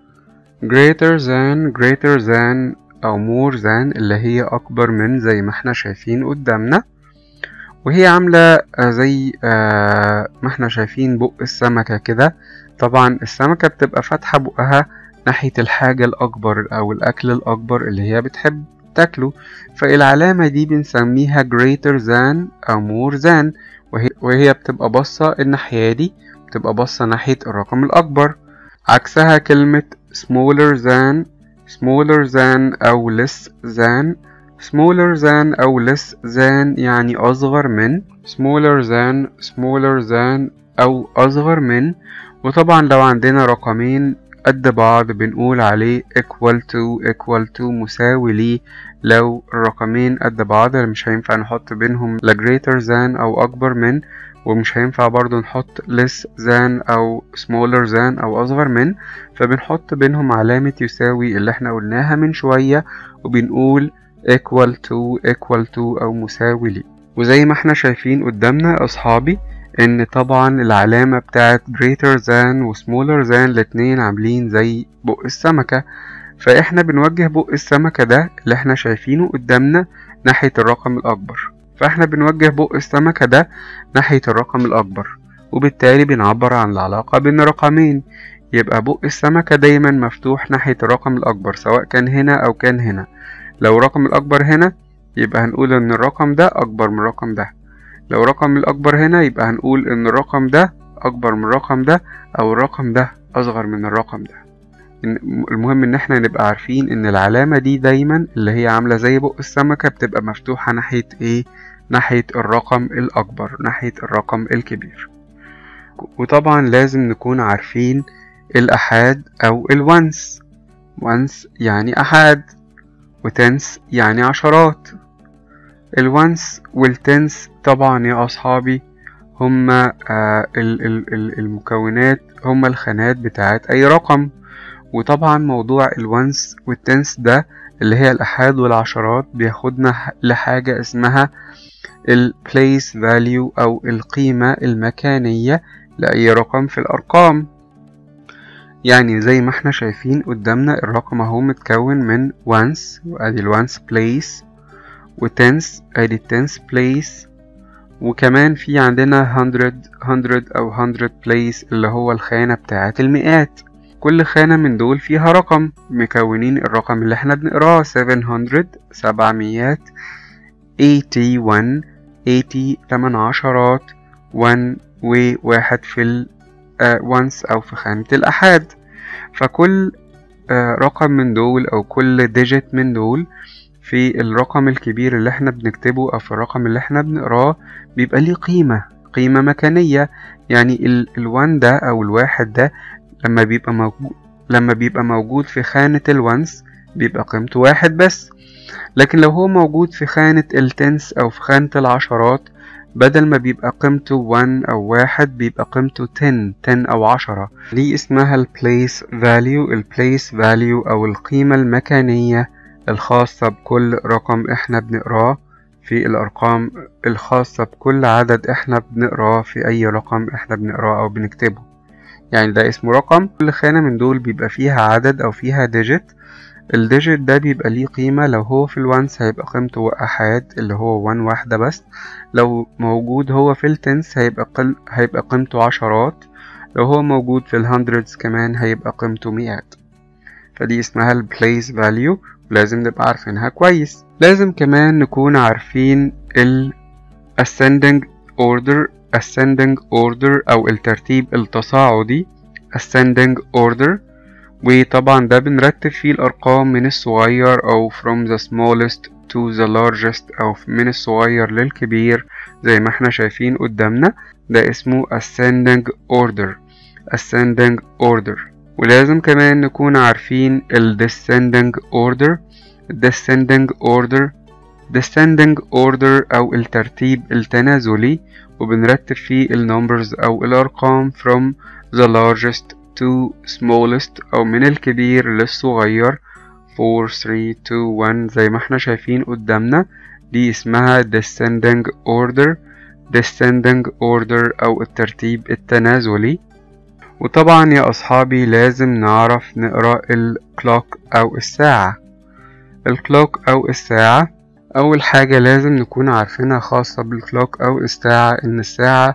Speaker 1: greater than greater than أو more than اللي هي أكبر من زي ما احنا شايفين قدامنا وهي عاملة زي ما احنا شايفين بق السمكة كده طبعا السمكة بتبقى فاتحة بقها ناحية الحاجة الأكبر أو الأكل الأكبر اللي هي بتحب تاكله فالعلامة دي بنسميها greater than أو more than وهي, وهي بتبقى باصة الناحية دي بتبقى باصة ناحية الرقم الأكبر عكسها كلمة smaller than smaller than أو less than smaller than أو less than يعني أصغر من smaller than smaller than أو أصغر من وطبعا لو عندنا رقمين قد بعض بنقول عليه equal to equal to مساوي ليه لو الرقمين قد بعض مش هينفع نحط بينهم لا greater than أو أكبر من ومش هينفع برضو نحط less than أو smaller than أو أصغر من فبنحط بينهم علامة يساوي اللي احنا قلناها من شوية وبنقول equal to equal to أو مساوي ليه وزي ما احنا شايفين قدامنا أصحابي ان طبعا العلامة بتاعت greater than و smaller than الاتنين عاملين زي بق السمكة فاحنا بنوجه بق السمكة ده اللي احنا شايفينه قدامنا ناحية الرقم الأكبر فاحنا بنوجه بق السمكة ده ناحية الرقم الأكبر وبالتالي بنعبر عن العلاقة بين رقمين يبقى بق السمكة دايما مفتوح ناحية الرقم الأكبر سواء كان هنا أو كان هنا لو الرقم الأكبر هنا يبقى هنقول إن الرقم ده أكبر من الرقم ده لو الرقم الأكبر هنا يبقى هنقول إن الرقم ده أكبر من الرقم ده أو الرقم ده أصغر من الرقم ده المهم إن احنا نبقى عارفين إن العلامة دي دايما اللي هي عاملة زي بق السمكة بتبقى مفتوحة ناحية إيه؟ ناحية الرقم الأكبر ناحية الرقم الكبير وطبعا لازم نكون عارفين الأحاد أو الونس once يعني أحاد وتنس يعني عشرات الونس والتنس طبعا يا أصحابي هما آه ال ال ال المكونات هما الخانات بتاعت أي رقم وطبعا موضوع الونس والتنس ده اللي هي الأحاد والعشرات بياخدنا لحاجة اسمها ال place value أو القيمة المكانية لأي رقم في الأرقام يعني زي ما احنا شايفين قدامنا الرقم اهو متكون من ones وادي الوانس place وتنس ادي التنس place وكمان في عندنا hundred hundred او hundred place اللي هو الخانة بتاعة المئات كل خانة من دول فيها رقم مكونين الرقم اللي احنا بنقراه 700 سبعميات 81 80 تمن عشرات 1 وواحد في ال once أو في خانة الأحاد فكل رقم من دول أو كل digit من دول في الرقم الكبير اللي احنا بنكتبه أو في الرقم اللي احنا بنقراه بيبقى ليه قيمة قيمة مكانية يعني ال الوان ده أو الواحد ده لما بيبقى موجود لما بيبقى موجود في خانة الوانس بيبقى قيمته واحد بس لكن لو هو موجود في خانة التنس أو في خانة العشرات بدل ما بيبقى قيمته 1 أو واحد بيبقى قيمته 10 10 أو عشرة دي اسمها ال place value ال place value أو القيمة المكانية الخاصة بكل رقم احنا بنقراه في الأرقام الخاصة بكل عدد احنا بنقراه في أي رقم احنا بنقراه أو بنكتبه يعني ده اسمه رقم كل خانة من دول بيبقى فيها عدد أو فيها ديجيت الديجيت ده بيبقى ليه قيمة لو هو في الوانس هيبقى قيمته وأحاد اللي هو وان واحدة بس لو موجود هو في التنس هيبقى قل... هيبقى قيمته عشرات لو هو موجود في الهندردز كمان هيبقى قيمته مئات فدي اسمها ال place value ولازم نبقى عارفينها كويس لازم كمان نكون عارفين ال ascending order ascending order أو الترتيب التصاعدي ascending order وطبعا ده بنرتب فيه الأرقام من الصغير أو from the smallest to the largest أو من الصغير للكبير زي ما احنا شايفين قدامنا ده اسمه ascending order ascending order ولازم كمان نكون عارفين ال descending order descending order descending order أو الترتيب التنازلي وبنرتب فيه ال numbers أو الأرقام from the largest to smallest أو من الكبير للصغير 4 3 2 1 زي ما احنا شايفين قدامنا دي اسمها descending order descending order أو الترتيب التنازلي وطبعا يا أصحابي لازم نعرف نقرأ الكلوك أو الساعة الكلوك أو الساعة أول حاجة لازم نكون عارفينها خاصة بالكلوك أو الساعة إن الساعة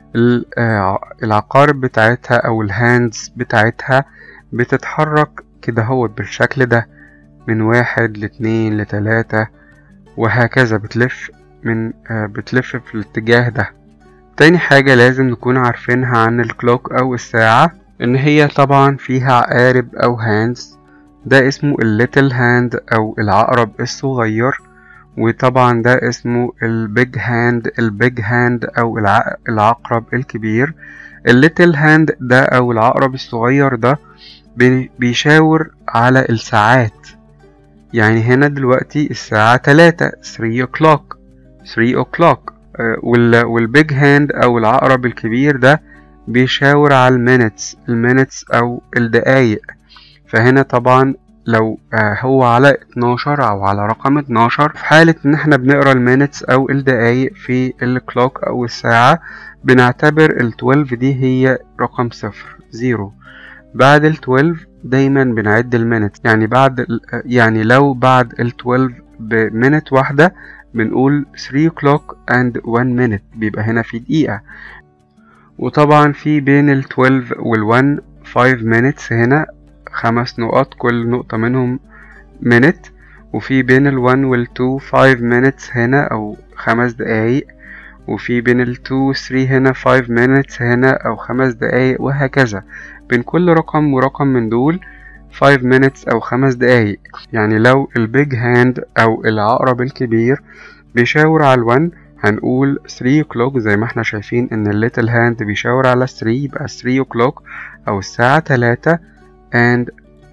Speaker 1: العقارب بتاعتها أو الهاندز بتاعتها بتتحرك كده هو بالشكل ده من واحد لاتنين لتلاتة وهكذا بتلف من بتلف في الاتجاه ده تاني حاجة لازم نكون عارفينها عن الكلوك أو الساعة إن هي طبعا فيها عقارب أو هاندز ده اسمه الليتل هاند أو العقرب الصغير وطبعا ده اسمه البيج هاند البيج هاند أو العقرب الكبير الليتل هاند ده أو العقرب الصغير ده بيشاور على الساعات يعني هنا دلوقتي الساعة تلاتة 3 o'clock 3 o'clock والبيج هاند او العقرب الكبير ده بيشاور على المينتس المينتس او الدقايق فهنا طبعا لو هو على 12 او على رقم 12 في حالة ان احنا بنقرا المينتس او الدقايق في الكلوك او الساعة بنعتبر ال 12 دي هي رقم صفر زيرو بعد ال 12 دايما بنعد المينت يعني بعد يعني لو بعد ال 12 بمينت واحدة بنقول 3 o'clock and 1 minute بيبقى هنا في دقيقة وطبعا في بين ال 12 وال 1 5 minutes هنا خمس نقط كل نقطة منهم minute وفي بين ال 1 وال 2 5 minutes هنا أو خمس دقايق وفي بين ال 2 و 3 هنا 5 minutes هنا أو خمس دقايق وهكذا بين كل رقم ورقم من دول 5 minutes أو خمس دقايق يعني لو البيج هاند أو العقرب الكبير بيشاور على الون هنقول 3 o'clock زي ما احنا شايفين ان الليتل هاند بيشاور على 3 يبقى 3 o'clock أو الساعة 3 and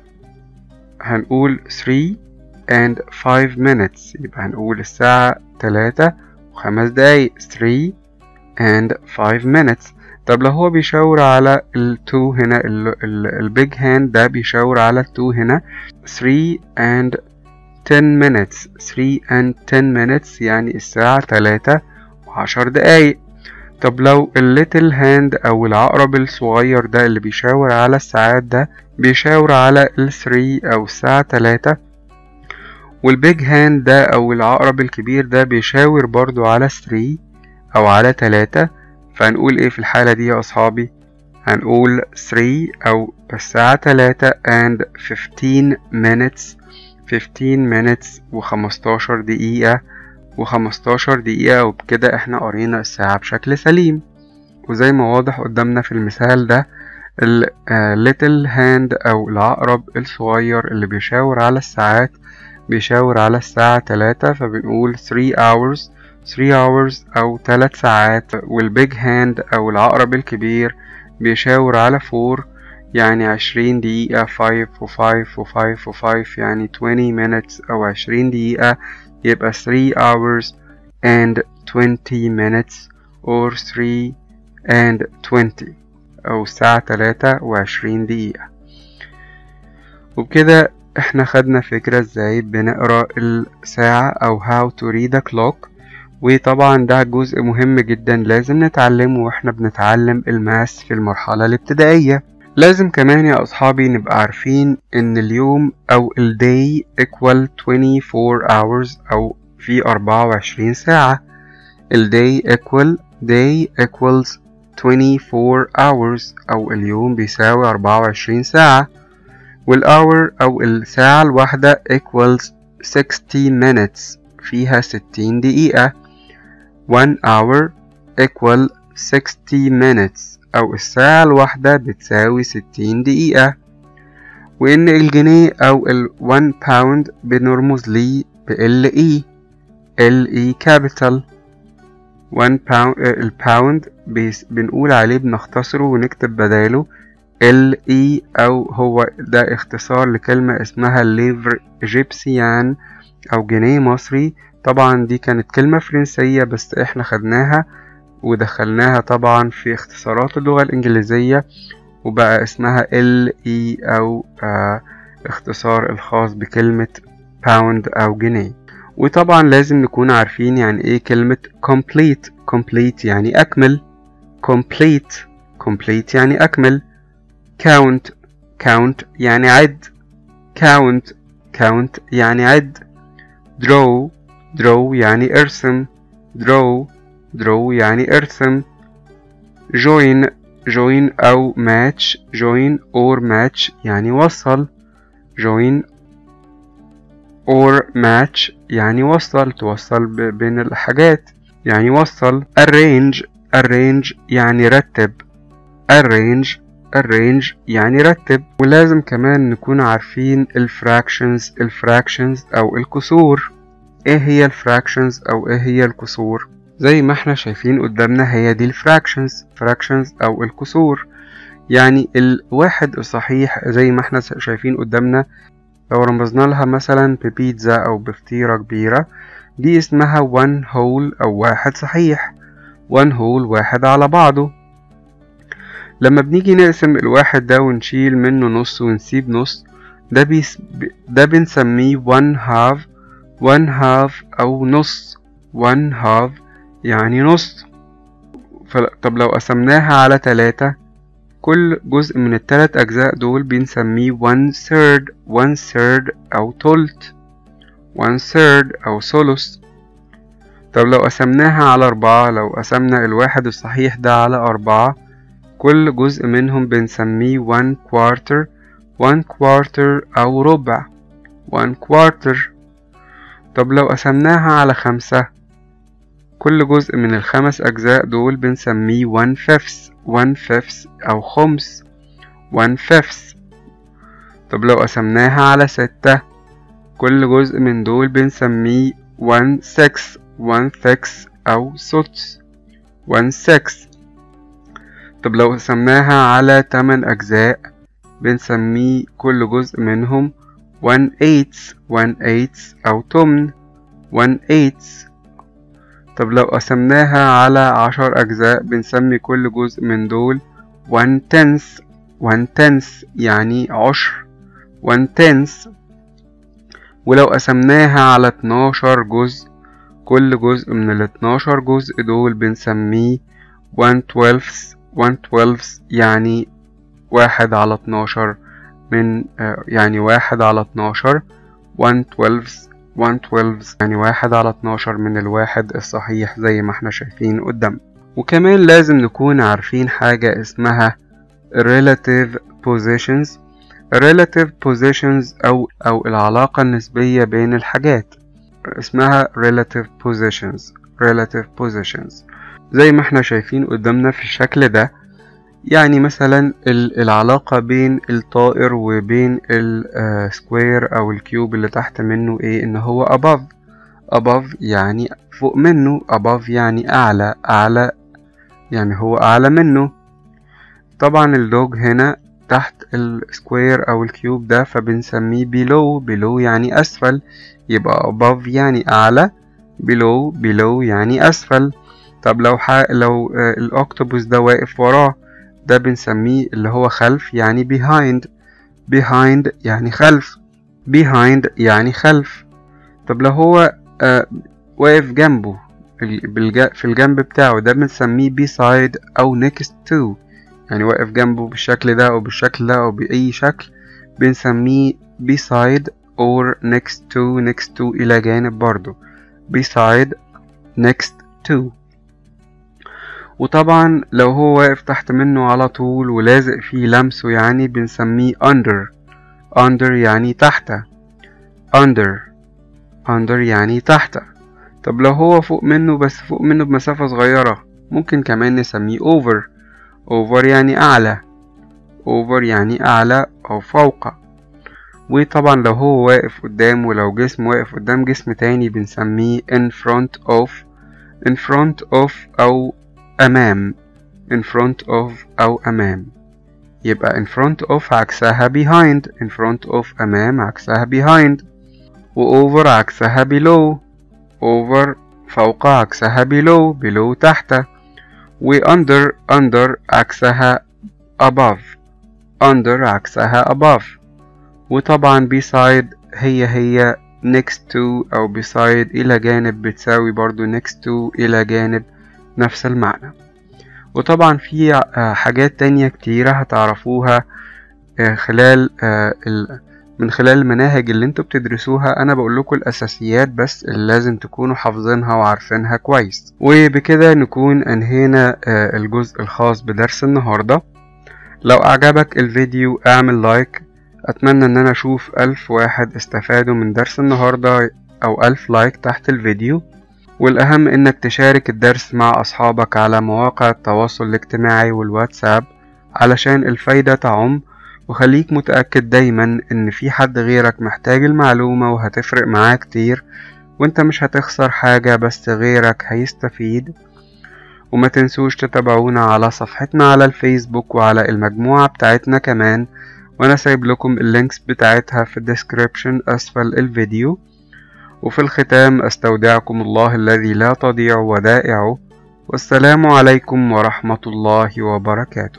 Speaker 1: هنقول 3 and 5 minutes يبقى هنقول الساعة 3 وخمس دقايق 3 and 5 minutes طب لو هو بيشاور على ال 2 هنا البيج هاند ده بيشاور على ال 2 هنا 3 and 10 minutes 3 and 10 minutes يعني الساعة 3 وعشر دقايق طب لو الليتل هاند أو العقرب الصغير ده اللي بيشاور على الساعات ده بيشاور على ال 3 أو الساعة 3 والبيج هاند ده أو العقرب الكبير ده بيشاور برضو على 3 أو على 3 فهنقول ايه في الحالة دي يا أصحابي هنقول 3 أو الساعة 3 and 15 minutes 15 minutes و15 دقيقة و15 دقيقة وبكده احنا قرينا الساعة بشكل سليم وزي ما واضح قدامنا في المثال ده ال little hand أو العقرب الصغير اللي بيشاور على الساعات بيشاور على الساعة تلاتة فبنقول 3 hours 3 hours أو تلات ساعات والبيج هاند أو العقرب الكبير بيشاور على 4 يعني عشرين دقيقة 5 و 5 و 5 و 5 يعني 20 minutes أو عشرين دقيقة يبقى 3 hours and 20 minutes or 3 and 20 أو الساعة تلاتة وعشرين دقيقة وبكده احنا خدنا فكرة ازاي بنقرا الساعة أو how to read a clock وطبعا ده جزء مهم جدا لازم نتعلمه واحنا بنتعلم الماس في المرحلة الابتدائية لازم كمان يا أصحابي نبقى عارفين إن اليوم أو ال day equal 24 hours أو في 24 ساعة ال day equal day equals 24 hours أو اليوم بيساوي 24 ساعة والhour أو الساعة الواحدة equals 60 minutes فيها 60 دقيقة 1 hour equal 60 minutes أو الساعة الواحدة بتساوي 60 دقيقة وإن الجنيه أو ال 1 pound بنرمز ليه ب LE LE capital 1 pound الباوند بنقول عليه بنختصره ونكتب بداله LE أو هو ده اختصار لكلمة اسمها ليفر إيجيبسيان أو جنيه مصري طبعا دي كانت كلمة فرنسية بس احنا خدناها ودخلناها طبعا في اختصارات اللغة الإنجليزية وبقى اسمها LE أو آه اختصار الخاص بكلمة باوند أو جنيه وطبعا لازم نكون عارفين يعني ايه كلمة complete complete يعني أكمل complete complete يعني أكمل count count يعني عد count count يعني عد draw draw يعني ارسم draw draw يعني ارسم join join أو match join or match يعني وصل join or match يعني وصل توصل بين الحاجات يعني وصل arrange arrange يعني رتب arrange arrange يعني رتب ولازم كمان نكون عارفين الفراكشنز الفراكشنز أو الكسور ايه هي الفراكشنز أو ايه هي الكسور زي ما احنا شايفين قدامنا هي دي الفراكشنز فراكشنز أو الكسور يعني الواحد الصحيح زي ما احنا شايفين قدامنا لو رمزنا لها مثلا ببيتزا أو بفطيرة كبيرة دي اسمها one whole أو واحد صحيح one whole واحد على بعضه لما بنيجي نقسم الواحد ده ونشيل منه نص ونسيب نص ده بيس ده بنسميه one half one half أو نص one half يعني نص طب لو قسمناها على تلاتة كل جزء من التلات أجزاء دول بنسميه one third one third أو تلت one third أو ثلث طب لو قسمناها على أربعة لو قسمنا الواحد الصحيح ده على أربعة كل جزء منهم بنسميه one quarter one quarter أو ربع one quarter طب لو قسمناها على خمسة كل جزء من الخمس أجزاء دول بنسميه one fifth one fifth أو خمس one fifth طب لو قسمناها على ستة كل جزء من دول بنسميه one sixth one sixth أو سدس one sixth طب لو قسمناها على تمن أجزاء بنسميه كل جزء منهم one eighth one eighth أو تمن one eighth طب لو قسمناها على عشر أجزاء بنسمي كل جزء من دول one tenth one tenth يعني عشر one tenth ولو قسمناها على اتناشر جزء كل جزء من الاتناشر جزء دول بنسميه one twelfth one twelfth يعني واحد على اتناشر من يعني واحد على اتناشر one twelfth one twelfth يعني واحد على اتناشر من الواحد الصحيح زي ما احنا شايفين قدام وكمان لازم نكون عارفين حاجة اسمها relative positions relative positions أو أو العلاقة النسبية بين الحاجات اسمها relative positions relative positions زي ما احنا شايفين قدامنا في الشكل ده يعني مثلا العلاقة بين الطائر وبين السكوير أو الكيوب اللي تحت منه إيه إن هو above above يعني فوق منه above يعني أعلى أعلى يعني هو أعلى منه طبعا اللوج هنا تحت السكوير أو الكيوب ده فبنسميه below below يعني أسفل يبقى above يعني أعلى below below يعني أسفل طب لو ح... لو الأكتوبوس ده واقف وراه ده بنسميه اللي هو خلف يعني behind behind يعني خلف behind يعني خلف طب لو هو آه واقف جنبه في الجنب بتاعه ده بنسميه beside أو next to يعني واقف جنبه بالشكل ده أو بالشكل ده أو بأي شكل بنسميه beside or next to next to إلى جانب برضو beside next to وطبعا لو هو واقف تحت منه على طول ولازق فيه لمسه يعني بنسميه under under يعني تحت under under يعني تحت طب لو هو فوق منه بس فوق منه بمسافة صغيرة ممكن كمان نسميه over over يعني أعلى over يعني أعلى أو فوق وطبعا لو هو واقف قدام ولو جسم واقف قدام جسم تاني بنسميه in front of in front of أو أمام in front of أو أمام يبقى in front of عكسها behind in front of أمام عكسها behind و over عكسها below over فوق عكسها below below تحت و under under عكسها above under عكسها above وطبعا beside هي هي next to أو beside إلى جانب بتساوي برضو next to إلى جانب نفس المعنى وطبعا في حاجات تانية كتيرة هتعرفوها خلال من خلال المناهج اللي انتوا بتدرسوها انا بقول لكم الاساسيات بس اللي لازم تكونوا حافظينها وعارفينها كويس وبكده نكون انهينا الجزء الخاص بدرس النهاردة لو اعجبك الفيديو اعمل لايك اتمنى ان انا اشوف الف واحد استفادوا من درس النهاردة او الف لايك تحت الفيديو والأهم إنك تشارك الدرس مع أصحابك على مواقع التواصل الاجتماعي والواتساب علشان الفايدة تعم وخليك متأكد دايما إن في حد غيرك محتاج المعلومة وهتفرق معاه كتير وانت مش هتخسر حاجة بس غيرك هيستفيد وما تنسوش تتابعونا على صفحتنا على الفيسبوك وعلى المجموعة بتاعتنا كمان وانا سايب لكم اللينكس بتاعتها في الديسكريبشن اسفل الفيديو وفي الختام استودعكم الله الذي لا تضيع ودائعه والسلام عليكم ورحمة الله وبركاته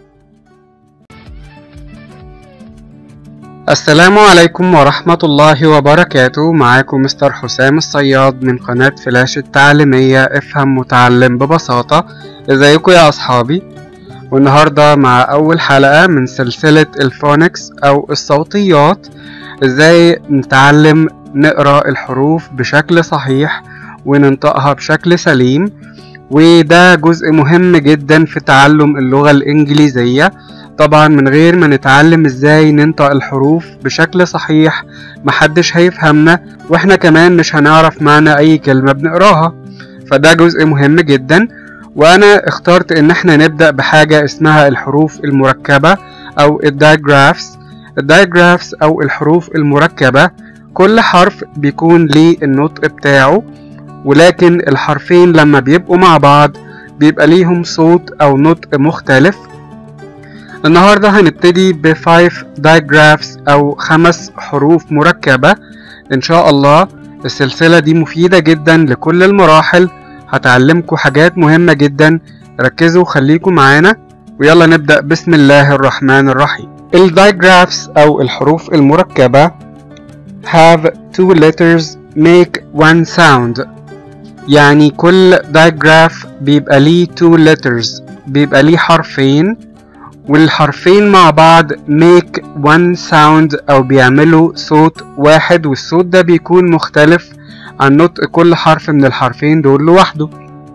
Speaker 1: السلام عليكم ورحمة الله وبركاته معاكم مستر حسام الصياد من قناة فلاش التعليمية افهم متعلم ببساطة ازيكم يا اصحابي والنهاردة مع اول حلقة من سلسلة الفونكس او الصوتيات ازاي نتعلم نقرا الحروف بشكل صحيح وننطقها بشكل سليم وده جزء مهم جدا في تعلم اللغة الإنجليزية طبعا من غير ما نتعلم ازاي ننطق الحروف بشكل صحيح محدش هيفهمنا واحنا كمان مش هنعرف معنى اي كلمة بنقراها فده جزء مهم جدا وانا اخترت ان احنا نبدأ بحاجة اسمها الحروف المركبة او الدايجرافز الدايجرافز او الحروف المركبة كل حرف بيكون ليه النطق بتاعه ولكن الحرفين لما بيبقوا مع بعض بيبقى ليهم صوت أو نطق مختلف النهاردة هنبتدي ب 5 digraphs أو خمس حروف مركبة إن شاء الله السلسلة دي مفيدة جدا لكل المراحل هتعلمكم حاجات مهمة جدا ركزوا وخليكم معانا ويلا نبدأ بسم الله الرحمن الرحيم الدايجرافز أو الحروف المركبة have two letters make one sound يعني كل digraph بيبقى ليه two letters بيبقى ليه حرفين والحرفين مع بعض make one sound أو بيعملوا صوت واحد والصوت ده بيكون مختلف عن نطق كل حرف من الحرفين دول لوحده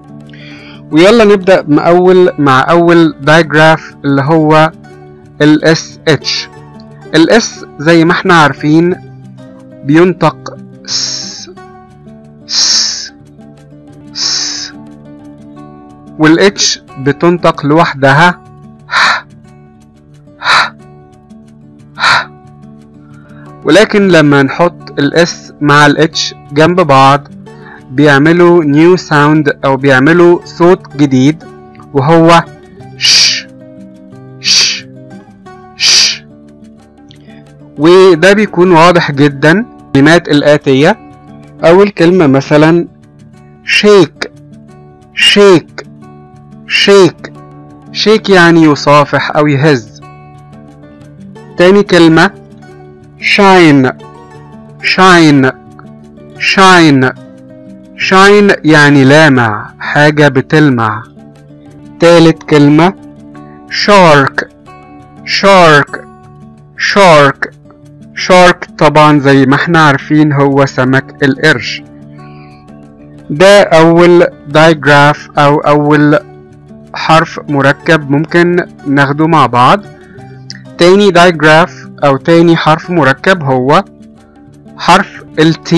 Speaker 1: ويلا نبدأ مع أول مع أول digraph اللي هو ال SH ال S زي ما احنا عارفين بينطق س س س والاتش بتنطق لوحدها ح ولكن لما نحط الاس مع الاتش جنب بعض بيعملوا نيو ساوند او بيعملوا صوت جديد وهو ش ش ش وده بيكون واضح جدا الكلمات الآتية أول كلمة مثلا شيك شيك شيك شيك يعني يصافح أو يهز تاني كلمة شاين شاين شاين شاين يعني لامع حاجة بتلمع تالت كلمة شارك شارك شارك شارك طبعا زي ما احنا عارفين هو سمك القرش ده أول دايجراف أو أول حرف مركب ممكن ناخده مع بعض تاني دايجراف أو تاني حرف مركب هو حرف ال T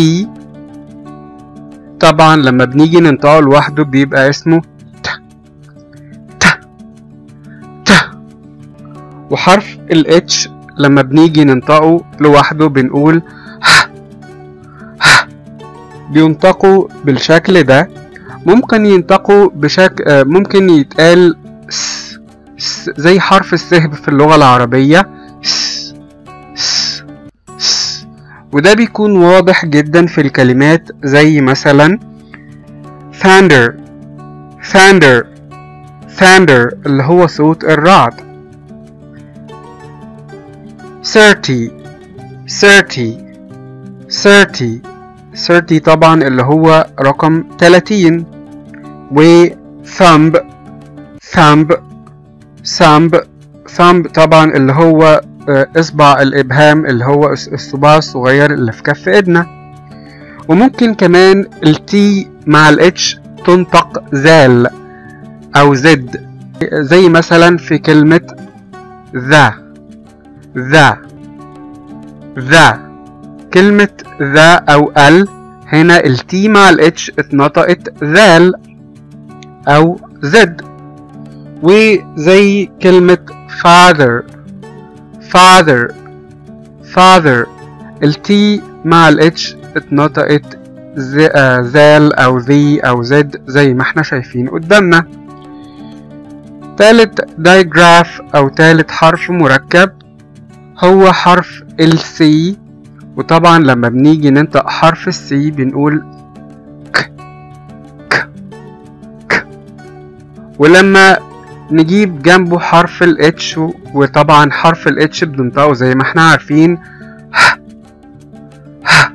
Speaker 1: طبعا لما بنيجي ننطقه لوحده بيبقى اسمه ت ت ت وحرف ال H لما بنيجي ننطقه لوحده بنقول ه ه بينطقوا بالشكل ده ممكن ينطقوا بشكل ممكن يتقال س س زي حرف السهب في اللغة العربية س س س وده بيكون واضح جدا في الكلمات زي مثلا thunder thunder thunder اللي هو صوت الرعد thirty thirty thirty thirty طبعا اللي هو رقم تلاتين و thumb thumb thumb thumb طبعا اللي هو اصبع الابهام اللي هو الصباع الصغير اللي في كف ايدنا وممكن كمان التي مع الاتش تنطق زال او زد زي مثلا في كلمة ذا ذا ذا كلمة ذا أو ال هنا التي مع الاتش اتنطقت ذال أو زد وزي كلمة father father father التي مع الاتش اتنطقت ذال أو ذي أو زد زي ما احنا شايفين قدامنا تالت دايجراف أو تالت حرف مركب هو حرف ال C وطبعا لما بنيجي ننطق حرف السي بنقول ك ك ك ولما نجيب جنبه حرف الاتش وطبعا حرف الاتش بننطقه زي ما احنا عارفين ه ه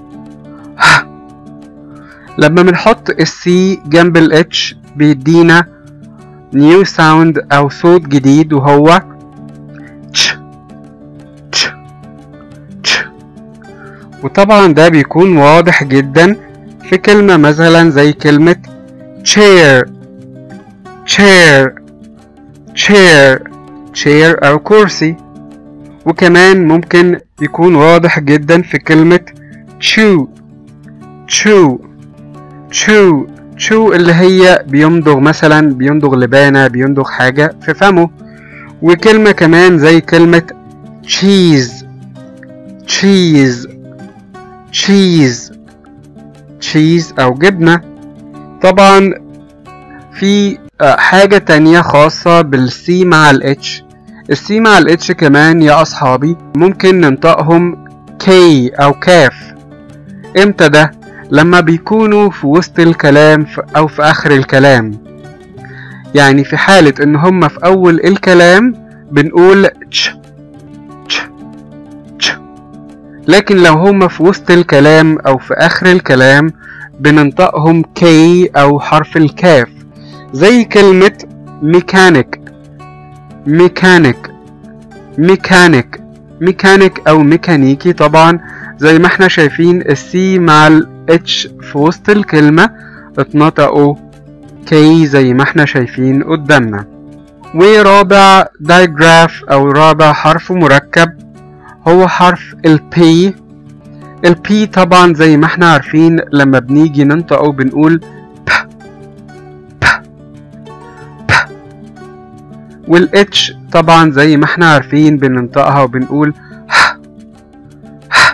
Speaker 1: ه لما بنحط السي جنب الاتش بيدينا نيو ساوند او صوت جديد وهو تش تش تش وطبعا ده بيكون واضح جدا في كلمة مثلا زي كلمة chair chair chair chair أو كرسي وكمان ممكن يكون واضح جدا في كلمة chew chew chew chew اللي هي بيمضغ مثلا بيمضغ لبانة بيمضغ حاجة في فمه وكلمة كمان زي كلمة cheese cheese cheese cheese أو جبنة طبعا في حاجة تانية خاصة بالسي مع الاتش السي مع الاتش كمان يا أصحابي ممكن ننطقهم كي أو كاف امتى ده لما بيكونوا في وسط الكلام أو في آخر الكلام يعني في حالة إن هما في أول الكلام بنقول تش تش تش لكن لو هما في وسط الكلام أو في آخر الكلام بننطقهم كي أو حرف الكاف زي كلمة ميكانيك ميكانيك ميكانيك ميكانيك أو ميكانيكي طبعا زي ما احنا شايفين السي مع الاتش في وسط الكلمة اتنطقوا كي زي ما احنا شايفين قدامنا ورابع دايجراف أو رابع حرف مركب هو حرف ال P ال P طبعا زي ما احنا عارفين لما بنيجي ننطقه بنقول ب ب ب وال H طبعا زي ما احنا عارفين بننطقها وبنقول ه ه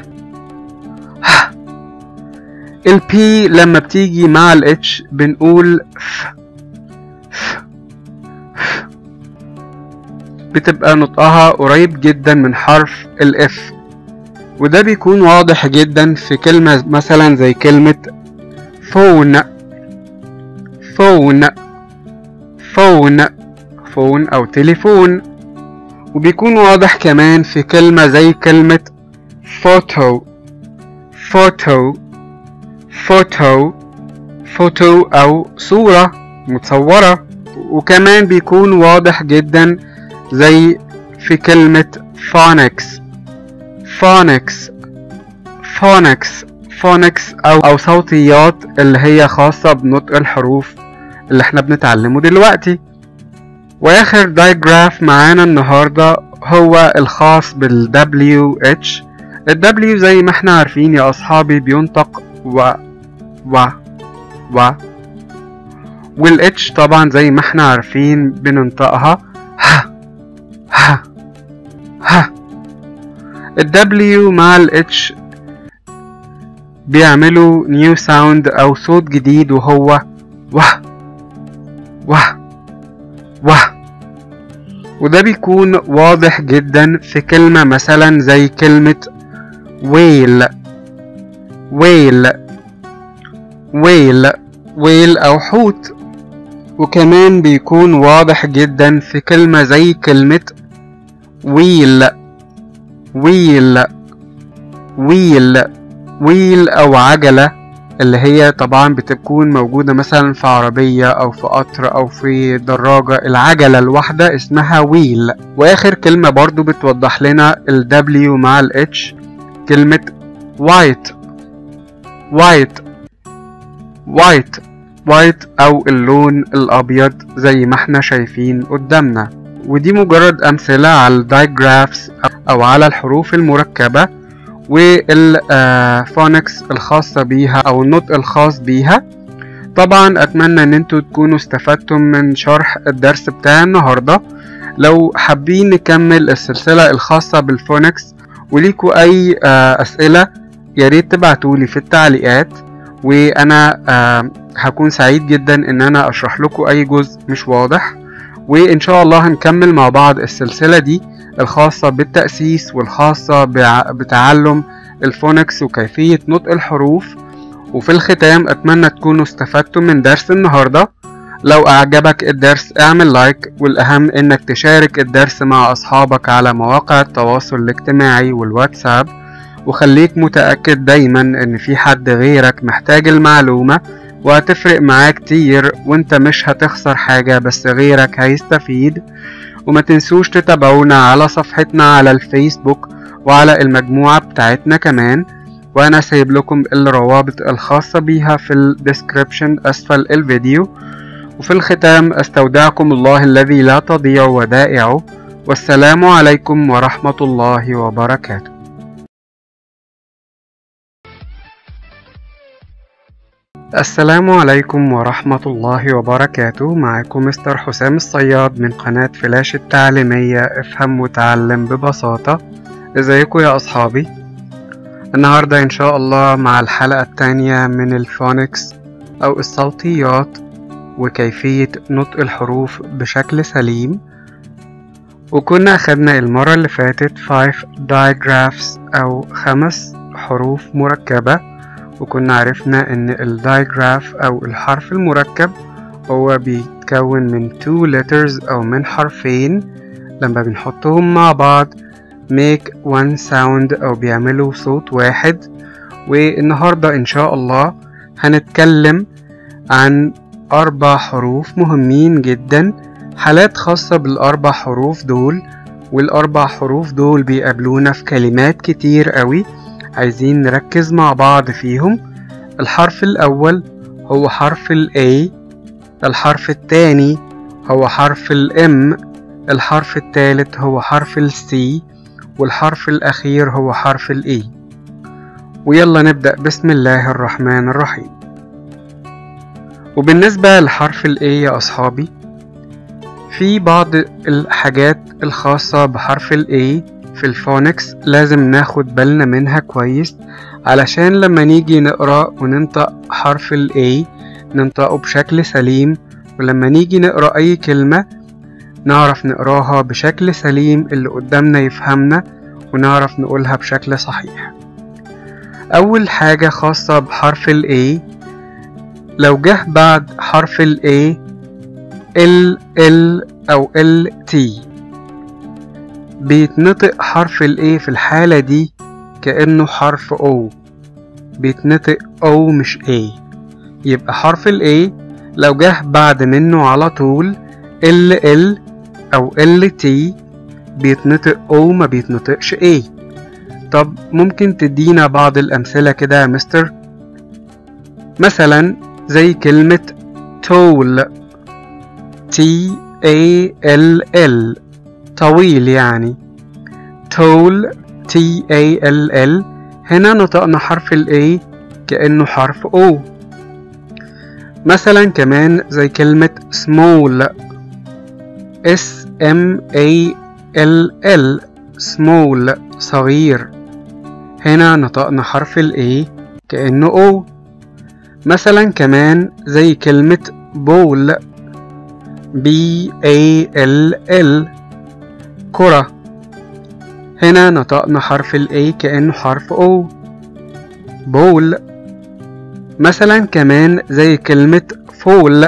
Speaker 1: البي لما بتيجي مع الاتش بنقول ف ف ف بتبقى نطقها قريب جدا من حرف الاف وده بيكون واضح جدا في كلمة مثلا زي كلمة فون فون فون فون أو تليفون وبيكون واضح كمان في كلمة زي كلمة فوتو فوتو فوتو فوتو أو صورة متصورة وكمان بيكون واضح جدا زي في كلمة فونكس فونكس فونكس فونكس أو, أو صوتيات اللي هي خاصة بنطق الحروف اللي احنا بنتعلمه دلوقتي واخر دايجراف معانا النهاردة هو الخاص بال WH ال W زي ما احنا عارفين يا اصحابي بينطق و و و وال H طبعا زي ما احنا عارفين بننطقها ه ه ه ال W مع ال H بيعملوا نيو ساوند او صوت جديد وهو وه وه وه وده بيكون واضح جدا في كلمة مثلا زي كلمة ويل ويل ويل ويل أو حوت وكمان بيكون واضح جدا في كلمة زي كلمة ويل ويل ويل ويل أو عجلة اللي هي طبعا بتكون موجودة مثلا في عربية أو في قطر أو في دراجة العجلة الواحدة اسمها ويل وآخر كلمة برضو بتوضح لنا ال W مع ال H كلمة white white white white أو اللون الأبيض زي ما احنا شايفين قدامنا ودي مجرد أمثلة على الدايجرافز أو على الحروف المركبة والفونكس الخاصة بيها أو النطق الخاص بيها طبعا أتمنى إن انتوا تكونوا استفدتم من شرح الدرس بتاع النهاردة لو حابين نكمل السلسلة الخاصة بالفونكس وليكوا أي أسئلة ياريت تبعتولي في التعليقات وأنا هكون سعيد جدا إن أنا أشرح لكم أي جزء مش واضح وإن شاء الله هنكمل مع بعض السلسلة دي الخاصة بالتأسيس والخاصة بتعلم الفونكس وكيفية نطق الحروف وفي الختام أتمنى تكونوا استفدتم من درس النهاردة لو أعجبك الدرس اعمل لايك والأهم إنك تشارك الدرس مع أصحابك على مواقع التواصل الاجتماعي والواتساب وخليك متأكد دايما إن في حد غيرك محتاج المعلومة وهتفرق معاه كتير وانت مش هتخسر حاجة بس غيرك هيستفيد وما تنسوش تتابعونا على صفحتنا على الفيسبوك وعلى المجموعة بتاعتنا كمان وانا سايب لكم الروابط الخاصة بيها في الديسكريبشن اسفل الفيديو وفي الختام استودعكم الله الذي لا تضيع ودائعه والسلام عليكم ورحمة الله وبركاته السلام عليكم ورحمة الله وبركاته معكم مستر حسام الصياد من قناة فلاش التعليمية افهم وتعلم ببساطة ازيكم يا اصحابي النهاردة ان شاء الله مع الحلقة التانية من الفونكس او الصوتيات وكيفية نطق الحروف بشكل سليم وكنا أخدنا المرة اللي فاتت 5 digraphs أو خمس حروف مركبة وكنا عرفنا ان الدايجراف او الحرف المركب هو بيتكون من two letters او من حرفين لما بنحطهم مع بعض make one sound او بيعملوا صوت واحد والنهاردة ان شاء الله هنتكلم عن اربع حروف مهمين جدا حالات خاصة بالاربع حروف دول والاربع حروف دول بيقابلونا في كلمات كتير قوي عايزين نركز مع بعض فيهم الحرف الأول هو حرف ال A الحرف الثاني هو حرف ال M الحرف الثالث هو حرف ال C والحرف الأخير هو حرف ال E ويلا نبدأ بسم الله الرحمن الرحيم وبالنسبة لحرف ال A يا أصحابي في بعض الحاجات الخاصة بحرف ال A في الفونكس لازم ناخد بالنا منها كويس علشان لما نيجي نقرأ وننطق حرف ال A ننطقه بشكل سليم ولما نيجي نقرأ أي كلمة نعرف نقراها بشكل سليم اللي قدامنا يفهمنا ونعرف نقولها بشكل صحيح أول حاجة خاصة بحرف ال A لو جه بعد حرف ال A ال ال أو ال T بيتنطق حرف ال A في الحالة دي كأنه حرف O بيتنطق O مش A يبقى حرف ال A لو جه بعد منه على طول ال ال أو ال T بيتنطق O ما بيتنطقش A طب ممكن تدينا بعض الأمثلة كده يا مستر مثلا زي كلمة تول T A L L طويل يعني تول T A L L هنا نطقنا حرف ال A كأنه حرف O مثلا كمان زي كلمة small S M A L L small صغير هنا نطقنا حرف ال A كأنه O مثلا كمان زي كلمة بول B A L L كرة هنا نطقنا حرف ال A كأنه حرف O بول مثلا كمان زي كلمة فول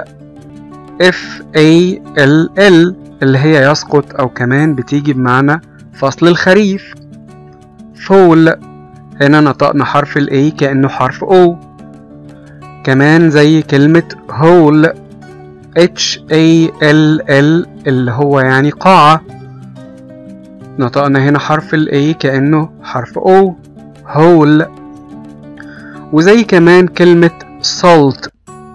Speaker 1: F A L L اللي هي يسقط أو كمان بتيجي بمعنى فصل الخريف فول هنا نطقنا حرف ال A كأنه حرف O كمان زي كلمة هول H A L L اللي هو يعني قاعة نطقنا هنا حرف ال A كأنه حرف O هول وزي كمان كلمة salt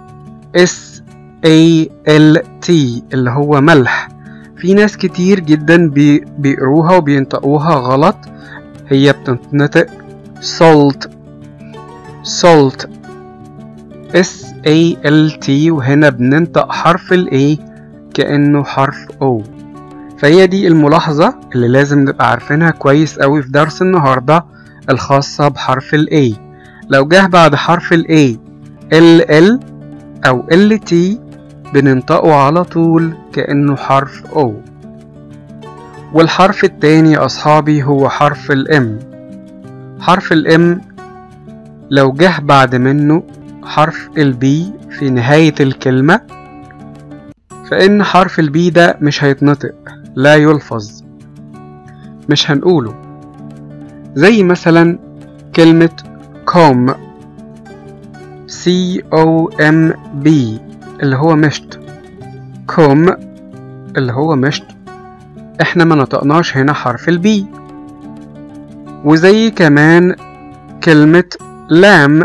Speaker 1: S A L T اللي هو ملح في ناس كتير جدا بي بيقروها وبينطقوها غلط هي بتنطق salt salt S A L T وهنا بننطق حرف ال A كأنه حرف O فهي دي الملاحظة اللي لازم نبقى عارفينها كويس أوي في درس النهاردة الخاصة بحرف ال A لو جه بعد حرف ال A ال L أو ال T بننطقه على طول كأنه حرف O والحرف التاني يا أصحابي هو حرف ال M حرف ال M لو جه بعد منه حرف ال B في نهاية الكلمة فإن حرف ال B ده مش هيتنطق لا يلفظ مش هنقوله زي مثلا كلمة com C O M B اللي هو مشت كوم اللي هو مشت احنا ما نطقناش هنا حرف البي وزي كمان كلمة لام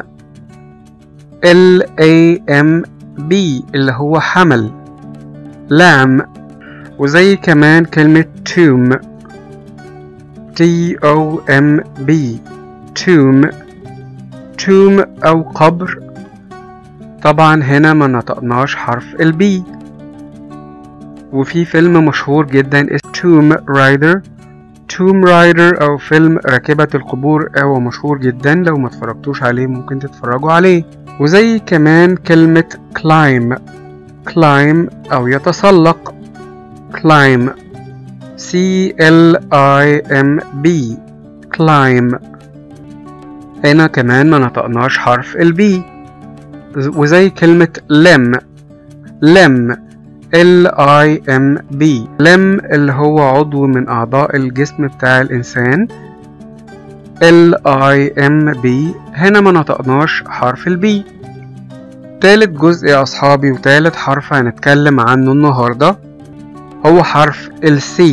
Speaker 1: L A M B اللي هو حمل لام وزي كمان كلمة tomb T O M B tomb tomb أو قبر طبعا هنا ما نطقناش حرف البي وفي فيلم مشهور جدا اسمه توم رايدر توم رايدر او فيلم راكبة القبور هو مشهور جدا لو ما اتفرجتوش عليه ممكن تتفرجوا عليه وزي كمان كلمة climb climb او يتسلق climb C L I M B climb هنا كمان ما نطقناش حرف البي وزي كلمة لم لم L I M B لم اللي هو عضو من أعضاء الجسم بتاع الإنسان L I M B هنا ما نطقناش حرف البي تالت جزء يا أصحابي وتالت حرف هنتكلم عنه النهاردة هو حرف ال C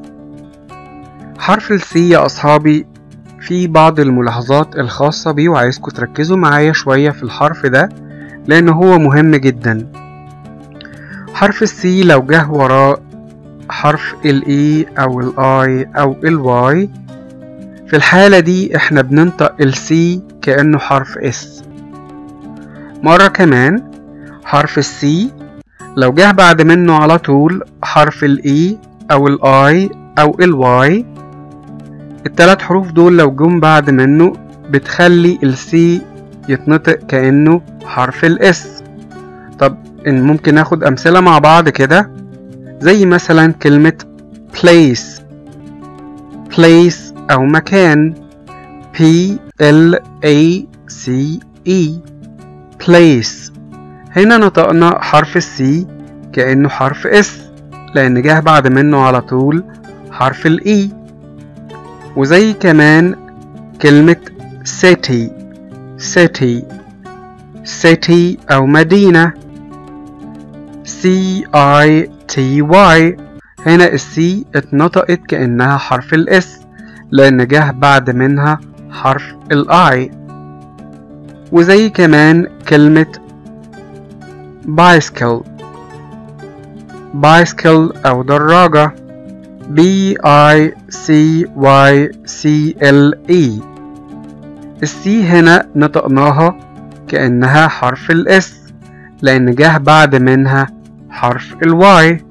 Speaker 1: حرف ال C يا أصحابي في بعض الملاحظات الخاصة بيه وعايزكم تركزوا معايا شوية في الحرف ده لأن هو مهم جدا حرف السي لو جه وراه حرف الاي او الاي او الواي في الحالة دي احنا بننطق السي كأنه حرف اس مرة كمان حرف السي لو جه بعد منه على طول حرف الاي او الاي او الواي التلات حروف دول لو جم بعد منه بتخلي السي يتنطق كأنه حرف الاس طب إن ممكن ناخد أمثلة مع بعض كده زي مثلا كلمة place place أو مكان P L A C E place هنا نطقنا حرف السي كأنه حرف اس لأن جه بعد منه على طول حرف الإي وزي كمان كلمة city city city أو مدينة C I T Y هنا السي اتنطقت كأنها حرف الاس لأن جه بعد منها حرف الاي وزي كمان كلمة bicycle bicycle أو دراجة B I C Y C L E السي هنا نطقناها كأنها حرف الاس لأن جه بعد منها حرف الواي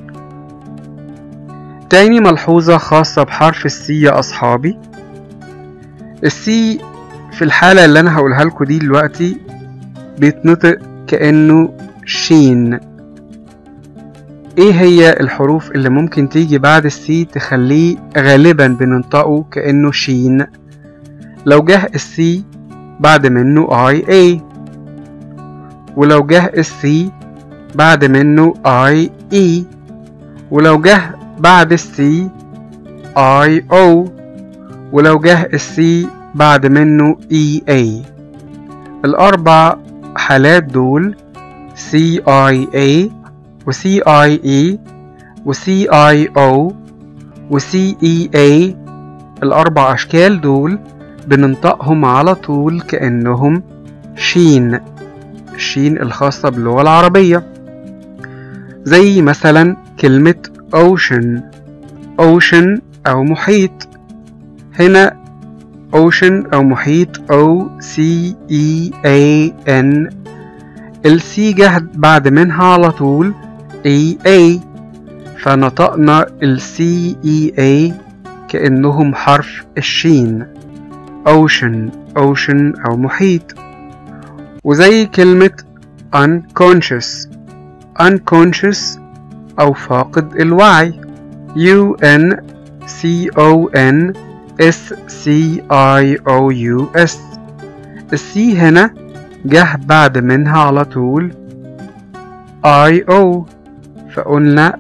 Speaker 1: تاني ملحوظة خاصة بحرف السي يا أصحابي السي في الحالة اللي أنا هقولها لكم دي دلوقتي بيتنطق كأنه شين ايه هي الحروف اللي ممكن تيجي بعد السي تخليه غالبا بننطقه كأنه شين لو جه السي بعد منه اي اي ولو جه السي بعد منه اي اي ولو جه بعد السي اي او ولو جه السي بعد منه اي اي الاربع حالات دول سي اي اي وسي اي اي وسي اي او وسي اي اي الاربع اشكال دول بننطقهم على طول كانهم شين الشين الخاصة باللغة العربية زي مثلا كلمة ocean ocean أو محيط هنا ocean أو محيط O C E A N السي جه بعد منها على طول A A فنطقنا ال C E A كأنهم حرف الشين ocean ocean أو محيط وزي كلمة unconscious unconscious أو فاقد الوعي U N C O N S C I O U S السي هنا جه بعد منها على طول I O فقلنا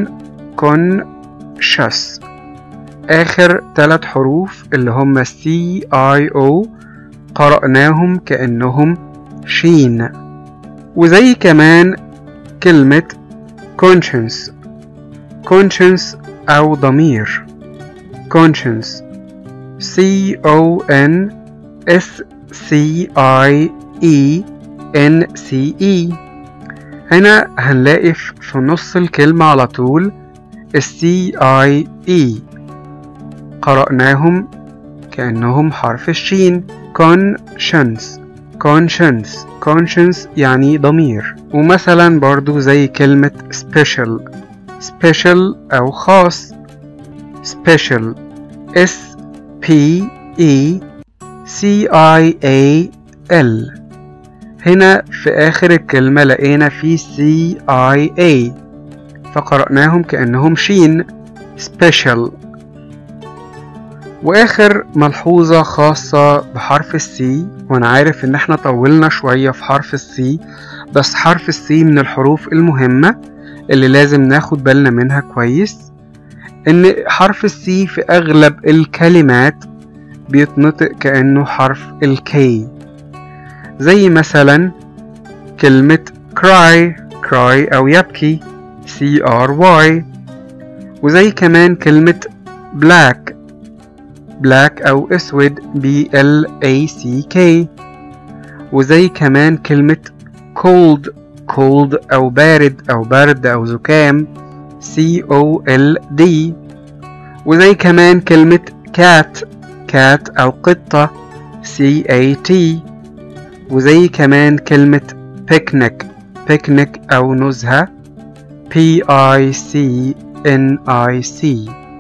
Speaker 1: unconscious آخر ثلاث حروف اللي هما C I O قرأناهم كأنهم شين وزي كمان كلمة conscience conscience أو ضمير conscience C O N S C I E N C E هنا هنلاقي في نص الكلمة على طول ال C I E قرأناهم كأنهم حرف الشين conscience conscience conscience يعني ضمير ومثلا برضو زي كلمة special special أو خاص special S P E C I A L هنا في آخر الكلمة لقينا في C I A فقرأناهم كأنهم شين special واخر ملحوظة خاصة بحرف السي وانا عارف ان احنا طولنا شوية في حرف السي بس حرف السي من الحروف المهمة اللي لازم ناخد بالنا منها كويس ان حرف السي في اغلب الكلمات بيتنطق كأنه حرف الكي زي مثلا كلمة cry cry او يبكي C R Y وزي كمان كلمة black black أو أسود B L A C K وزي كمان كلمة cold cold أو بارد أو برد أو زكام C O L D وزي كمان كلمة cat cat أو قطة C A T وزي كمان كلمة picnic picnic أو نزهة P I C N I C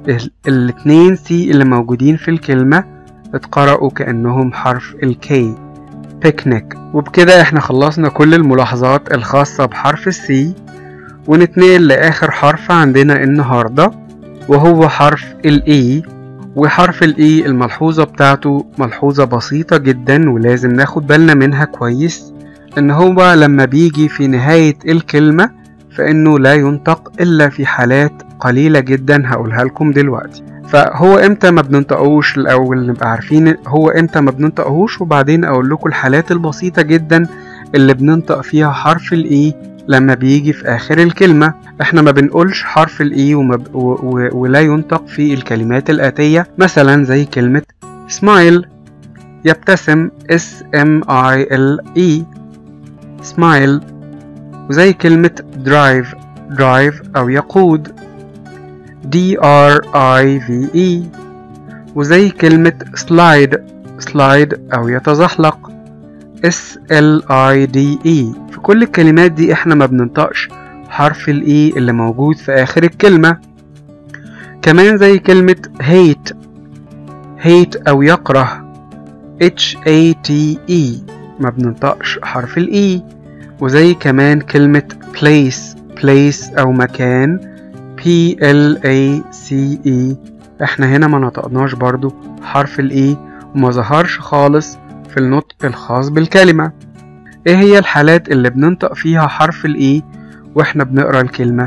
Speaker 1: ال- الاتنين سي اللي موجودين في الكلمة اتقرأوا كأنهم حرف الكي بيكنيك وبكده احنا خلصنا كل الملاحظات الخاصة بحرف السي ونتنقل لآخر حرف عندنا النهاردة وهو حرف الإي وحرف الإي الملحوظة بتاعته ملحوظة بسيطة جدا ولازم ناخد بالنا منها كويس إن هو لما بيجي في نهاية الكلمة فإنه لا ينطق إلا في حالات قليلة جدا هقولها لكم دلوقتي فهو امتى ما بننطقوش الاول نبقى عارفين هو امتى ما بننطقهوش وبعدين اقول لكم الحالات البسيطة جدا اللي بننطق فيها حرف الاي لما بيجي في اخر الكلمة احنا ما بنقولش حرف الاي وما ب... و... و... ولا ينطق في الكلمات الاتية مثلا زي كلمة smile يبتسم s m i l e smile وزي كلمة drive drive أو يقود D R I V E وزي كلمة slide slide أو يتزحلق S L I D E في كل الكلمات دي احنا ما بننطقش حرف ال E اللي موجود في آخر الكلمة كمان زي كلمة hate hate أو يكره H A T E ما بننطقش حرف ال E وزي كمان كلمة place place أو مكان P L A C E احنا هنا ما نطقناش برضو حرف ال E وما ظهرش خالص في النطق الخاص بالكلمة ايه هي الحالات اللي بننطق فيها حرف ال E واحنا بنقرا الكلمة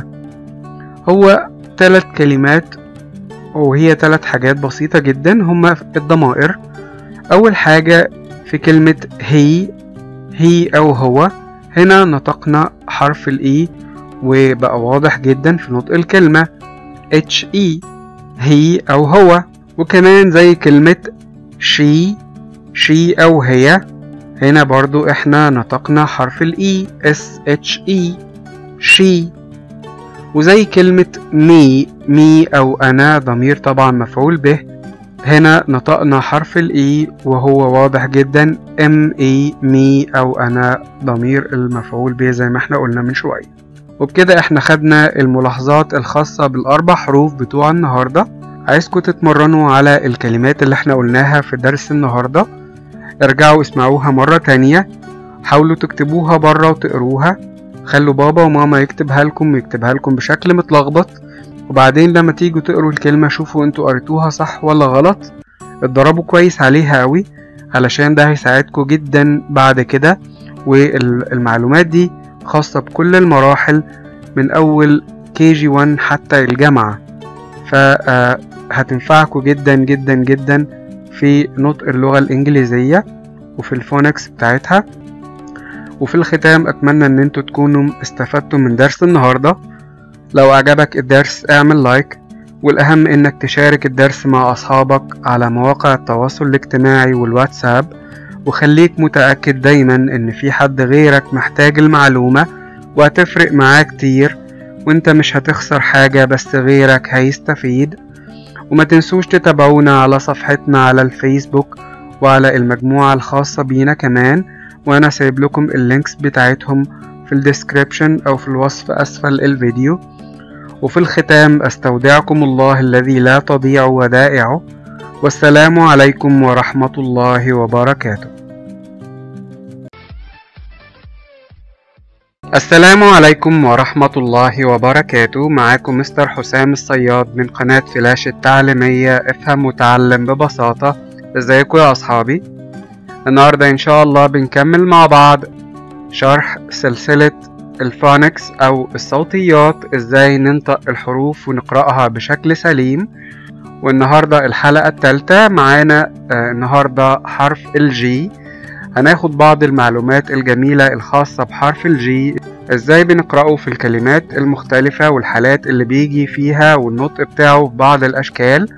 Speaker 1: هو ثلاث كلمات وهي ثلاث حاجات بسيطة جدا هما الضمائر أول حاجة في كلمة هي هي أو هو هنا نطقنا حرف الإي وبقى واضح جدا في نطق الكلمة اتش اي هي أو هو وكمان زي كلمة شي شي أو هي هنا برضو احنا نطقنا حرف الاي اس اتش اي شي وزي كلمة مي مي أو أنا ضمير طبعا مفعول به هنا نطقنا حرف الاي وهو واضح جدا ام اي مي او انا ضمير المفعول به زي ما احنا قلنا من شوية وبكده احنا خدنا الملاحظات الخاصة بالاربع حروف بتوع النهاردة عايزكم تتمرنوا على الكلمات اللي احنا قلناها في درس النهاردة ارجعوا اسمعوها مرة تانية حاولوا تكتبوها برا وتقروها خلوا بابا وماما يكتبها لكم ويكتبها لكم بشكل متلخبط وبعدين لما تيجوا تقروا الكلمة شوفوا انتوا قريتوها صح ولا غلط اتدربوا كويس عليها قوي علشان ده هيساعدكم جدا بعد كده والمعلومات دي خاصة بكل المراحل من أول كي جي 1 حتى الجامعة فهتنفعكم جدا جدا جدا في نطق اللغة الإنجليزية وفي الفونكس بتاعتها وفي الختام أتمنى إن انتوا تكونوا استفدتوا من درس النهارده لو أعجبك الدرس اعمل لايك والأهم إنك تشارك الدرس مع أصحابك على مواقع التواصل الاجتماعي والواتساب وخليك متأكد دايما إن في حد غيرك محتاج المعلومة وهتفرق معاه كتير وانت مش هتخسر حاجة بس غيرك هيستفيد وما تنسوش تتابعونا على صفحتنا على الفيسبوك وعلى المجموعة الخاصة بينا كمان وأنا سايب لكم اللينكس بتاعتهم في الديسكريبشن أو في الوصف أسفل الفيديو وفي الختام أستودعكم الله الذي لا تضيع ودائعه والسلام عليكم ورحمة الله وبركاته السلام عليكم ورحمة الله وبركاته معاكم مستر حسام الصياد من قناة فلاش التعليمية افهم وتعلم ببساطة ازيكم يا أصحابي النهاردة إن شاء الله بنكمل مع بعض شرح سلسلة الفونكس أو الصوتيات إزاي ننطق الحروف ونقرأها بشكل سليم والنهاردة الحلقة التالتة معانا آه النهاردة حرف الجي هناخد بعض المعلومات الجميلة الخاصة بحرف الجي ازاي بنقرأه في الكلمات المختلفة والحالات اللي بيجي فيها والنطق بتاعه في بعض الأشكال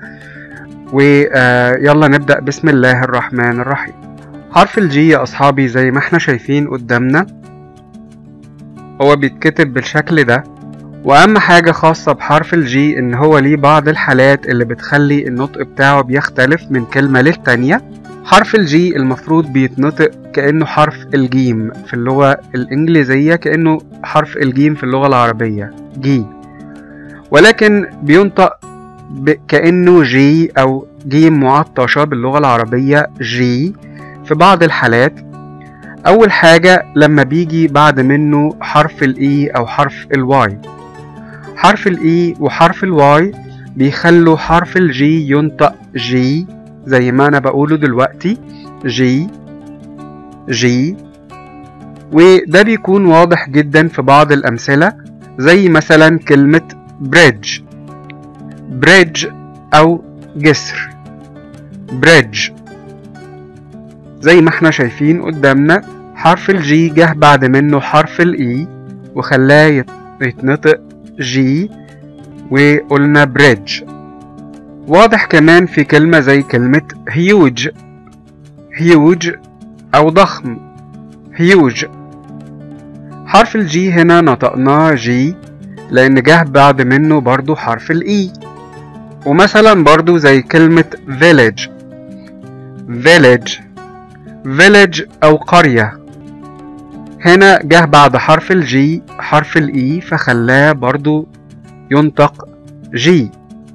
Speaker 1: ويلا نبدأ بسم الله الرحمن الرحيم حرف الجي يا أصحابي زي ما احنا شايفين قدامنا هو بيتكتب بالشكل ده وأهم حاجة خاصة بحرف الجي إن هو ليه بعض الحالات اللي بتخلي النطق بتاعه بيختلف من كلمة للتانية حرف الجي المفروض بيتنطق كأنه حرف الجيم في اللغة الإنجليزية كأنه حرف الجيم في اللغة العربية جي ولكن بينطق ب- كأنه جي أو جيم معطشة باللغة العربية جي في بعض الحالات أول حاجة لما بيجي بعد منه حرف الإي أو حرف الواي حرف الإي وحرف الواي بيخلوا حرف الجي ينطق جي زي ما أنا بقوله دلوقتي جي جي وده بيكون واضح جدا في بعض الأمثلة زي مثلا كلمة بريدج بريدج أو جسر بريدج زي ما احنا شايفين قدامنا حرف الجي جه بعد منه حرف الاي وخلاه يت- يتنطق جي وقلنا بريدج واضح كمان في كلمة زي كلمة هيوج هيوج أو ضخم هيوج حرف الجي هنا نطقناه جي لأن جه بعد منه برضو حرف الإي ومثلا برضو زي كلمة village village village أو قرية هنا جه بعد حرف الجي حرف الإي فخلاه برضو ينطق جي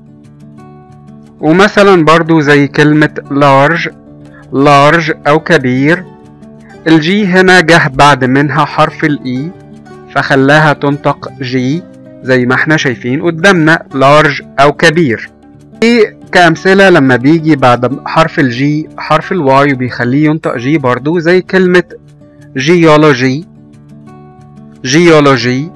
Speaker 1: ومثلا برضو زي كلمة large large أو كبير الجي هنا جه بعد منها حرف الإي فخلاها تنطق جي زي ما احنا شايفين قدامنا large أو كبير دي كأمثلة لما بيجي بعد حرف الجي حرف الواي وبيخليه ينطق جي برضو زي كلمة جيولوجي جيولوجي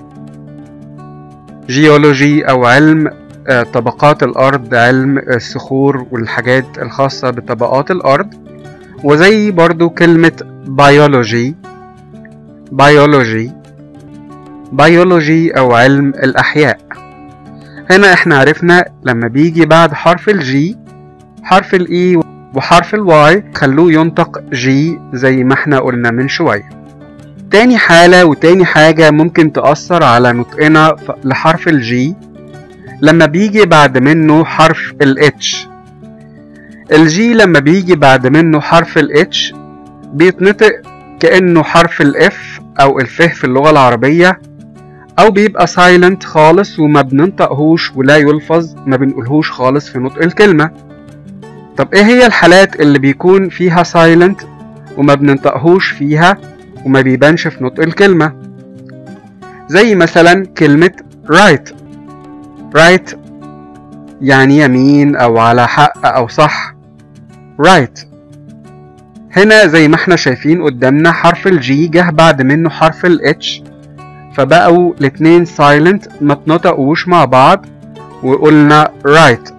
Speaker 1: جيولوجي أو علم آه، طبقات الأرض علم الصخور والحاجات الخاصة بطبقات الأرض وزي برضو كلمة بيولوجي بيولوجي بيولوجي أو علم الأحياء هنا احنا عرفنا لما بيجي بعد حرف الجي حرف الاي وحرف الواي خلوه ينطق جي زي ما احنا قلنا من شوية تاني حالة وتاني حاجة ممكن تأثر على نطقنا ف- لحرف الجي لما بيجي بعد منه حرف الاتش الجي لما بيجي بعد منه حرف الاتش بيتنطق كأنه حرف الاف أو الف في اللغة العربية أو بيبقى سايلنت خالص وما بننطقهوش ولا يلفظ ما بنقولهوش خالص في نطق الكلمة طب ايه هي الحالات اللي بيكون فيها سايلنت وما بننطقهوش فيها وما بيبانش في نطق الكلمة زي مثلا كلمة right right يعني يمين أو على حق أو صح right هنا زي ما احنا شايفين قدامنا حرف الجي جه بعد منه حرف الاتش فبقوا الاتنين سايلنت ما اتنطقوش مع بعض وقلنا right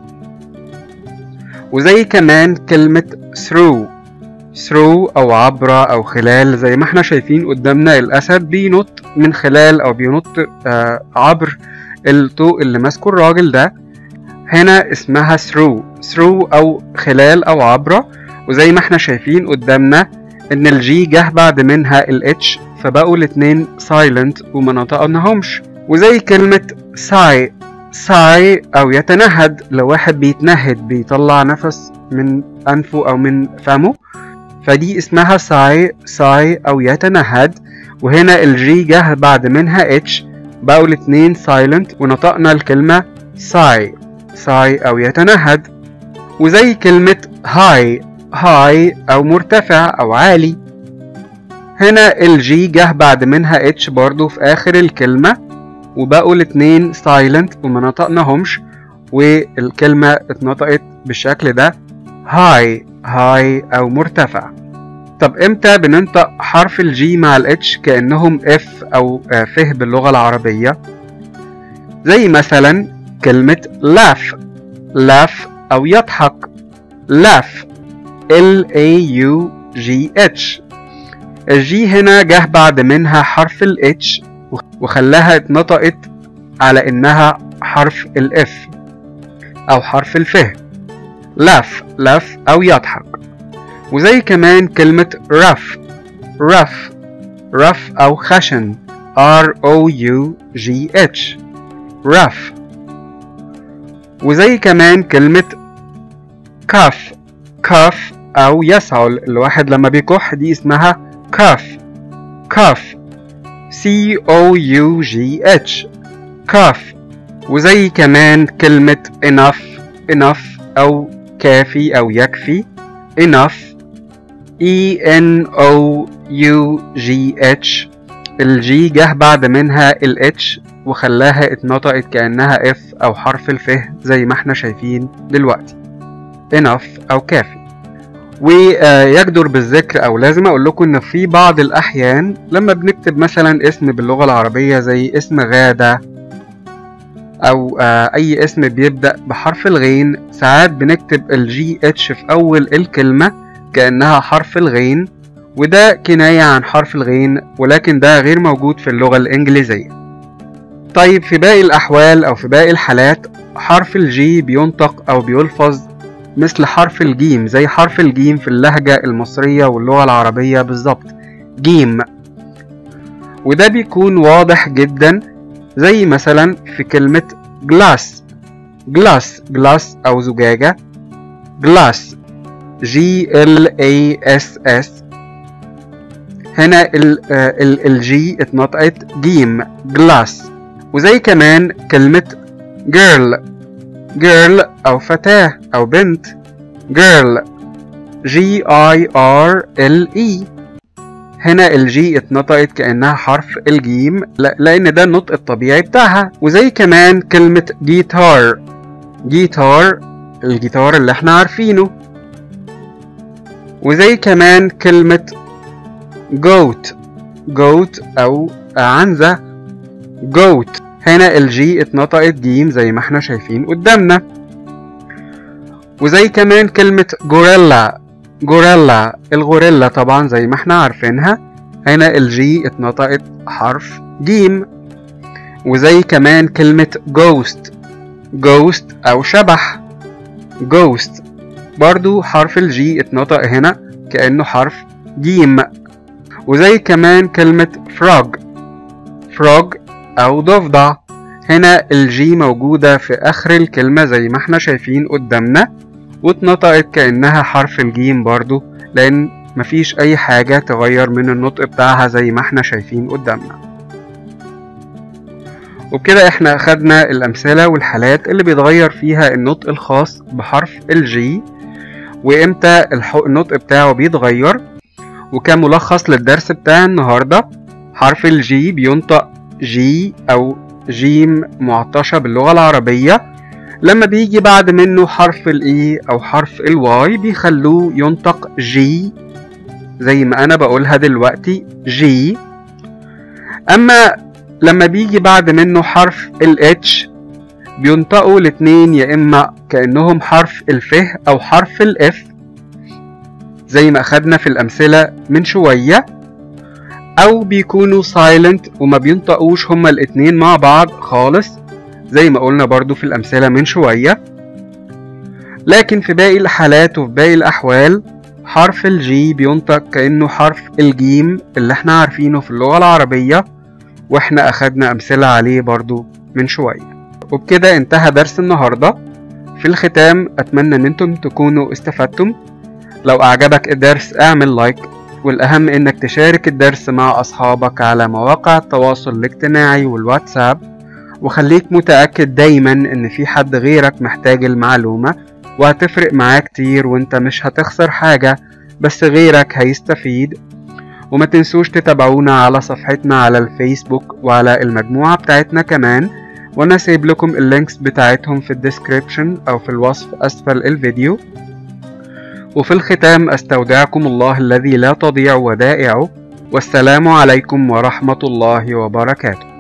Speaker 1: وزي كمان كلمة through through أو عبر أو خلال زي ما احنا شايفين قدامنا الأسد بينط من خلال أو بينط آه عبر الطوق اللي ماسكه الراجل ده هنا اسمها through through أو خلال أو عبر وزي ما احنا شايفين قدامنا إن الجي جه بعد منها الاتش فبقوا الاتنين silent وما نطقناهمش وزي كلمة sigh sigh أو يتنهد لو واحد بيتنهد بيطلع نفس من أنفه أو من فمه فدي اسمها sigh sigh أو يتنهد وهنا الجي جه بعد منها اتش بقوا الاتنين silent ونطقنا الكلمة sigh sigh أو يتنهد وزي كلمة high high أو مرتفع أو عالي هنا الجي جه بعد منها اتش برضو في آخر الكلمة وبقوا الاتنين silent وما نطقناهمش والكلمة اتنطقت بالشكل ده high high أو مرتفع طب امتى بننطق حرف الجي مع الاتش كأنهم اف أو آه، فه باللغة العربية زي مثلا كلمة laugh laugh أو يضحك laugh L A U G H الجي هنا جه بعد منها حرف ال H وخلاها اتنطقت على إنها حرف ال F أو حرف الفه laugh laugh أو يضحك وزي كمان كلمة rough rough rough أو خشن R O U G H rough وزي كمان كلمة كاف كاف أو يسعل الواحد لما بيكح دي اسمها كاف كاف C O U G H كاف وزي كمان كلمة enough enough أو كافي أو يكفي enough E N O U G H الجي جه بعد منها ال H وخلاها اتنطقت كأنها F أو حرف الف زي ما احنا شايفين دلوقتي enough أو كافي ويجدر بالذكر أو لازم أقول لكم إن في بعض الأحيان لما بنكتب مثلا اسم باللغة العربية زي اسم غادة أو أي اسم بيبدأ بحرف الغين ساعات بنكتب الجي اتش في أول الكلمة كأنها حرف الغين وده كناية عن حرف الغين ولكن ده غير موجود في اللغة الإنجليزية طيب في باقي الأحوال أو في باقي الحالات حرف الجي بينطق أو بيلفظ مثل حرف الجيم زي حرف الجيم في اللهجة المصرية واللغة العربية بالظبط جيم وده بيكون واضح جدا زي مثلا في كلمة glass glass glass أو زجاجة glass G L A S S هنا ال ال الجي اتنطقت جيم جلاس وزي كمان كلمة girl girl أو فتاة أو بنت girl G I R L E هنا الجي اتنطقت كأنها حرف الجيم لأن ده النطق الطبيعي بتاعها وزي كمان كلمة جيتار جيتار الجيتار اللي احنا عارفينه وزي كمان كلمة goat goat أو عنزة goat هنا الجي اتنطقت جيم زي ما احنا شايفين قدامنا وزي كمان كلمة غوريلا غوريلا الغوريلا طبعا زي ما احنا عارفينها هنا الجي اتنطقت حرف جيم وزي كمان كلمة ghost ghost أو شبح ghost برضو حرف الجي اتنطق هنا كأنه حرف جيم وزي كمان كلمة frog frog أو ضفدع هنا الجي موجودة في آخر الكلمة زي ما احنا شايفين قدامنا واتنطقت كأنها حرف الجيم برضو لأن مفيش أي حاجة تغير من النطق بتاعها زي ما احنا شايفين قدامنا وبكده احنا أخدنا الأمثلة والحالات اللي بيتغير فيها النطق الخاص بحرف الجي وامتى النطق بتاعه بيتغير وكملخص للدرس بتاع النهاردة حرف الجي بينطق جي أو جيم معطشة باللغة العربية لما بيجي بعد منه حرف الاي أو حرف الواي بيخلوه ينطق جي زي ما أنا بقولها دلوقتي جي أما لما بيجي بعد منه حرف الاتش بينطقوا الاتنين يا إما كأنهم حرف الفه أو حرف الاف زي ما أخدنا في الأمثلة من شوية أو بيكونوا silent وما بينطقوش هما الاتنين مع بعض خالص زي ما قلنا برضو في الأمثلة من شوية لكن في باقي الحالات وفي باقي الأحوال حرف الجي بينطق كأنه حرف الجيم اللي احنا عارفينه في اللغة العربية واحنا أخدنا أمثلة عليه برضو من شوية وبكده انتهى درس النهاردة في الختام أتمنى إن انتم تكونوا استفدتم لو أعجبك الدرس اعمل لايك والأهم إنك تشارك الدرس مع أصحابك على مواقع التواصل الاجتماعي والواتساب وخليك متأكد دايما إن في حد غيرك محتاج المعلومة وهتفرق معاه كتير وانت مش هتخسر حاجة بس غيرك هيستفيد وما تنسوش تتابعونا على صفحتنا على الفيسبوك وعلى المجموعة بتاعتنا كمان وانا سايب لكم اللينكس بتاعتهم في الديسكريبشن او في الوصف اسفل الفيديو وفي الختام استودعكم الله الذي لا تضيع ودائعه والسلام عليكم ورحمة الله وبركاته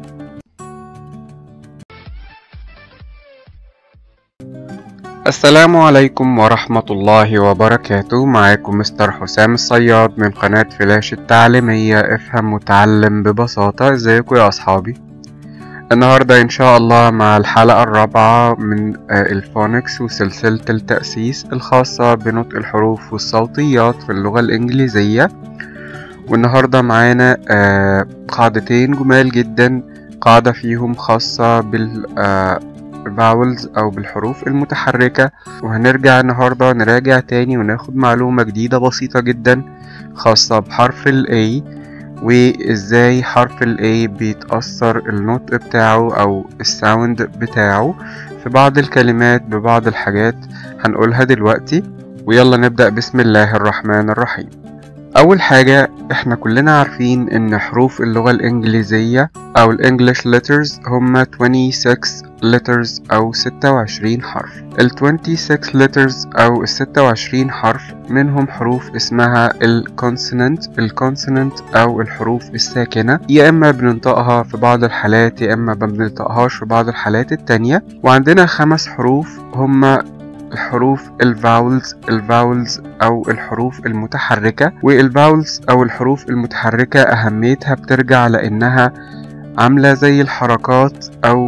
Speaker 1: السلام عليكم ورحمة الله وبركاته معاكم مستر حسام الصياد من قناة فلاش التعليمية افهم وتعلم ببساطة ازيكم يا اصحابي النهاردة ان شاء الله مع الحلقة الرابعة من الفونكس وسلسلة التأسيس الخاصة بنطق الحروف والصوتيات في اللغة الانجليزية والنهاردة معانا قاعدتين جمال جدا قاعدة فيهم خاصة بال vowels أو بالحروف المتحركة وهنرجع النهاردة نراجع تاني وناخد معلومة جديدة بسيطة جدا خاصة بحرف ال A وإزاي حرف ال A بيتأثر النطق بتاعه أو الساوند بتاعه في بعض الكلمات ببعض الحاجات هنقولها دلوقتي ويلا نبدأ بسم الله الرحمن الرحيم أول حاجة احنا كلنا عارفين ان حروف اللغة الانجليزية او الانجليش letters هما 26 letters او 26 حرف ال 26 letters او ال 26 حرف منهم حروف اسمها الكونسونانت الكونسونانت او الحروف الساكنة يا اما بننطقها في بعض الحالات يا اما ما بننطقهاش في بعض الحالات التانية وعندنا خمس حروف هما الحروف الفاولز الفاولز او الحروف المتحركة والفاولز او الحروف المتحركة اهميتها بترجع لانها عاملة زي الحركات او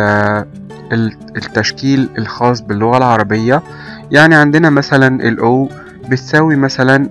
Speaker 1: التشكيل الخاص باللغة العربية يعني عندنا مثلا الاو بتساوي مثلا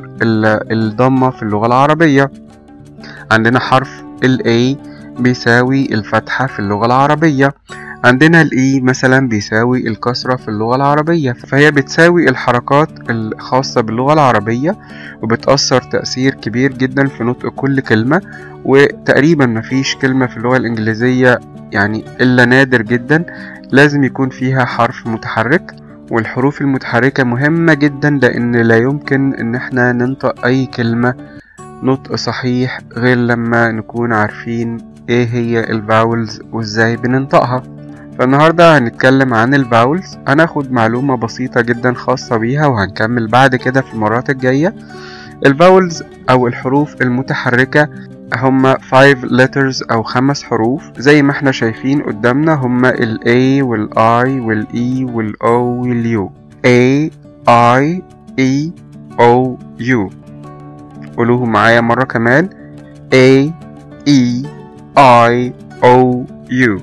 Speaker 1: الضمة في اللغة العربية عندنا حرف الاي بيساوي الفتحة في اللغة العربية عندنا الاي مثلا بيساوي الكسرة في اللغة العربية فهي بتساوي الحركات الخاصة باللغة العربية وبتأثر تأثير كبير جدا في نطق كل كلمة وتقريبا مفيش كلمة في اللغة الإنجليزية يعني إلا نادر جدا لازم يكون فيها حرف متحرك والحروف المتحركة مهمة جدا لأن لا يمكن إن احنا ننطق أي كلمة نطق صحيح غير لما نكون عارفين ايه هي الفاولز وازاي بننطقها فالنهاردة هنتكلم عن الفاولز هناخد معلومة بسيطة جدا خاصة بيها وهنكمل بعد كده في المرات الجاية الفاولز أو الحروف المتحركة هما 5 letters أو خمس حروف زي ما احنا شايفين قدامنا هما ال A وال I وال E وال O وال U A I E O U قولوهم معايا مرة كمان A E I O U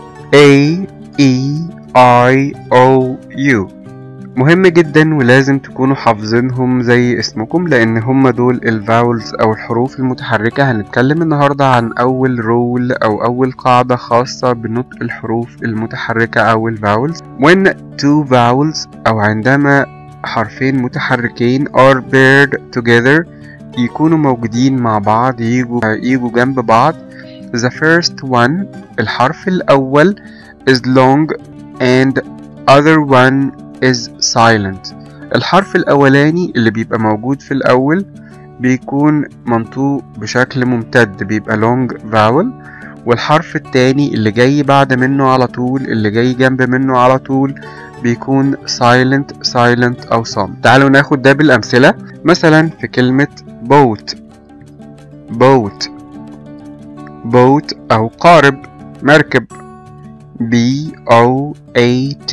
Speaker 1: A E I O U مهم جدا ولازم تكونوا حافظينهم زي اسمكم لان هم دول الفاولز او الحروف المتحركة هنتكلم النهاردة عن اول رول او اول قاعدة خاصة بنطق الحروف المتحركة او الفاولز when two vowels او عندما حرفين متحركين are paired together يكونوا موجودين مع بعض يجوا يجوا جنب بعض the first one الحرف الأول is long and other one is silent الحرف الأولاني اللي بيبقى موجود في الأول بيكون منطوق بشكل ممتد بيبقى long vowel والحرف التاني اللي جاي بعد منه على طول اللي جاي جنب منه على طول بيكون silent silent أو صامت تعالوا ناخد ده بالأمثلة مثلا في كلمة boat boat boat أو قارب مركب B O A T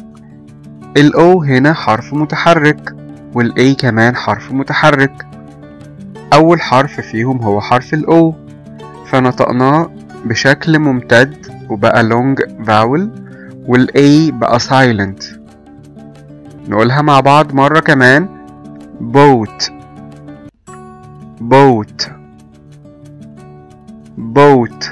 Speaker 1: ال O هنا حرف متحرك وال A كمان حرف متحرك أول حرف فيهم هو حرف ال O فنطقناه بشكل ممتد وبقى long vowel وال A بقى silent نقولها مع بعض مرة كمان boat boat boat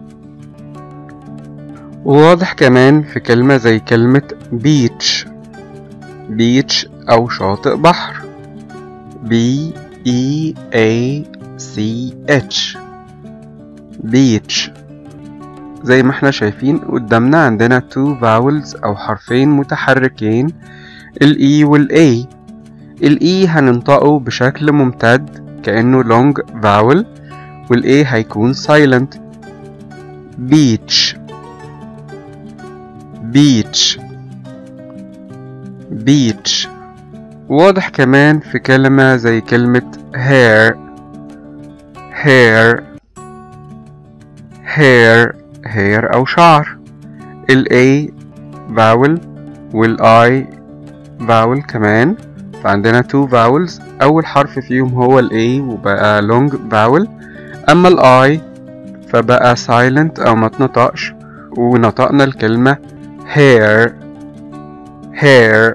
Speaker 1: وواضح كمان في كلمة زي كلمة beach beach أو شاطئ بحر B E A C H beach زي ما احنا شايفين قدامنا عندنا two vowels أو حرفين متحركين ال E وال A ال E هننطقه بشكل ممتد كأنه long vowel وال A هيكون silent beach beach beach واضح كمان في كلمة زي كلمة hair hair hair hair أو شعر ال A vowel وال I vowel كمان فعندنا two vowels أول حرف فيهم هو ال A وبقى long vowel أما ال I فبقى silent أو ما تنطقش ونطقنا الكلمة hair hair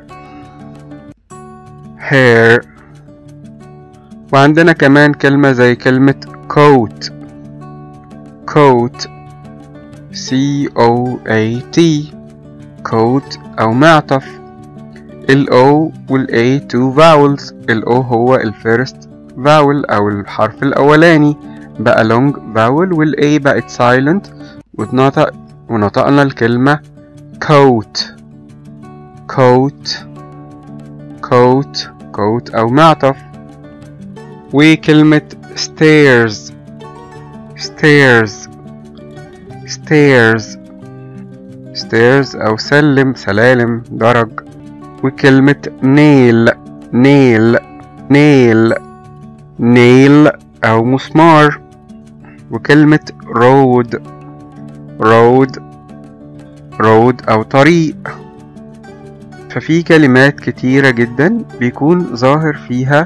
Speaker 1: hair وعندنا كمان كلمة زي كلمة coat coat C O A T coat أو معطف ال O وال A two vowels ال O هو ال first vowel أو الحرف الأولاني بقى long vowel وال A بقت silent واتنطق ونطقنا الكلمة coat coat coat coat أو معطف وكلمة stairs stairs stairs stairs أو سلم سلالم درج وكلمة nail nail nail nail أو مسمار وكلمة road road road أو طريق ففي كلمات كتيرة جدا بيكون ظاهر فيها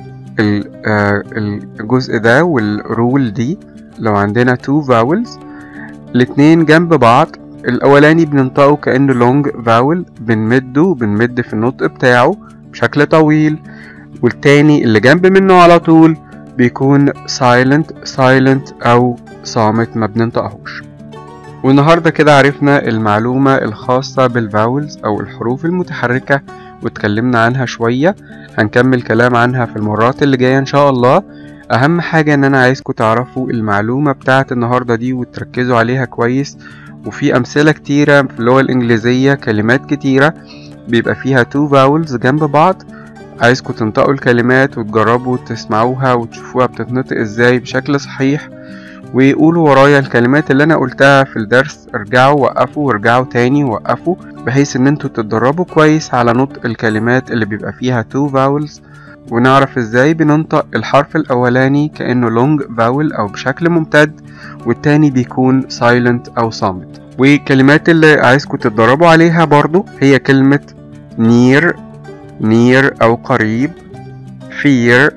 Speaker 1: الجزء ده والرول دي لو عندنا two vowels الاتنين جنب بعض الأولاني بننطقه كأنه long vowel بنمده بنمد في النطق بتاعه بشكل طويل والتاني اللي جنب منه على طول بيكون silent silent أو صامت ما بننطقهوش والنهاردة كده عرفنا المعلومة الخاصة بالفاولز أو الحروف المتحركة واتكلمنا عنها شوية هنكمل كلام عنها في المرات اللي جاية إن شاء الله أهم حاجة إن أنا عايزكم تعرفوا المعلومة بتاعت النهاردة دي وتركزوا عليها كويس وفي أمثلة كتيرة في اللغة الإنجليزية كلمات كتيرة بيبقى فيها تو فاولز جنب بعض عايزكم تنطقوا الكلمات وتجربوا تسمعوها وتشوفوها بتتنطق ازاي بشكل صحيح وقولوا ورايا الكلمات اللي انا قلتها في الدرس ارجعوا وقفوا وارجعوا تاني وقفوا بحيث ان انتوا تتدربوا كويس على نطق الكلمات اللي بيبقى فيها تو فاولز ونعرف ازاي بننطق الحرف الاولاني كانه لونج فاول او بشكل ممتد والتاني بيكون سايلنت او صامت والكلمات اللي عايزكم تتدربوا عليها برضو هي كلمة near near أو قريب fear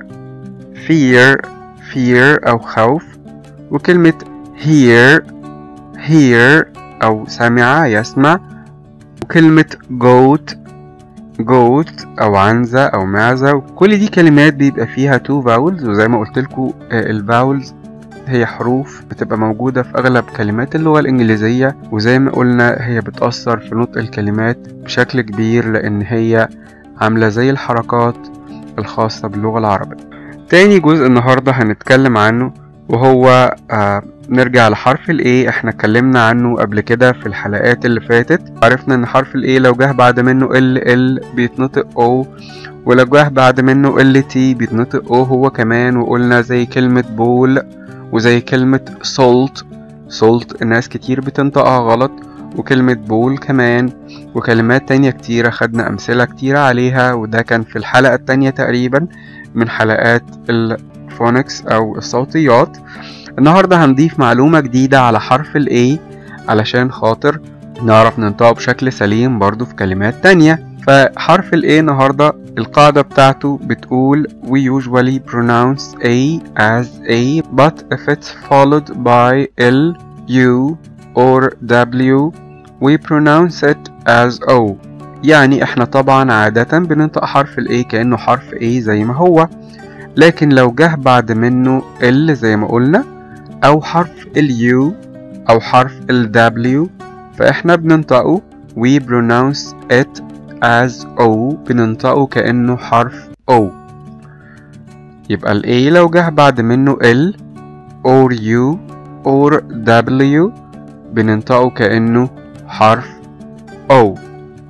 Speaker 1: fear fear أو خوف وكلمة hear hear أو سمع يسمع وكلمة goat goat أو عنزة أو معزة كل دي كلمات بيبقى فيها two vowels وزي ما قلت لكم الفاولز هي حروف بتبقى موجودة في أغلب كلمات اللغة الإنجليزية وزي ما قلنا هي بتأثر في نطق الكلمات بشكل كبير لأن هي عاملة زي الحركات الخاصة باللغة العربية تاني جزء النهاردة هنتكلم عنه وهو آه نرجع لحرف ال A احنا اتكلمنا عنه قبل كده في الحلقات اللي فاتت عرفنا ان حرف ال A لو جه بعد منه ال ال بيتنطق O ولو جه بعد منه ال T بيتنطق O هو كمان وقلنا زي كلمة بول وزي كلمة salt salt الناس كتير بتنطقها غلط وكلمة بول كمان وكلمات تانية كتيرة خدنا أمثلة كتيرة عليها وده كان في الحلقة التانية تقريبا من حلقات الفونكس أو الصوتيات النهاردة هنضيف معلومة جديدة على حرف ال A علشان خاطر نعرف ننطقه بشكل سليم برضو في كلمات تانية فحرف ال A النهاردة القاعدة بتاعته بتقول we usually pronounce A as A but if it's followed by L, U or W we pronounce it as O يعني احنا طبعا عادة بننطق حرف ال A كأنه حرف A زي ما هو لكن لو جه بعد منه L زي ما قلنا أو حرف ال U أو حرف ال W فاحنا بننطقه we pronounce it as O بننطقه كأنه حرف O يبقى ال A لو جه بعد منه L or U or W بننطقه كأنه حرف O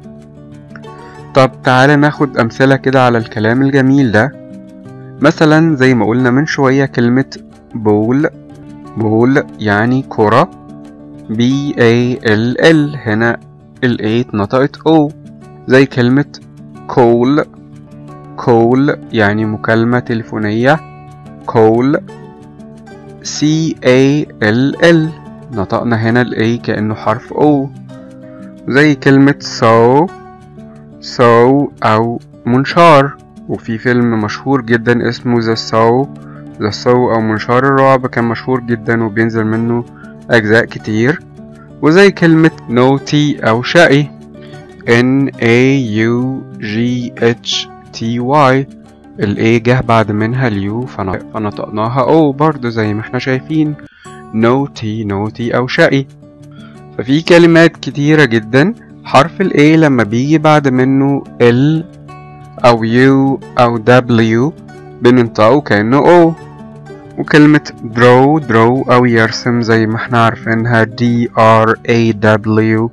Speaker 1: طب تعالى ناخد أمثلة كده على الكلام الجميل ده مثلا زي ما قلنا من شوية كلمة بول بول يعني كرة B A L L هنا ال A اتنطقت O زي كلمة call call يعني مكالمة تليفونية call C A L L نطقنا هنا ال A كأنه حرف O زي كلمة so so أو منشار وفي فيلم مشهور جدا اسمه The Saw The Saw أو منشار الرعب كان مشهور جدا وبينزل منه أجزاء كتير وزي كلمة naughty أو شقي N A U G H T Y ال A جه بعد منها اليو فنطقناها O برضه زي ما احنا شايفين naughty naughty أو شقي ففي كلمات كتيرة جدا حرف ال A لما بيجي بعد منه L أو U أو W بننطقه كأنه O وكلمة draw draw أو يرسم زي ما احنا عارفينها D R A W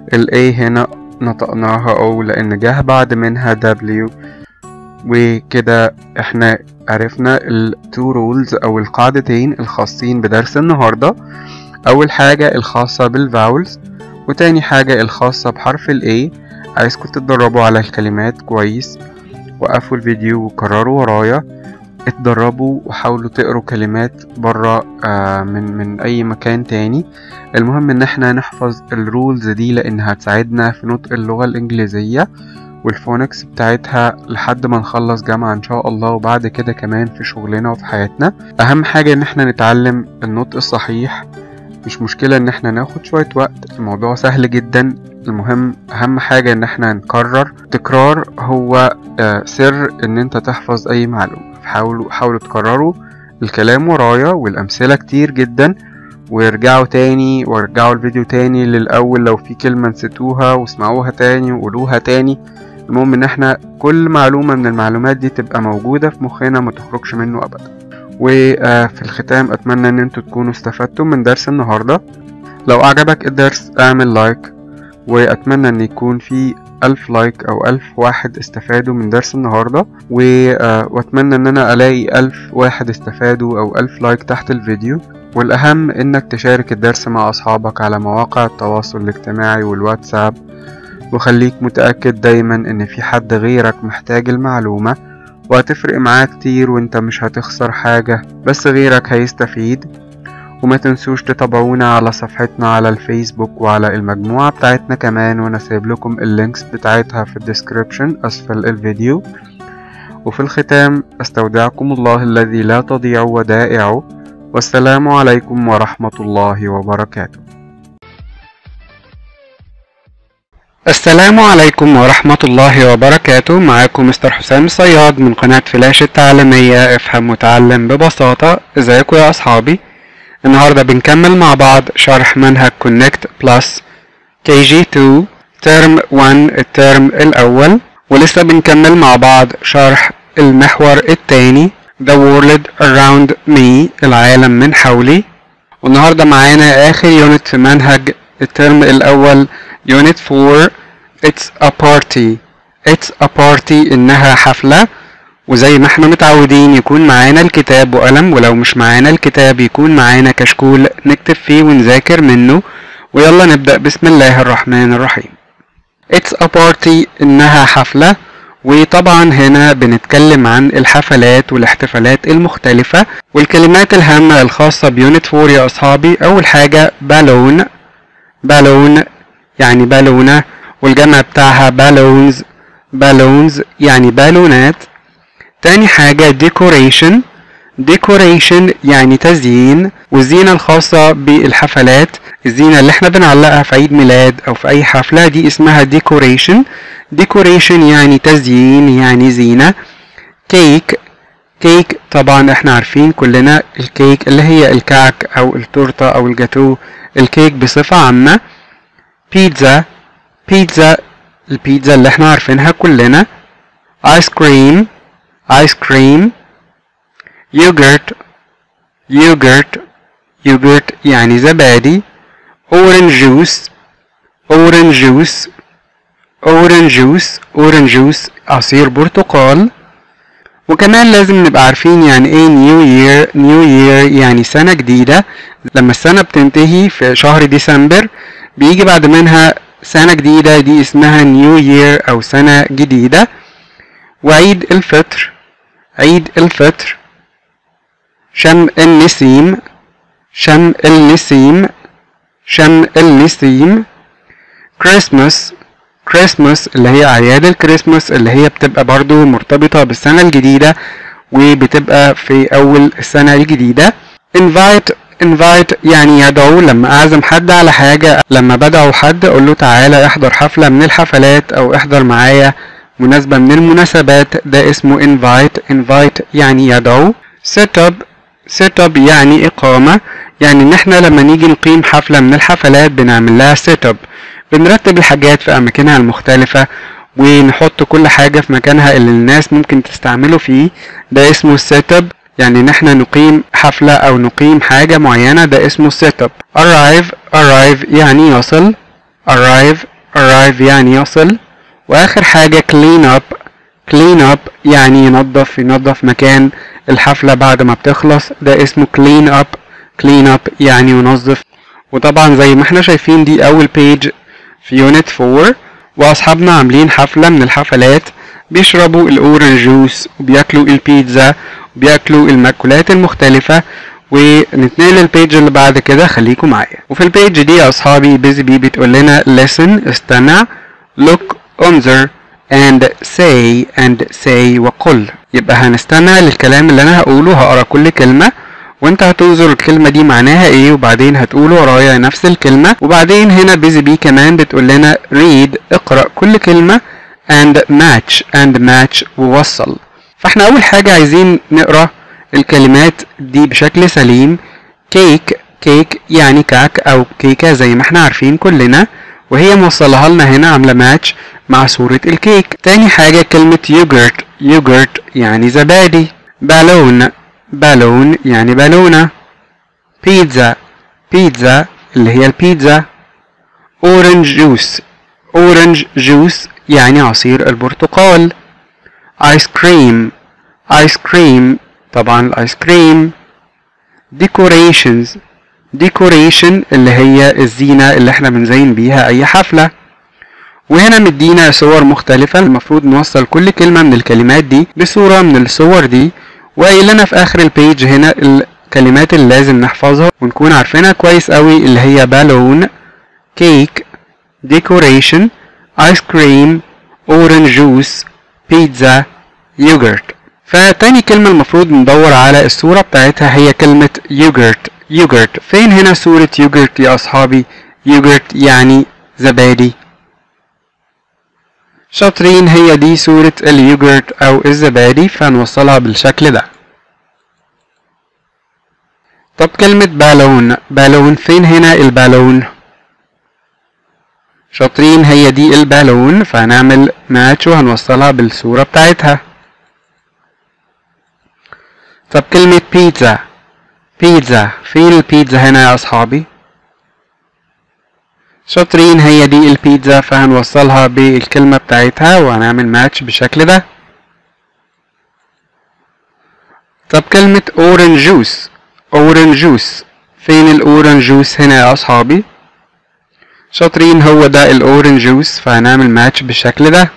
Speaker 1: ال A هنا نطقناها O لأن جه بعد منها W وكده احنا عرفنا ال two rules أو القاعدتين الخاصين بدرس النهاردة أول حاجة الخاصة بالفاولز وتاني حاجة الخاصة بحرف ال A عايزكم تتدربوا على الكلمات كويس وقفوا الفيديو وكرروا ورايا اتدربوا وحاولوا تقروا كلمات برا آه من من اي مكان تاني المهم ان احنا نحفظ الرولز دي لانها هتساعدنا في نطق اللغة الانجليزية والفونكس بتاعتها لحد ما نخلص جامعة ان شاء الله وبعد كده كمان في شغلنا وفي حياتنا اهم حاجة ان احنا نتعلم النطق الصحيح مش مشكلة ان احنا ناخد شوية وقت الموضوع سهل جدا المهم اهم حاجة ان احنا نكرر تكرار هو آه سر ان انت تحفظ اي معلومة حاولوا حاولوا تكرروا الكلام ورايا والامثلة كتير جدا وارجعوا تاني وارجعوا الفيديو تاني للاول لو في كلمة نسيتوها واسمعوها تاني وقولوها تاني المهم ان احنا كل معلومة من المعلومات دي تبقى موجودة في مخنا ما تخرجش منه ابدا وفي الختام اتمنى ان انتوا تكونوا استفدتوا من درس النهاردة لو اعجبك الدرس اعمل لايك واتمنى ان يكون في ألف لايك أو ألف واحد استفادوا من درس النهاردة و... وأتمنى إن أنا ألاقي ألف واحد استفادوا أو ألف لايك تحت الفيديو والأهم إنك تشارك الدرس مع أصحابك على مواقع التواصل الاجتماعي والواتساب وخليك متأكد دايما إن في حد غيرك محتاج المعلومة وهتفرق معاه كتير وانت مش هتخسر حاجة بس غيرك هيستفيد وما تنسوش تتابعونا على صفحتنا على الفيسبوك وعلى المجموعة بتاعتنا كمان وانا سايب لكم اللينكس بتاعتها في الديسكريبشن اسفل الفيديو وفي الختام استودعكم الله الذي لا تضيع ودائعه والسلام عليكم ورحمة الله وبركاته السلام عليكم ورحمة الله وبركاته معاكم مستر حسام صياد من قناة فلاش التعليمية افهم وتعلم ببساطة ازيكم يا اصحابي النهاردة بنكمل مع بعض شرح منهج كونكت بلس كي جي 2 ترم 1 الترم الأول ولسه بنكمل مع بعض شرح المحور التاني The World Around Me العالم من حولي والنهاردة معانا آخر يونت في منهج الترم الأول يونت 4 It's a party It's a party إنها حفلة وزي ما احنا متعودين يكون معانا الكتاب وقلم ولو مش معانا الكتاب يكون معانا كشكول نكتب فيه ونذاكر منه ويلا نبدأ بسم الله الرحمن الرحيم It's a party إنها حفلة وطبعا هنا بنتكلم عن الحفلات والاحتفالات المختلفة والكلمات الهامة الخاصة بيونت 4 يا أصحابي أول حاجة بالون بالون يعني بالونة والجمع بتاعها بالونز بالونز يعني بالونات تاني حاجة decoration decoration يعني تزيين والزينة الخاصة بالحفلات الزينة اللي احنا بنعلقها في عيد ميلاد او في اي حفلة دي اسمها decoration decoration يعني تزيين يعني زينة كيك كيك طبعا احنا عارفين كلنا الكيك اللي هي الكعك او التورتة او الجاتو الكيك بصفة عامة بيتزا بيتزا البيتزا اللي احنا عارفينها كلنا ايس كريم ice cream yogurt yogurt yogurt يعني زبادي orange juice orange juice orange juice orange juice عصير برتقال وكمان لازم نبقى عارفين يعني ايه نيو يير نيو يير يعني سنة جديدة لما السنة بتنتهي في شهر ديسمبر بيجي بعد منها سنة جديدة دي اسمها نيو يير أو سنة جديدة وعيد الفطر عيد الفطر شم النسيم شم النسيم شم النسيم كريسماس كريسماس اللي هي أعياد الكريسماس اللي هي بتبقى برضو مرتبطة بالسنة الجديدة وبتبقى في أول السنة الجديدة invite invite يعني يدعو لما أعزم حد على حاجة لما بدعو حد أقول له تعالى احضر حفلة من الحفلات أو احضر معايا مناسبة من المناسبات ده اسمه invite invite يعني يدعو set up set up يعني إقامة يعني إن إحنا لما نيجي نقيم حفلة من الحفلات بنعمل لها set up بنرتب الحاجات في أماكنها المختلفة ونحط كل حاجة في مكانها اللي الناس ممكن تستعمله فيه ده اسمه set up يعني إن إحنا نقيم حفلة أو نقيم حاجة معينة ده اسمه set up arrive arrive يعني يصل arrive arrive يعني يصل واخر حاجة clean up clean up يعني ينظف ينظف مكان الحفلة بعد ما بتخلص ده اسمه clean up clean up يعني ينظف وطبعا زي ما احنا شايفين دي اول بيج في يونت 4 واصحابنا عاملين حفلة من الحفلات بيشربوا الاورنج جوس وبياكلوا البيتزا وبياكلوا المأكولات المختلفة ونتنقل للبيج اللي بعد كده خليكم معايا وفي البيج دي يا اصحابي بيزي بي بتقول لنا listen استمع look observe and say and say وقل يبقى هنستمع للكلام اللي انا هقوله هقرا كل كلمة وانت هتنظر الكلمة دي معناها ايه وبعدين هتقول ورايا نفس الكلمة وبعدين هنا بيزي بي كمان بتقول لنا read اقرأ كل كلمة and match and match ووصل فاحنا اول حاجة عايزين نقرأ الكلمات دي بشكل سليم كيك كيك يعني كعك او كيكة زي ما احنا عارفين كلنا وهي موصلها لنا هنا عاملة ماتش مع صورة الكيك تاني حاجة كلمة يوجرت يوجرت يعني زبادي بالون بالون يعني بالونة بيتزا بيتزا اللي هي البيتزا اورنج جوس اورنج جوس يعني عصير البرتقال ايس كريم ايس كريم طبعا الايس كريم decorations decoration اللي هي الزينة اللي احنا بنزين بيها اي حفلة وهنا مدينا صور مختلفة المفروض نوصل كل كلمة من الكلمات دي بصورة من الصور دي وقايل لنا في اخر البيج هنا الكلمات اللي لازم نحفظها ونكون عارفينها كويس قوي اللي هي بالون كيك decoration ايس كريم اورنج جوس بيتزا يوجرت فتاني كلمة المفروض ندور على الصورة بتاعتها هي كلمة يوجرت يوجرت فين هنا صورة يوجرت يا أصحابي يوجرت يعني زبادي شاطرين هي دي صورة اليوجرت أو الزبادي فنوصلها بالشكل ده طب كلمة بالون بالون فين هنا البالون شاطرين هي دي البالون فهنعمل ماتش وهنوصلها بالصورة بتاعتها طب كلمة بيتزا بيتزا فين البيتزا هنا يا أصحابي شاطرين هي دي البيتزا فهنوصلها بالكلمة بتاعتها وهنعمل ماتش بالشكل ده طب كلمة اورنج جوس اورنج جوس فين الاورنج جوس هنا يا أصحابي شاطرين هو ده الاورنج جوس فهنعمل ماتش بالشكل ده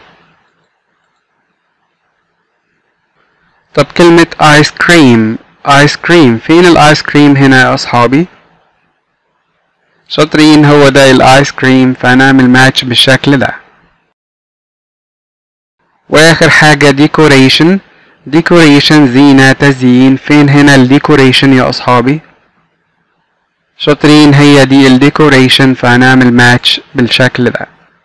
Speaker 1: طب كلمة ايس كريم ايس كريم فين الايس كريم هنا يا اصحابي شاطرين هو ده الايس كريم فهنعمل ماتش بالشكل ده واخر حاجة ديكوريشن ديكوريشن زينة تزيين فين هنا الديكوريشن يا اصحابي شاطرين هي دي الديكوريشن فهنعمل ماتش بالشكل ده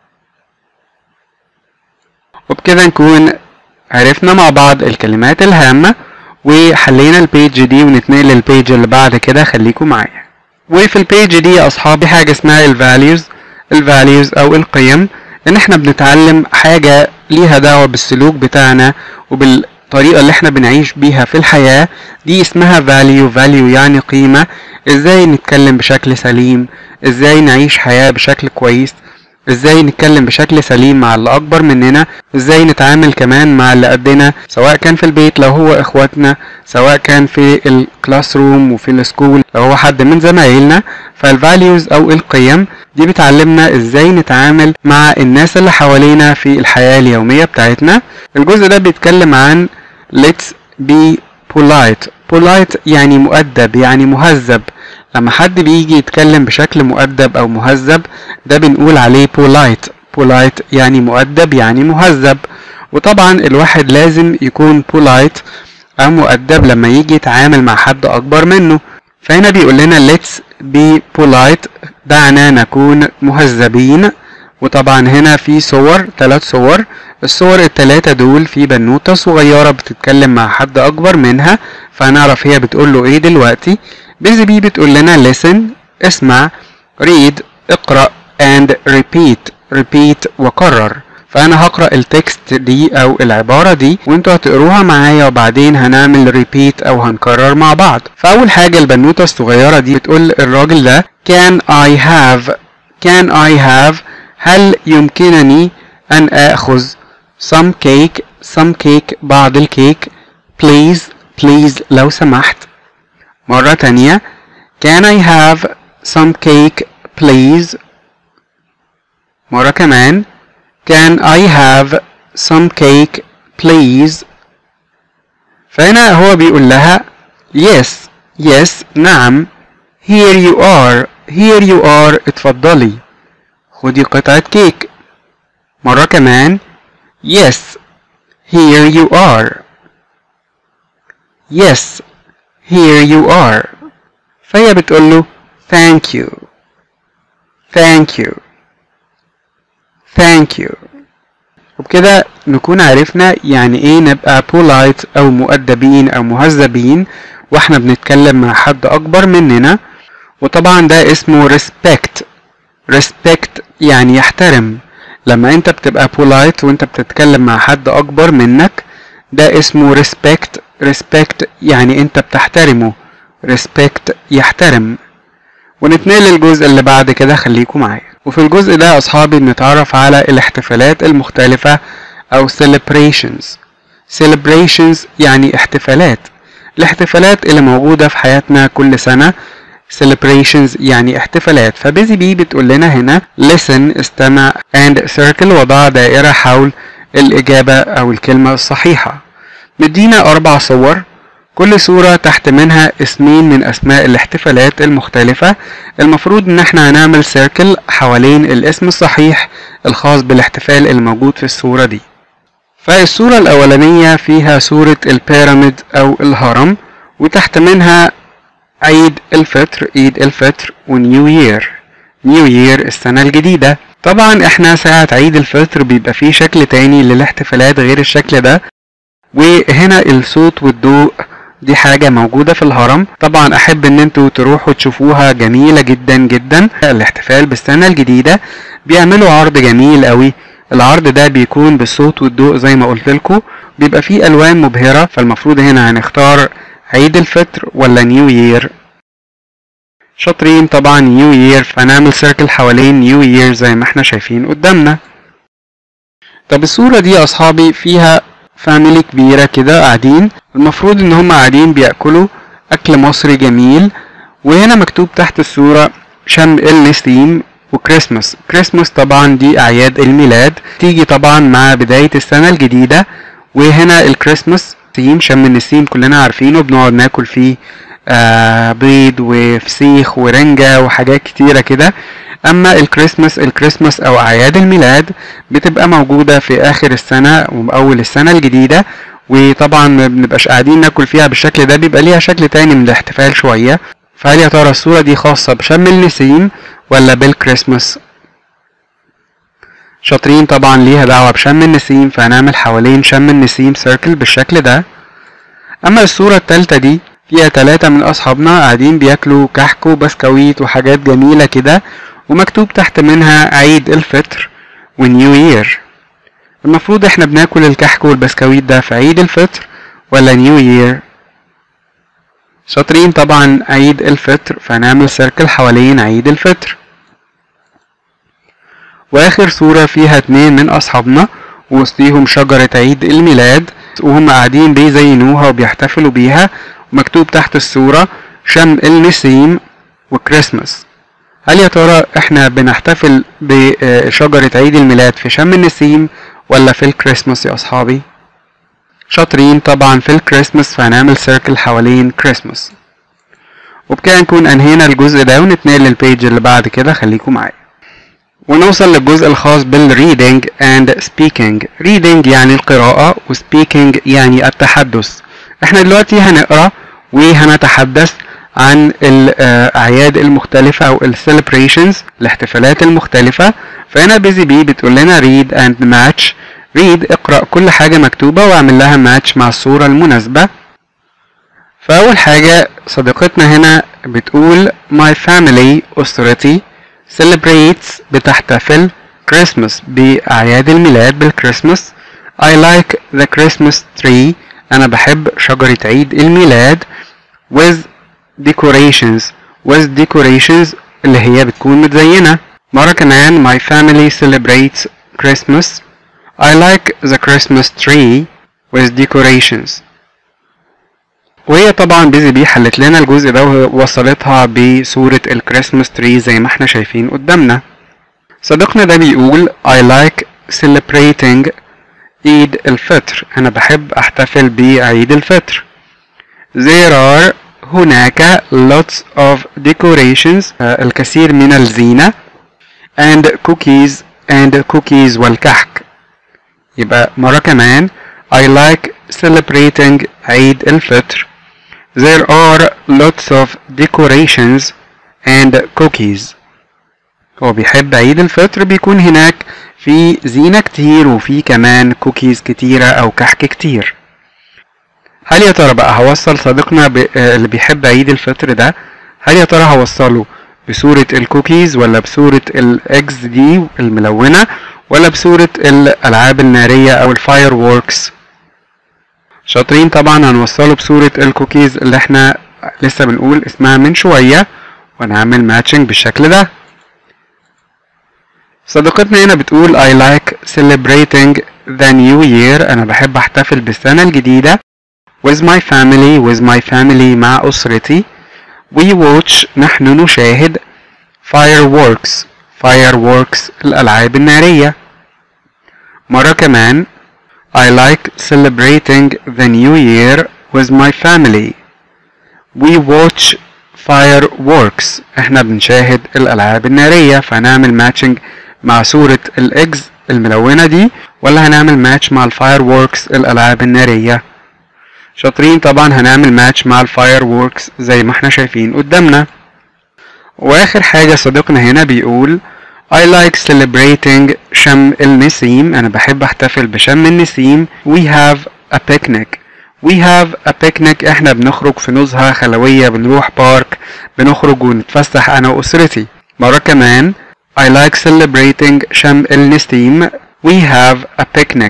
Speaker 1: وبكده نكون عرفنا مع بعض الكلمات الهامة وحلينا البيج دي ونتنقل للبيج اللي بعد كده خليكم معايا وفي البيج دي يا اصحابي حاجة اسمها الفاليوز الفاليوز او القيم ان احنا بنتعلم حاجة ليها دعوة بالسلوك بتاعنا وبالطريقة اللي احنا بنعيش بيها في الحياة دي اسمها value value يعني قيمة ازاي نتكلم بشكل سليم ازاي نعيش حياة بشكل كويس ازاي نتكلم بشكل سليم مع اللي اكبر مننا ازاي نتعامل كمان مع اللي قدنا سواء كان في البيت لو هو اخواتنا سواء كان في الكلاس روم وفي السكول لو هو حد من زمايلنا فالفاليوز او القيم دي بتعلمنا ازاي نتعامل مع الناس اللي حوالينا في الحياة اليومية بتاعتنا الجزء ده بيتكلم عن let's be polite polite يعني مؤدب يعني مهذب لما حد بيجي يتكلم بشكل مؤدب او مهذب ده بنقول عليه polite polite يعني مؤدب يعني مهذب وطبعا الواحد لازم يكون polite او مؤدب لما يجي يتعامل مع حد اكبر منه فهنا بيقول لنا let's be polite دعنا نكون مهذبين وطبعا هنا في صور ثلاث صور الصور التلاتة دول في بنوتة صغيرة بتتكلم مع حد أكبر منها فهنعرف هي بتقول له إيه دلوقتي بيزي بي بتقول لنا listen اسمع read اقرأ and repeat repeat وكرر فأنا هقرأ التكست دي أو العبارة دي وانتوا هتقروها معايا وبعدين هنعمل repeat أو هنكرر مع بعض فأول حاجة البنوتة الصغيرة دي بتقول الراجل ده can I have can I have هل يمكنني أن آخذ some cake some cake بعض الكيك please please لو سمحت مرة تانية can I have some cake please مرة كمان can I have some cake please فهنا هو بيقول لها yes yes نعم here you are here you are اتفضلي خدي قطعة كيك مرة كمان yes here you are yes here you are فهي بتقول له thank you thank you thank you وبكده نكون عرفنا يعني ايه نبقى polite او مؤدبين او مهذبين واحنا بنتكلم مع حد اكبر مننا وطبعا ده اسمه respect respect يعني يحترم لما انت بتبقى polite وانت بتتكلم مع حد اكبر منك ده اسمه respect respect يعني انت بتحترمه respect يحترم ونتنقل للجزء اللي بعد كده خليكم معايا وفي الجزء ده اصحابي بنتعرف على الاحتفالات المختلفة او celebrations celebrations يعني احتفالات الاحتفالات اللي موجودة في حياتنا كل سنة celebrations يعني احتفالات فبيزي بي بتقول لنا هنا listen استمع and circle وضع دائرة حول الإجابة أو الكلمة الصحيحة مدينا أربع صور كل صورة تحت منها اسمين من أسماء الاحتفالات المختلفة المفروض إن احنا هنعمل سيركل حوالين الاسم الصحيح الخاص بالاحتفال الموجود في الصورة دي فالصورة الأولانية فيها صورة البيراميد أو الهرم وتحت منها عيد الفطر عيد الفطر ونيو يير نيو يير السنة الجديدة طبعا احنا ساعة عيد الفطر بيبقى فيه شكل تاني للاحتفالات غير الشكل ده وهنا الصوت والضوء دي حاجة موجودة في الهرم طبعا احب ان انتوا تروحوا تشوفوها جميلة جدا جدا الاحتفال بالسنة الجديدة بيعملوا عرض جميل قوي العرض ده بيكون بالصوت والضوء زي ما قلت لكم بيبقى فيه الوان مبهرة فالمفروض هنا هنختار عيد الفطر ولا نيو يير شاطرين طبعا نيو يير فنعمل سيركل حوالين نيو يير زي ما احنا شايفين قدامنا طب الصورة دي يا اصحابي فيها فاميلي كبيرة كده قاعدين المفروض ان هم قاعدين بياكلوا اكل مصري جميل وهنا مكتوب تحت الصورة شم النسيم وكريسماس كريسماس طبعا دي اعياد الميلاد تيجي طبعا مع بداية السنة الجديدة وهنا الكريسماس نسيم شم النسيم كلنا عارفينه بنقعد ناكل فيه آه بيض وفسيخ ورنجة وحاجات كتيرة كده اما الكريسماس الكريسماس او اعياد الميلاد بتبقى موجودة في اخر السنة واول السنة الجديدة وطبعا ما بنبقاش قاعدين ناكل فيها بالشكل ده بيبقى ليها شكل تاني من الاحتفال شوية فهل يا ترى الصورة دي خاصة بشم النسيم ولا بالكريسماس شاطرين طبعا ليها دعوة بشم النسيم فهنعمل حوالين شم النسيم سيركل بالشكل ده اما الصورة التالتة دي فيها تلاتة من اصحابنا قاعدين بياكلوا كحك وبسكويت وحاجات جميلة كده ومكتوب تحت منها عيد الفطر ونيو يير المفروض احنا بناكل الكحك والبسكويت ده في عيد الفطر ولا نيو يير شاطرين طبعا عيد الفطر فنعمل سيركل حوالين عيد الفطر واخر صورة فيها اتنين من اصحابنا ووسطيهم شجرة عيد الميلاد وهم قاعدين بيزينوها وبيحتفلوا بيها ومكتوب تحت الصورة شم النسيم وكريسماس هل يا ترى احنا بنحتفل بشجرة عيد الميلاد في شم النسيم ولا في الكريسماس يا اصحابي شاطرين طبعا في الكريسماس فهنعمل سيركل حوالين كريسماس وبكده نكون انهينا الجزء ده ونتنقل للبيج اللي بعد كده خليكم معايا ونوصل للجزء الخاص بالreading and speaking reading يعني القراءة و speaking يعني التحدث احنا دلوقتي هنقرا وهنتحدث عن الأعياد المختلفة أو ال celebrations الاحتفالات المختلفة فهنا بيزي بي بتقول لنا read and match read اقرأ كل حاجة مكتوبة واعمل لها match مع الصورة المناسبة فأول حاجة صديقتنا هنا بتقول my family أسرتي celebrates بتحتفل Christmas بأعياد الميلاد بالكريسماس I like the Christmas tree أنا بحب شجرة عيد الميلاد with decorations with decorations اللي هي بتكون متزينة مرة كمان my family celebrates Christmas I like the Christmas tree with decorations وهي طبعا بيزي بي حلت لنا الجزء ده ووصلتها بصورة الكريسماس تري زي ما احنا شايفين قدامنا صديقنا ده بيقول I like celebrating عيد الفطر أنا بحب أحتفل بعيد الفطر There are هناك lots of decorations الكثير من الزينة and cookies and cookies والكحك يبقى مرة كمان I like celebrating عيد الفطر There are lots of decorations and cookies هو بيحب عيد الفطر بيكون هناك في زينة كتير وفي كمان كوكيز كتيرة أو كحك كتير هل يا ترى بقى هوصل صديقنا ب... اللي بيحب عيد الفطر ده هل يا ترى هوصله بصورة الكوكيز ولا بصورة الاكس دي الملونة ولا بصورة الألعاب النارية أو الفاير ووركس شاطرين طبعا هنوصله بصورة الكوكيز اللي احنا لسه بنقول اسمها من شوية ونعمل ماتشنج بالشكل ده صديقتنا هنا بتقول I like celebrating the new year أنا بحب أحتفل بالسنة الجديدة with my family with my family مع أسرتي we watch نحن نشاهد fireworks fireworks الألعاب النارية مرة كمان I like celebrating the new year with my family we watch fireworks احنا بنشاهد الألعاب النارية فنعمل ماتشنج مع صورة الإجز الملونة دي ولا هنعمل ماتش مع الفاير ووركس الألعاب النارية شاطرين طبعا هنعمل ماتش مع الفاير ووركس زي ما احنا شايفين قدامنا واخر حاجة صديقنا هنا بيقول I like celebrating شم النسيم أنا بحب أحتفل بشم النسيم We have a picnic We have a picnic احنا بنخرج في نزهة خلوية بنروح بارك بنخرج ونتفسح أنا وأسرتي مرة كمان I like celebrating شم النسيم We have a picnic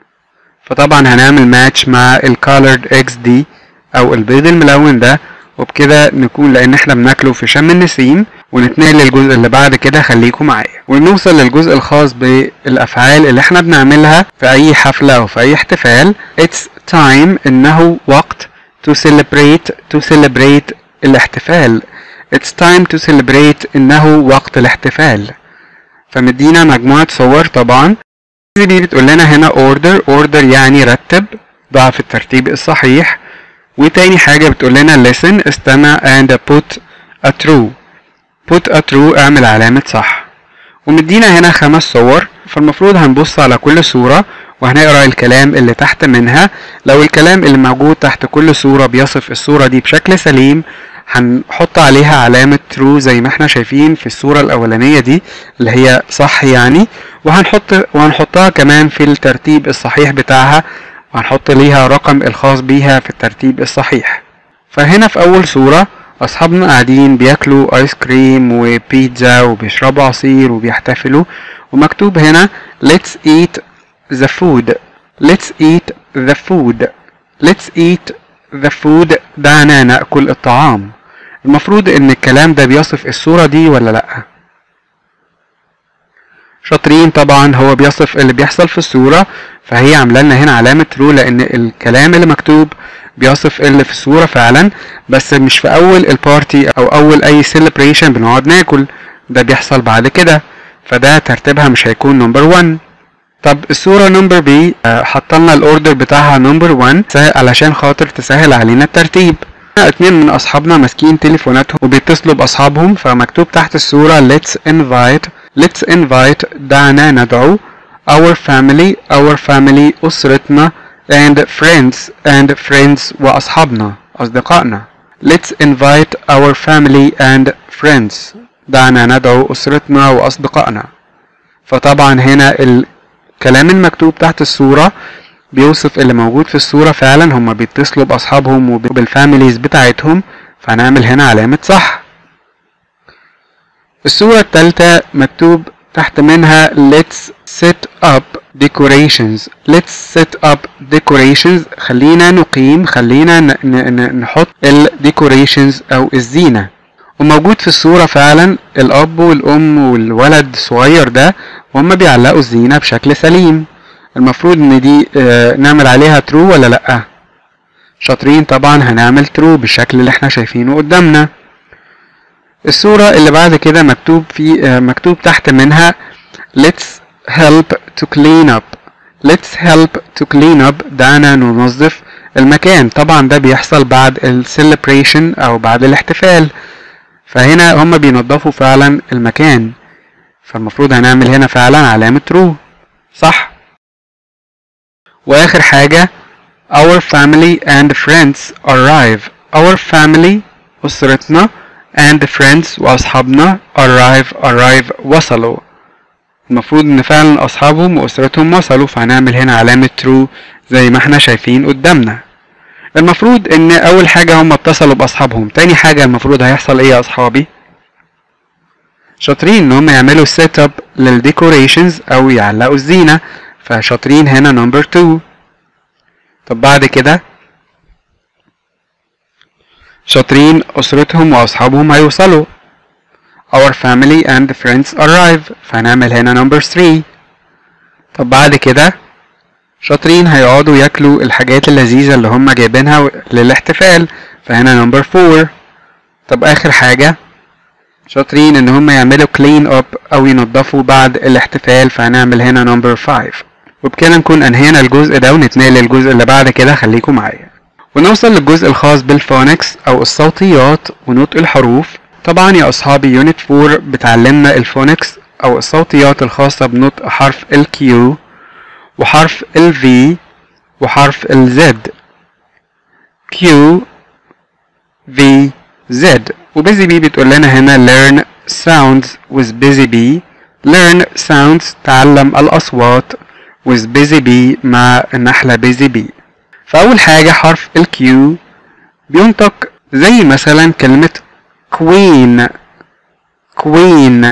Speaker 1: فطبعا هنعمل ماتش مع الكالرد اكس دي او البيض الملون ده وبكده نكون لان احنا بناكله في شم النسيم ونتنقل للجزء اللي بعد كده خليكم معايا ونوصل للجزء الخاص بالافعال اللي احنا بنعملها في اي حفلة او في اي احتفال it's time انه وقت to celebrate to celebrate الاحتفال it's time to celebrate انه وقت الاحتفال فمدينا مجموعة صور طبعا دي بتقول لنا هنا order order يعني رتب ضع في الترتيب الصحيح وتاني حاجة بتقول لنا listen استمع and put a true put a true اعمل علامة صح ومدينا هنا خمس صور فالمفروض هنبص على كل صورة وهنقرا الكلام اللي تحت منها لو الكلام اللي موجود تحت كل صورة بيصف الصورة دي بشكل سليم هنحط عليها علامة true زي ما احنا شايفين في الصورة الأولانية دي اللي هي صح يعني وهنحط وهنحطها كمان في الترتيب الصحيح بتاعها وهنحط ليها رقم الخاص بيها في الترتيب الصحيح فهنا في أول صورة أصحابنا قاعدين بياكلوا آيس كريم وبيتزا وبيشربوا عصير وبيحتفلوا ومكتوب هنا let's eat the food let's eat the food let's eat the food دعنا نأكل الطعام المفروض ان الكلام ده بيصف الصورة دي ولا لأ شاطرين طبعا هو بيصف اللي بيحصل في الصورة فهي عامله لنا هنا علامة ترو لأن الكلام اللي مكتوب بيصف اللي في الصورة فعلا بس مش في أول البارتي أو أول أي سيلبريشن بنقعد ناكل ده بيحصل بعد كده فده ترتيبها مش هيكون نمبر 1 طب الصورة نمبر بي حطلنا الاوردر بتاعها نمبر 1 علشان خاطر تسهل علينا الترتيب اتنين من اصحابنا ماسكين تليفوناتهم وبيتصلوا باصحابهم فمكتوب تحت الصورة let's invite let's invite دعنا ندعو our family our family أسرتنا and friends and friends وأصحابنا أصدقائنا let's invite our family and friends دعنا ندعو أسرتنا وأصدقائنا فطبعا هنا الكلام المكتوب تحت الصورة بيوصف اللي موجود في الصورة فعلا هما بيتصلوا بأصحابهم وبالفاميليز بتاعتهم فهنعمل هنا علامة صح الصورة التالتة مكتوب تحت منها let's set up decorations let's set up decorations خلينا نقيم خلينا ن- ن- نحط ال decorations أو الزينة وموجود في الصورة فعلا الأب والأم والولد الصغير ده وهم بيعلقوا الزينة بشكل سليم المفروض ان دي آه، نعمل عليها ترو ولا لأ شاطرين طبعا هنعمل ترو بالشكل اللي احنا شايفينه قدامنا الصورة اللي بعد كده مكتوب في آه، مكتوب تحت منها let's help to clean up let's help to clean up دعنا ننظف المكان طبعا ده بيحصل بعد ال celebration او بعد الاحتفال فهنا هما بينظفوا فعلا المكان فالمفروض هنعمل هنا فعلا علامة true صح واخر حاجة our family and friends arrive our family أسرتنا and friends وأصحابنا arrive arrive وصلوا المفروض ان فعلا اصحابهم واسرتهم وصلوا فهنعمل هنا علامة true زي ما احنا شايفين قدامنا المفروض ان اول حاجة هم اتصلوا باصحابهم تاني حاجة المفروض هيحصل ايه يا اصحابي شاطرين ان هم يعملوا سيت اب للديكوريشنز او يعلقوا الزينة فشاطرين هنا نمبر 2 طب بعد كده شاطرين اسرتهم واصحابهم هيوصلوا our family and friends arrive فهنعمل هنا number 3 طب بعد كده شاطرين هيقعدوا ياكلوا الحاجات اللذيذة اللي هم جايبينها للاحتفال فهنا number 4 طب آخر حاجة شاطرين إن هم يعملوا clean up أو ينضفوا بعد الاحتفال فهنعمل هنا number 5 وبكده نكون أنهينا الجزء ده ونتنقل للجزء اللي بعد كده خليكم معايا ونوصل للجزء الخاص بالفونكس أو الصوتيات ونطق الحروف طبعا يا أصحابي يونت 4 بتعلمنا الفونكس أو الصوتيات الخاصة بنطق حرف ال Q وحرف ال V وحرف ال Z Q V Z وبيزي بي بتقول لنا هنا learn sounds with busy bee learn sounds تعلم الأصوات with busy bee مع النحلة busy bee فأول حاجة حرف ال Q بينطق زي مثلا كلمة queen queen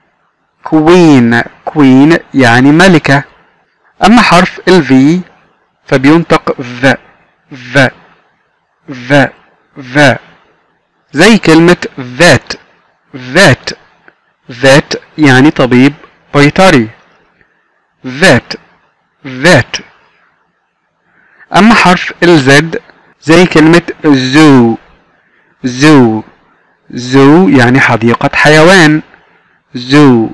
Speaker 1: queen queen يعني ملكة أما حرف ال V فبينطق ذ ذ ذ ذ زي كلمة vet vet vet يعني طبيب بيطري vet vet أما حرف ال Z زي كلمة zoo zoo زو يعني حديقة حيوان زو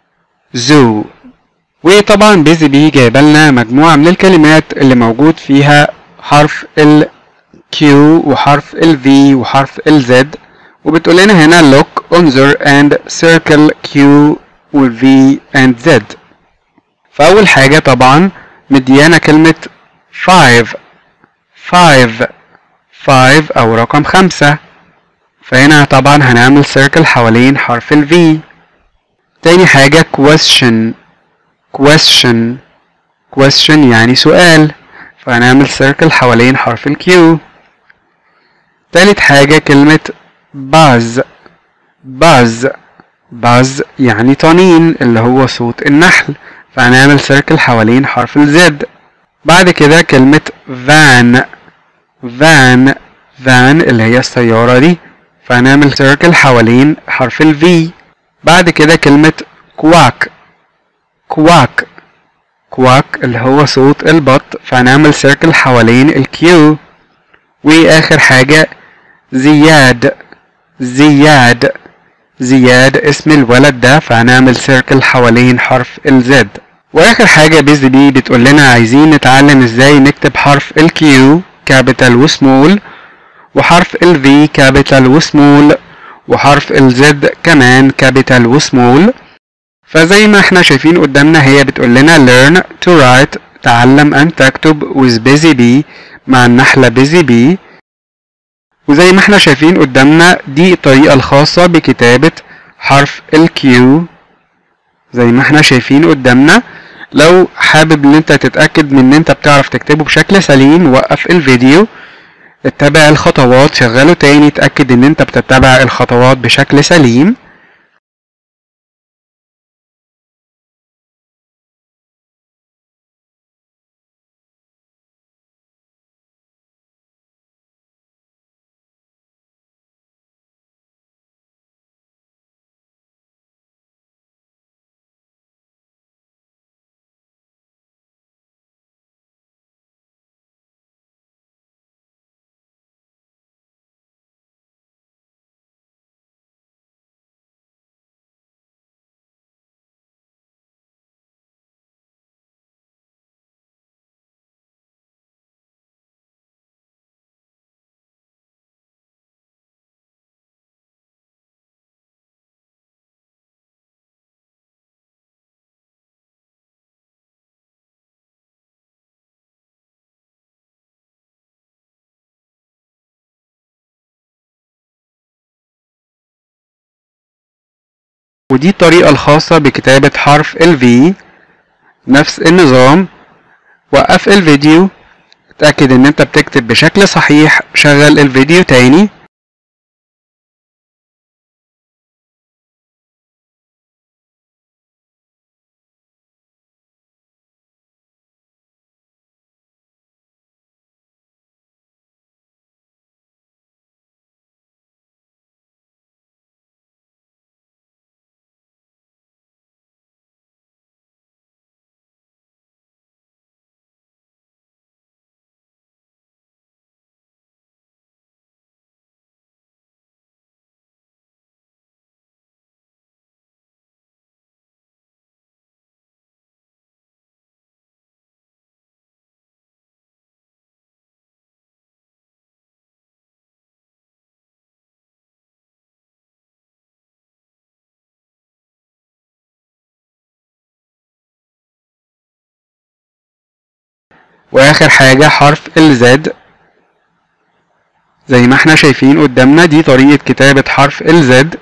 Speaker 1: زو وطبعا بيزي بي جايبه لنا مجموعة من الكلمات اللي موجود فيها حرف ال Q وحرف ال V وحرف ال Z وبتقول لنا هنا look انظر and circle Q و V and Z فأول حاجة طبعا مديانا كلمة five five five أو رقم خمسة فهنا طبعا هنعمل circle حوالين حرف ال V تاني حاجة question question question يعني سؤال فهنعمل circle حوالين حرف ال Q تالت حاجة كلمة buzz buzz buzz يعني طنين اللي هو صوت النحل فهنعمل circle حوالين حرف ال Z بعد كده كلمة van van van اللي هي السيارة دي فهنعمل سيركل حوالين حرف ال V بعد كده كلمة كواك كواك كواك اللي هو صوت البط فهنعمل سيركل حوالين ال Q وآخر حاجة زياد زياد زياد اسم الولد ده فهنعمل سيركل حوالين حرف ال Z واخر حاجة بيز بي بتقول لنا عايزين نتعلم ازاي نكتب حرف ال Q كابيتال وسمول وحرف ال V كابيتال وسمول وحرف ال Z كمان كابيتال وسمول فزي ما احنا شايفين قدامنا هي بتقول لنا learn to write تعلم أن تكتب with busy bee مع النحلة busy bee وزي ما احنا شايفين قدامنا دي الطريقة الخاصة بكتابة حرف ال Q زي ما احنا شايفين قدامنا لو حابب ان انت تتأكد من ان انت بتعرف تكتبه بشكل سليم وقف الفيديو اتبع الخطوات شغله تاني اتأكد ان انت بتتبع الخطوات بشكل سليم ودي الطريقة الخاصة بكتابة حرف ال V نفس النظام وقف الفيديو اتأكد ان انت بتكتب بشكل صحيح شغل الفيديو تاني واخر حاجة حرف ال Z زي ما احنا شايفين قدامنا دي طريقة كتابة حرف ال Z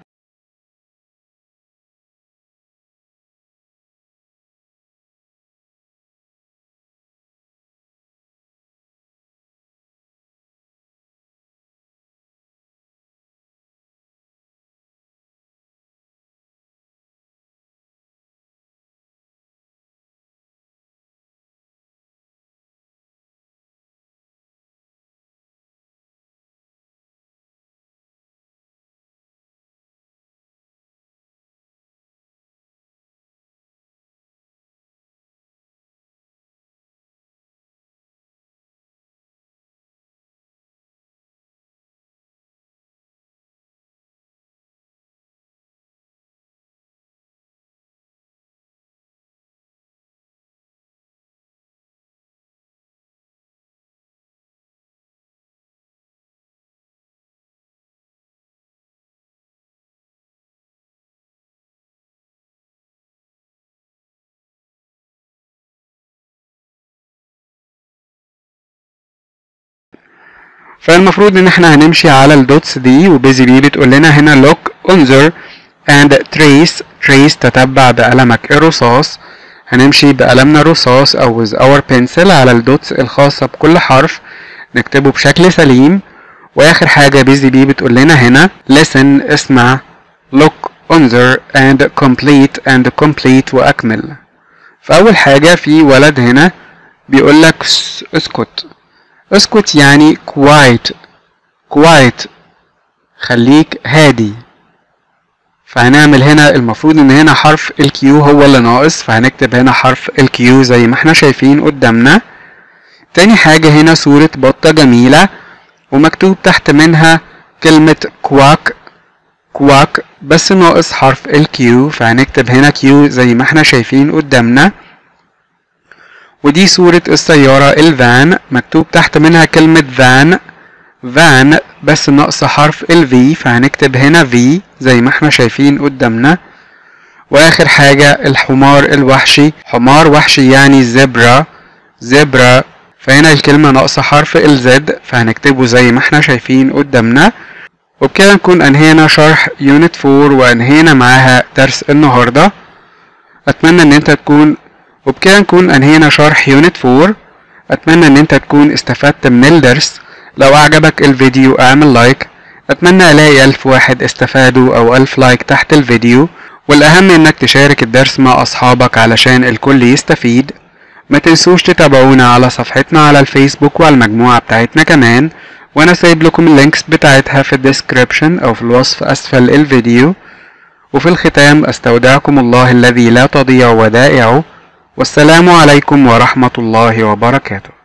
Speaker 1: فالمفروض ان احنا هنمشي على الدوتس دي وبيزي بي بتقول لنا هنا look انظر and trace trace تتبع بقلمك الرصاص هنمشي بقلمنا الرصاص او with our pencil على الدوتس الخاصة بكل حرف نكتبه بشكل سليم واخر حاجة بيزي بي بتقول لنا هنا listen اسمع look انظر and complete and complete واكمل فاول حاجة في ولد هنا بيقول لك اسكت اسكت يعني quiet quiet خليك هادي فهنعمل هنا المفروض ان هنا حرف الكيو هو اللي ناقص فهنكتب هنا حرف الكيو زي ما احنا شايفين قدامنا تاني حاجة هنا صورة بطة جميلة ومكتوب تحت منها كلمة كواك كواك بس ناقص حرف الكيو فهنكتب هنا كيو زي ما احنا شايفين قدامنا ودي صورة السيارة الفان مكتوب تحت منها كلمة فان فان بس ناقص حرف ال V فهنكتب هنا V زي ما احنا شايفين قدامنا واخر حاجة الحمار الوحشي حمار وحشي يعني زبرا زبرا فهنا الكلمة ناقصة حرف ال Z فهنكتبه زي ما احنا شايفين قدامنا وبكده نكون انهينا شرح يونت 4 وانهينا معاها درس النهاردة اتمنى ان انت تكون وبكده نكون انهينا شرح يونت 4 اتمنى ان انت تكون استفدت من الدرس لو اعجبك الفيديو اعمل لايك اتمنى الاقي الف واحد استفادوا او الف لايك تحت الفيديو والاهم انك تشارك الدرس مع اصحابك علشان الكل يستفيد ما تنسوش تتابعونا على صفحتنا على الفيسبوك وعلى المجموعة بتاعتنا كمان وانا سايب لكم اللينكس بتاعتها في الديسكريبشن او في الوصف اسفل الفيديو وفي الختام استودعكم الله الذي لا تضيع ودائعه والسلام عليكم ورحمة الله وبركاته